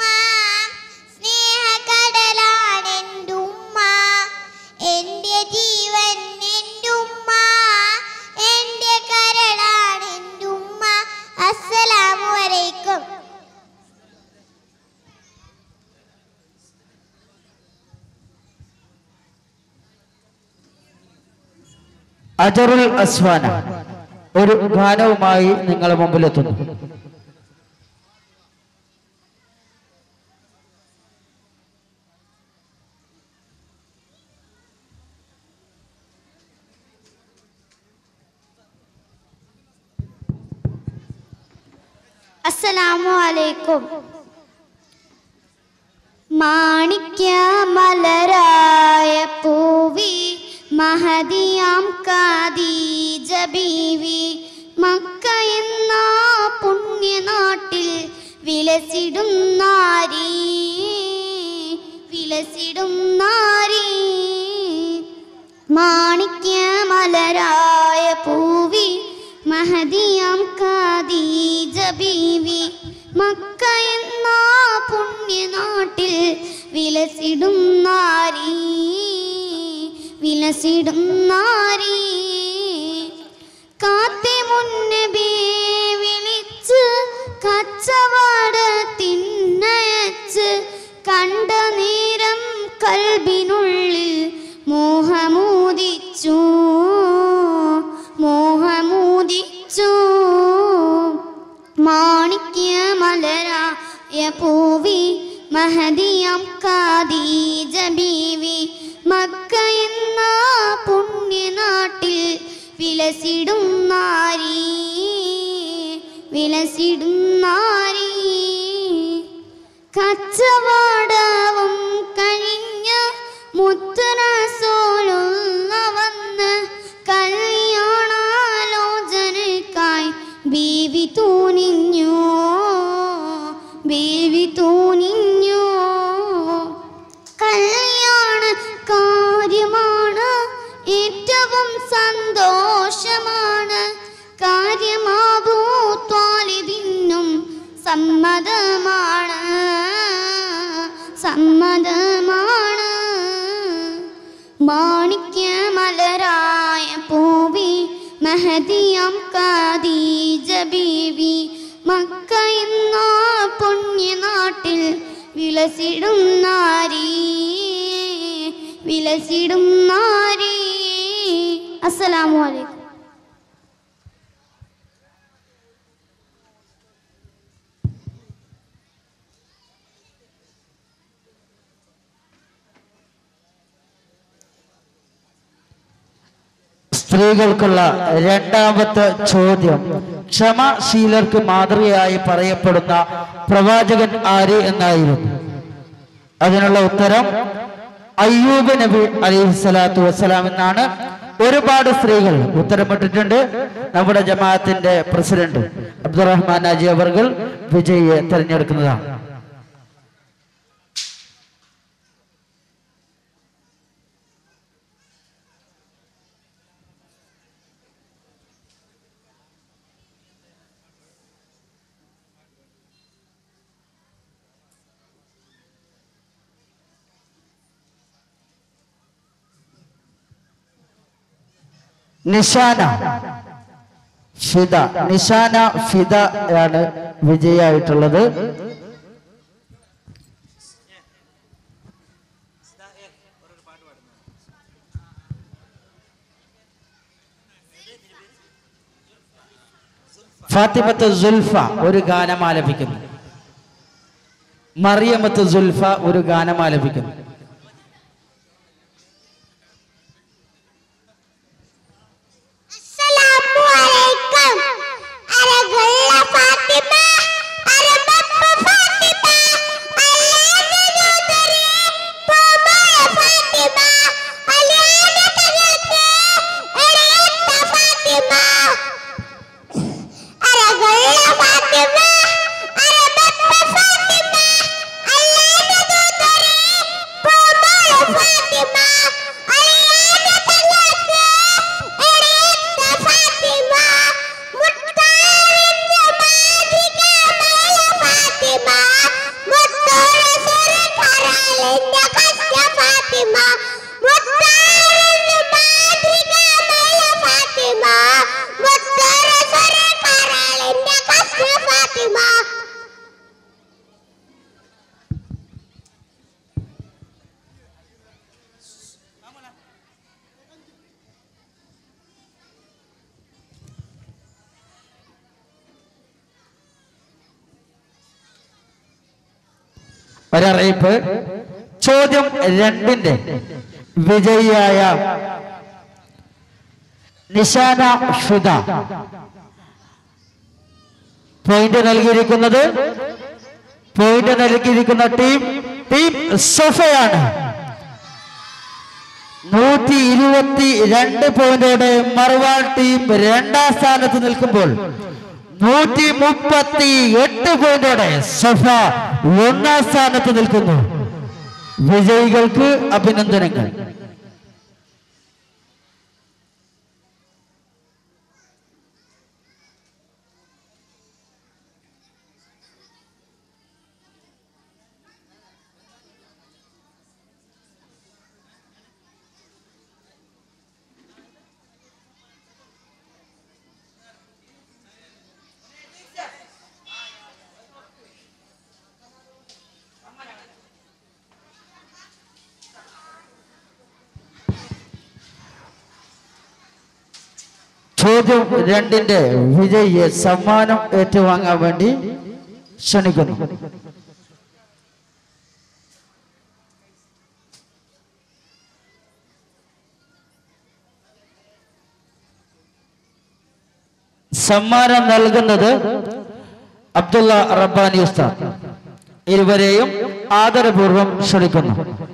സ്നേഹക്കടലാണ് എൻ്റെ ഉമ്മ എൻ്റെ ജീവൻ എൻ്റെ ഉമ്മ എൻ്റെ കരളാണ് എൻ്റെ ഉമ്മ അസ്സലാമു അലൈക്കും
അജറുൽ അസ്വാന ഒരു ഗാനവുമായി നിങ്ങളുടെ മുമ്പിലെത്തുന്നു
അസ്സലാമു അലൈക്കും മാണിക്യ മലരായ പൂവി മഹദിയാം കാദീജ ബീവി മക്ക എന്ന പുണ്യനാട്ടിൽ വിലസിടും നാരി വിലസിടും നാരി മാണിക്യ മലരായ പൂവി മഹദിയാം കാദീജ ബീവി മക്ക എന്ന പുണ്യനാട്ടിൽ വിലസിടും നാരി വിലസിടും നാരി കാത്തി മുന്നബി വിളിച്ച് കച്ചവടത്തിനയച്ച് കണ്ട നേരം കൽബിനുള്ളിൽ മോഹമൂതിച്ചു മോഹമൂതിച്ചു മാണിക്യ മലരായ പൂവി മഹദിയം കാദീജ ബീവി മക്ക എന്ന പുണ്യനാട്ടിൽ വിലസിടും നാരി വിലസിടും നാരി കച്ചവടവും കഴിഞ്ഞ മുത്തറസോലുള്ള വന്ന് കല്യാണാലോചനക്കായി ബീവി തൂനിഞ്ഞു ബീവി തൂനിഞ്ഞു കല്യാണ കാര്യമാണ് ഏറ്റവും സന്തോഷമാണ് കാര്യമാകൂ ത്വാലിബിനും സമ്മതമാണ് സമ്മതമാണ് മാണിക്യ മലരായ പൂവി മഹദിയം കാദീജ ബീവി മക്ക എന്ന പുണ്യനാട്ടിൽ വിലസിടും നാരി വിലസിടും നാരി അസ്സലാമു അലൈക്കും
സ്ത്രീകൾക്കുള്ള രണ്ടാമത്തെ ചോദ്യം ക്ഷമശീലർക്ക് മാതൃകയായി പറയപ്പെടുന്ന പ്രവാചകൻ ആര് എന്നായിരുന്നു അതിനുള്ള ഉത്തരം അയ്യൂബ് നബി അലൈഹി സ്വലാത്തു വസ്സലാം എന്നാണ് ഒരുപാട് സ്ത്രീകൾ ഉത്തരമിട്ടിട്ടുണ്ട് നമ്മുടെ ജമാഅത്തിന്റെ പ്രസിഡന്റ് അബ്ദുറഹ്മാൻ അജി അവർകൾ വിജയിയെ തെരഞ്ഞെടുക്കുന്നതാണ് നിഷാന ഫിദ നിഷാന ഫിദ ആണ് വിജയായിട്ടുള്ളത് ഫാത്തിമത്ത് സുൽഫ ഒരു ഗാനം ആലപിക്കുന്നു മറിയമത്ത് സുൽഫ ഒരു ഗാനം ആലപിക്കുന്നു
അസ്സലാമു അലൈക്കും അരഗുള്ള ഫാത്തിമ അരബപ്പ ഫാത്തിമ അല്ലാഹുദരി പൂമായ ഫാത്തിമ അലിയാന തങ്ങൾക്ക് എളിയത്ത ഫാത്തിമ അരഗുള്ള ഫാത്തിമ അരബപ്പ ഫാത്തിമ അല്ലാഹുദരി പൂമായ ഫാത്തിമ അലിയാന തങ്ങൾക്ക് എളിയത്ത ഫാത്തിമ മുത്താറിന്റെ മാതൃകമായ ഫാത്തിമ മുത്തോള സുരകരാലിന്റെ കസ്റ്റ ഫാത്തിമ മുത്താറിന്റെ മാതൃകമായ ഫാത്തിമ മുത്തോള സുരകരാലിന്റെ കസ്റ്റ ഫാത്തിമ
ഒരറിയിപ്പ് ചോദ്യം രണ്ടിന്റെ വിജയിയായ നിഷാന ഫിദ പോയിന്റ് നൽകിയിരിക്കുന്നത് പോയിന്റ് നൽകിയിരിക്കുന്ന ടീം ടീം സൊഫയാണ് നൂറ്റി ഇരുപത്തി രണ്ട് പോയിന്റോടെ മറുവാൻ ടീം രണ്ടാം സ്ഥാനത്ത് നിൽക്കുമ്പോൾ നൂറ്റി മുപ്പത്തി എട്ട് പോയിന്റോടെ സഫ ഒന്നാം സ്ഥാനത്ത് നിൽക്കുന്നു വിജയികൾക്ക് അഭിനന്ദനങ്ങൾ ചോദ്യം രണ്ടിന്റെ വിജയിയെ സമ്മാനം ഏറ്റുവാങ്ങാൻ വേണ്ടി ക്ഷണിക്കുന്നു സമ്മാനം നൽകുന്നത് അബ്ദുള്ള റബ്ബാനി ഉസ്താദ് ഇരുവരെയും ആദരപൂർവ്വം ക്ഷണിക്കുന്നു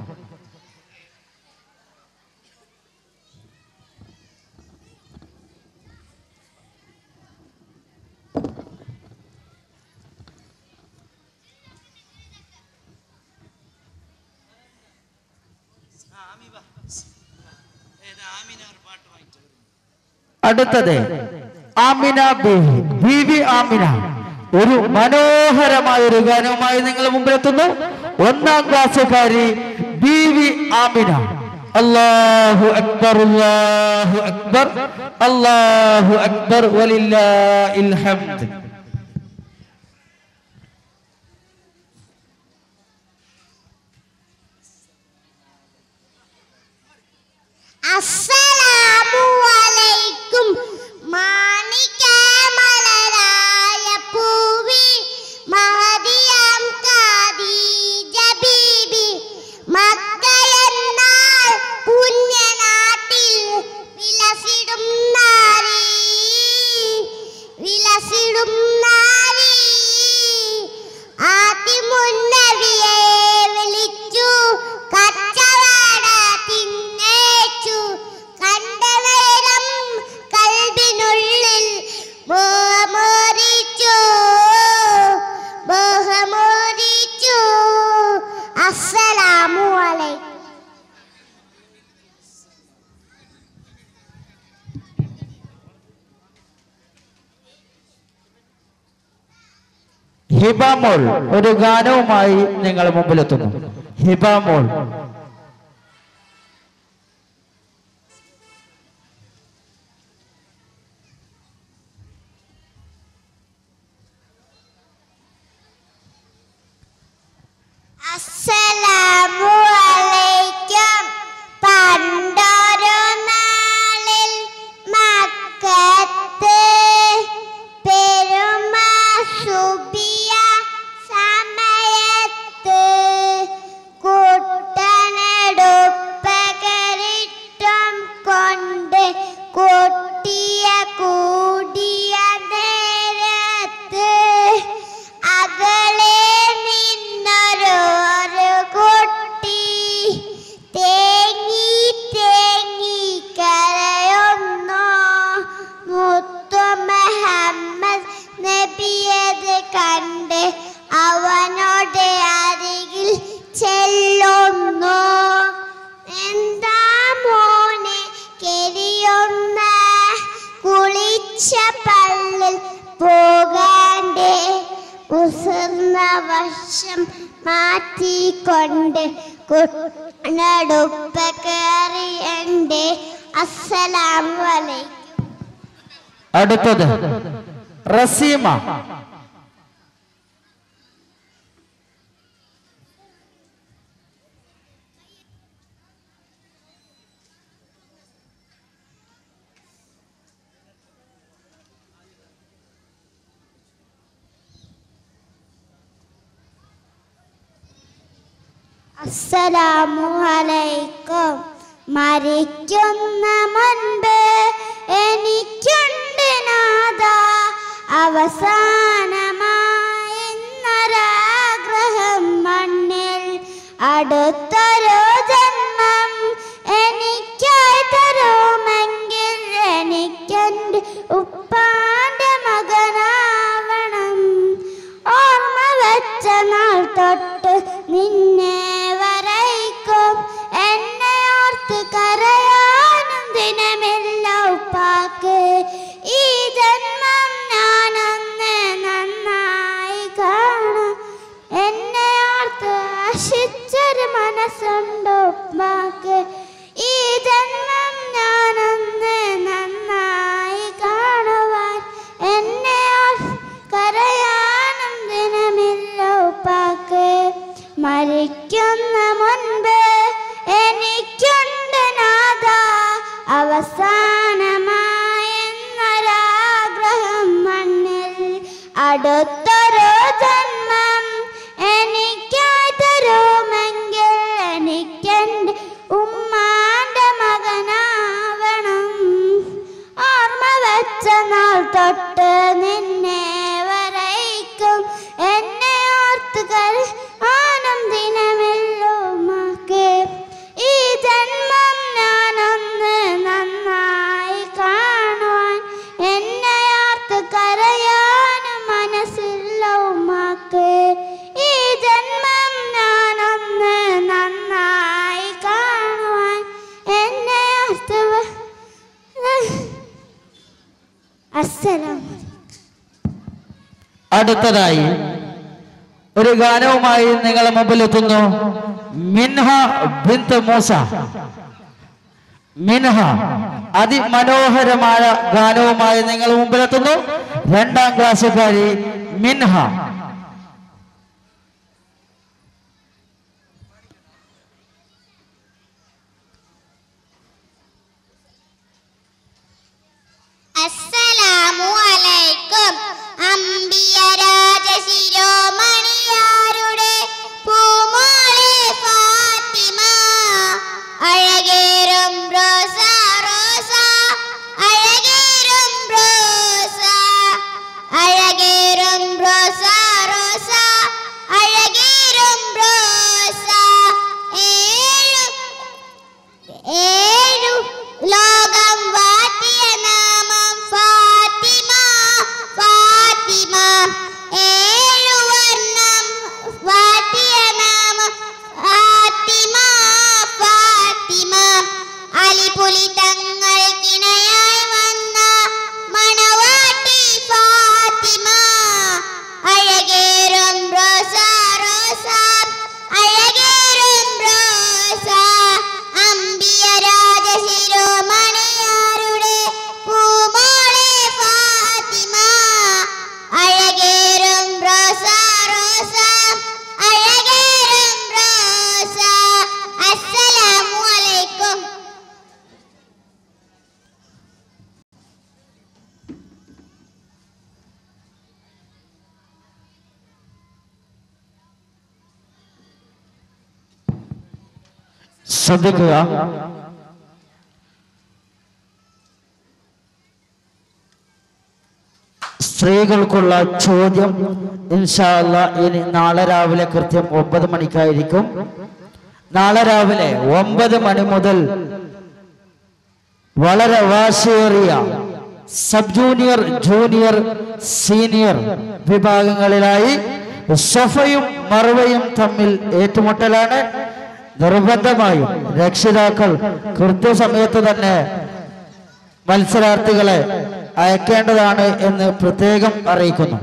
അടുത്തത് ആമിന ബീവി ബീവി ആമിന ഒരു മനോഹരമായ ഒരു ഗാനവുമായി നിങ്ങളുടെ മുമ്പിലെത്തുന്നു ഒന്നാം ക്ലാസ്സുകാരി ബീവി ആമിന അല്ലാഹു അക്ബർ അല്ലാഹു അക്ബർ അല്ലാഹു അക്ബർ വലില്ലാഹിൽ ഹംദ്
അസ്സലാമു അലൈക്കും മാണിക്യ മലരായ പൂവി മഹദിയാം ഖദീജ ബീബി മക്കയെന്നാൽ പുണ്യനാട്ടിൽ വിലസിടും നാരി വിലസിടും നാരി ആദ്യമുന്നവിയെ വിളിച്ചു കച്ചവട തിന്നേച്ചു കണ്ട നേരം കൽബിനുള്ളിൽ മോഹമോദിച്ചു മോഹമോദിച്ചു അസ്സലാമു അലൈക്കും
ഹിബാമോൾ ഒരു ഗാനവുമായി നിങ്ങളുടെ മുമ്പിലെത്തുന്നു ഹിബാമോൾ
കാലിൽ പോകാണ്ടേ ഉസർന്ന വർഷം മാറ്റിക്കൊണ്ട് കുട്ടടുപ്പ കയറിയണ്ടേ അസ്സലാം വലൈക്കും
അടുത്തത് റസീമ
അസ്സലാമു അലൈക്കും മരിക്കുന്ന മുൻപ് എനിക്കുണ്ട് നാദ അവസാനമായെന്നൊരാഗ്രഹം മണ്ണിൽ അടുത്തൊരു ജന്മം എനിക്കായി തരുമെങ്കിൽ എനിക്കെൻ്റെ ഉപ്പാന്റെ മകനാവണം ഓർമ്മ വെച്ച നാൾ തൊട്ട് നിന്നെ വരയ്ക്കും എന്നെ ഓർത്ത് കരയാനും ദിനമില്ല ഉപ്പാക്ക് ഈ ജന്മം ഞാനൊന്ന് നന്നായി കാണാം എന്നെ ഓർത്ത് ആശിച്ചൊരു മനസ്സുണ്ട് ഉപ്പാക്ക് ഈ ജന്മം ഞാനൊന്ന് നന്നായി കാണുവാൻ എന്നെ ഓർത്ത് കരയാനും ദിനമില്ല ഉപ്പാക്ക് മരിക്കുന്ന മുൻപ് എനിക്കുണ്ട് നാദ അവസാനമായെന്നൊരാഗ്രഹം മണ്ണിൽ അടുത്തൊരു ജന്മം എനിക്കായി തരുമെങ്കിൽ എനിക്കെൻ്റെ ഉമ്മാന്റെ മകനാവണം ഓർമ്മ വെച്ച നാൾ തൊട്ട് നിന്നെ വരയ്ക്കും എന്നെ ഓർത്ത് കരു ആനന്ദിനമില്ലുമാക്ക് ഈ ജന്മം ഞാനൊന്ന് നന്നായി കാണുവാൻ എന്നെ ഓർത്ത് കരയാനും മനസ്സില്ല ഉമ്മാക്ക് ഈ ജന്മം ഞാനൊന്ന് നന്നായി കാണുവാൻ എന്നെ ഓർത്ത് വ- അസ്സലാം
അടുത്തതായി ഒരു ഗാനവുമായി നിങ്ങളെ മുമ്പിൽ എത്തുന്നു മിൻഹ ബിന്ത് മൂസ മിൻഹ അതിമനോഹരമായ ഗാനവുമായി നിങ്ങളുടെ മുമ്പിലെത്തുന്നു രണ്ടാം ക്ലാസ്സുകാരി മിൻഹ
അസ്സലാമു അലൈക്കും അമ്പിയ രാജശിരോമണിയാരുടെ പൂമോളെ ഫാത്തിമ അഴകേറും റോസ റോസ അഴകേറും റോസ അഴകേറും റോസ റോസ അഴകേറും റോസ ഏഴു ഏഴു ലോകം വാട്ടിയ നാമം ഫാത്തിമ ഫാത്തിമ ഏഴു വർണ്ണം വാട്ടിയ നാമം ഫാത്തിമ ഫാത്തിമ അലിപുലി തങ്ങൾക്കിണയായി വന്ന മണവാട്ടി ഫാത്തിമ അഴകേറും റോസ റോസ അഴകേറും റോസ അമ്പിയ രാജശിരോമണിയാരുടെ പൂമോളെ ഫാത്തിമ അഴകേറും റോസ റോസ അഴകേറും റോസ അസ്സലാമു അലൈക്കും
ശ്രദ്ധിക്കുക സ്ത്രീകൾക്കുള്ള ചോദ്യം ഇൻഷാല്ല ഇനി നാളെ രാവിലെ കൃത്യം ഒമ്പത് മണിക്കായിരിക്കും നാളെ രാവിലെ ഒമ്പത് മണി മുതൽ വളരെ വാശിയേറിയ സബ് ജൂനിയർ ജൂനിയർ സീനിയർ വിഭാഗങ്ങളിലായി സൊഫയും മറുവയും തമ്മിൽ ഏറ്റുമുട്ടലാണ് നിർബന്ധമായും രക്ഷിതാക്കൾ കൃത്യസമയത്ത് തന്നെ മത്സരാർത്ഥികളെ അയക്കേണ്ടതാണ് എന്ന് പ്രത്യേകം അറിയിക്കുന്നു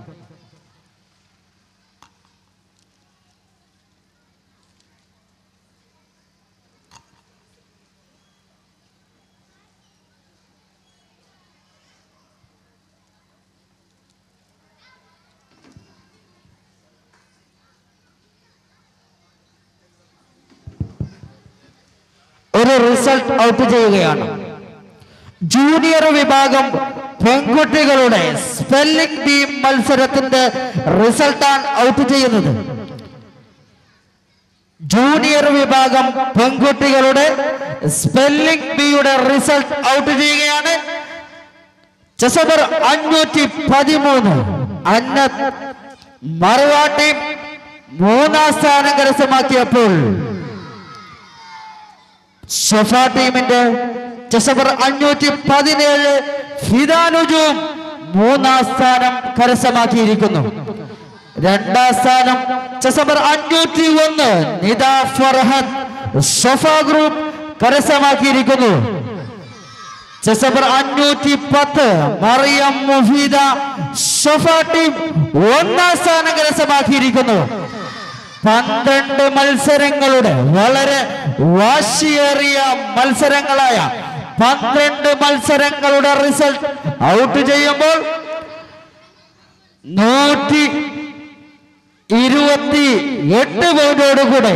ഒരു റിസൾട്ട് ഔട്ട് ചെയ്യുകയാണ് ജൂനിയർ വിഭാഗം പെൺകുട്ടികളുടെ സ്പെല്ലിംഗ് ബി മത്സരത്തിന്റെ റിസൾട്ടാണ് ഔട്ട് ചെയ്യുന്നത് ജൂനിയർ വിഭാഗം പെൺകുട്ടികളുടെ സ്പെല്ലിംഗ് ബിയുടെ റിസൾട്ട് ഔട്ട് ചെയ്യുകയാണ് ചെസബർ അഞ്ഞൂറ്റി പതിമൂന്ന് അന്ന മറുവാട്ടി മൂന്നാം സ്ഥാനം കരസ്ഥമാക്കിയപ്പോൾ ഷഫ ടീമിന്റെ ചെസബർ അഞ്ഞൂറ്റി പതിനേഴ് ഫിദാനുജും മൂന്നാം സ്ഥാനം കരസ്ഥമാക്കിയിരിക്കുന്നു രണ്ടാം സ്ഥാനം ചെസബർ അഞ്ഞൂറ്റി ഒന്ന് നിദ ഫർഹൻ ഷഫ ഗ്രൂപ്പ് കരസ്ഥമാക്കിയിരിക്കുന്നു ചെസബർ അഞ്ഞൂറ്റി പത്ത് മറിയം മുഫീദ ഷഫ ടീം ഒന്നാം സ്ഥാനം കരസ്ഥമാക്കിയിരിക്കുന്നു പന്ത്രണ്ട് മത്സരങ്ങളുടെ വളരെ വാശിയേറിയ മത്സരങ്ങളായ പന്ത്രണ്ട് മത്സരങ്ങളുടെ റിസൾട്ട് ഔട്ട് ചെയ്യുമ്പോൾ നൂറ്റി ഇരുപത്തി എട്ട് പോയിന്റോടുകൂടെ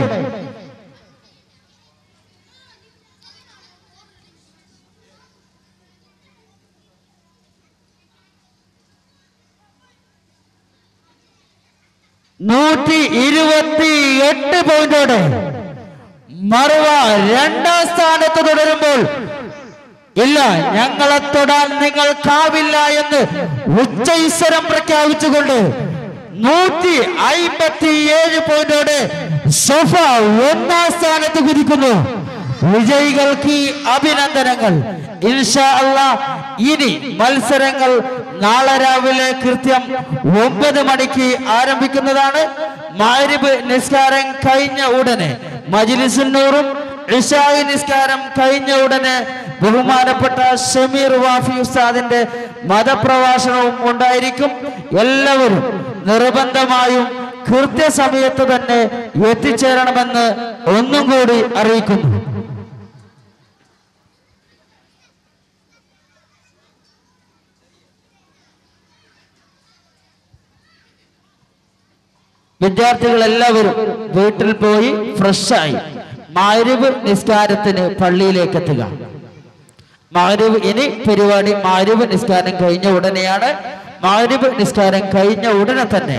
നൂറ്റി ഇരുപത്തി എട്ട് പോയിന്റോടെ മറുവ രണ്ടാം സ്ഥാനത്ത് തുടരുമ്പോൾ ഇല്ല ഞങ്ങളെ തൊടാൻ നിങ്ങൾക്കാവില്ല എന്ന് ഉച്ചൈസ്വരം പ്രഖ്യാപിച്ചുകൊണ്ട് നൂറ്റി അയിമ്പത്തി ഏഴ് പോയിന്റോടെ സൊഫ ഒന്നാം സ്ഥാനത്ത് കുതിക്കുന്നു വിജയികൾക്ക് അഭിനന്ദനങ്ങൾ ഇൻഷാ അല്ലാ ഇനി മത്സരങ്ങൾ നാളെ രാവിലെ കൃത്യം ഒമ്പത് മണിക്ക് ആരംഭിക്കുന്നതാണ് മാരിബ് നിസ്കാരം കഴിഞ്ഞ ഉടനെ മജിലിസുന്നൂറും ഇഷായി നിസ്കാരം കഴിഞ്ഞ ഉടനെ ബഹുമാനപ്പെട്ട ഷമീർ വാഫി ഉസ്താദിന്റെ മതപ്രഭാഷണവും ഉണ്ടായിരിക്കും എല്ലാവരും നിർബന്ധമായും കൃത്യസമയത്ത് തന്നെ എത്തിച്ചേരണമെന്ന് ഒന്നും കൂടി അറിയിക്കുന്നു വിദ്യാർത്ഥികൾ എല്ലാവരും വീട്ടിൽ പോയി ഫ്രഷായി മാരിബ് നിസ്കാരത്തിന് പള്ളിയിലേക്ക് എത്തുക മാരിബ് ഇനി പരിപാടി മാരിബ് നിസ്കാരം കഴിഞ്ഞ ഉടനെയാണ് മാരിബ് നിസ്കാരം കഴിഞ്ഞ ഉടനെ തന്നെ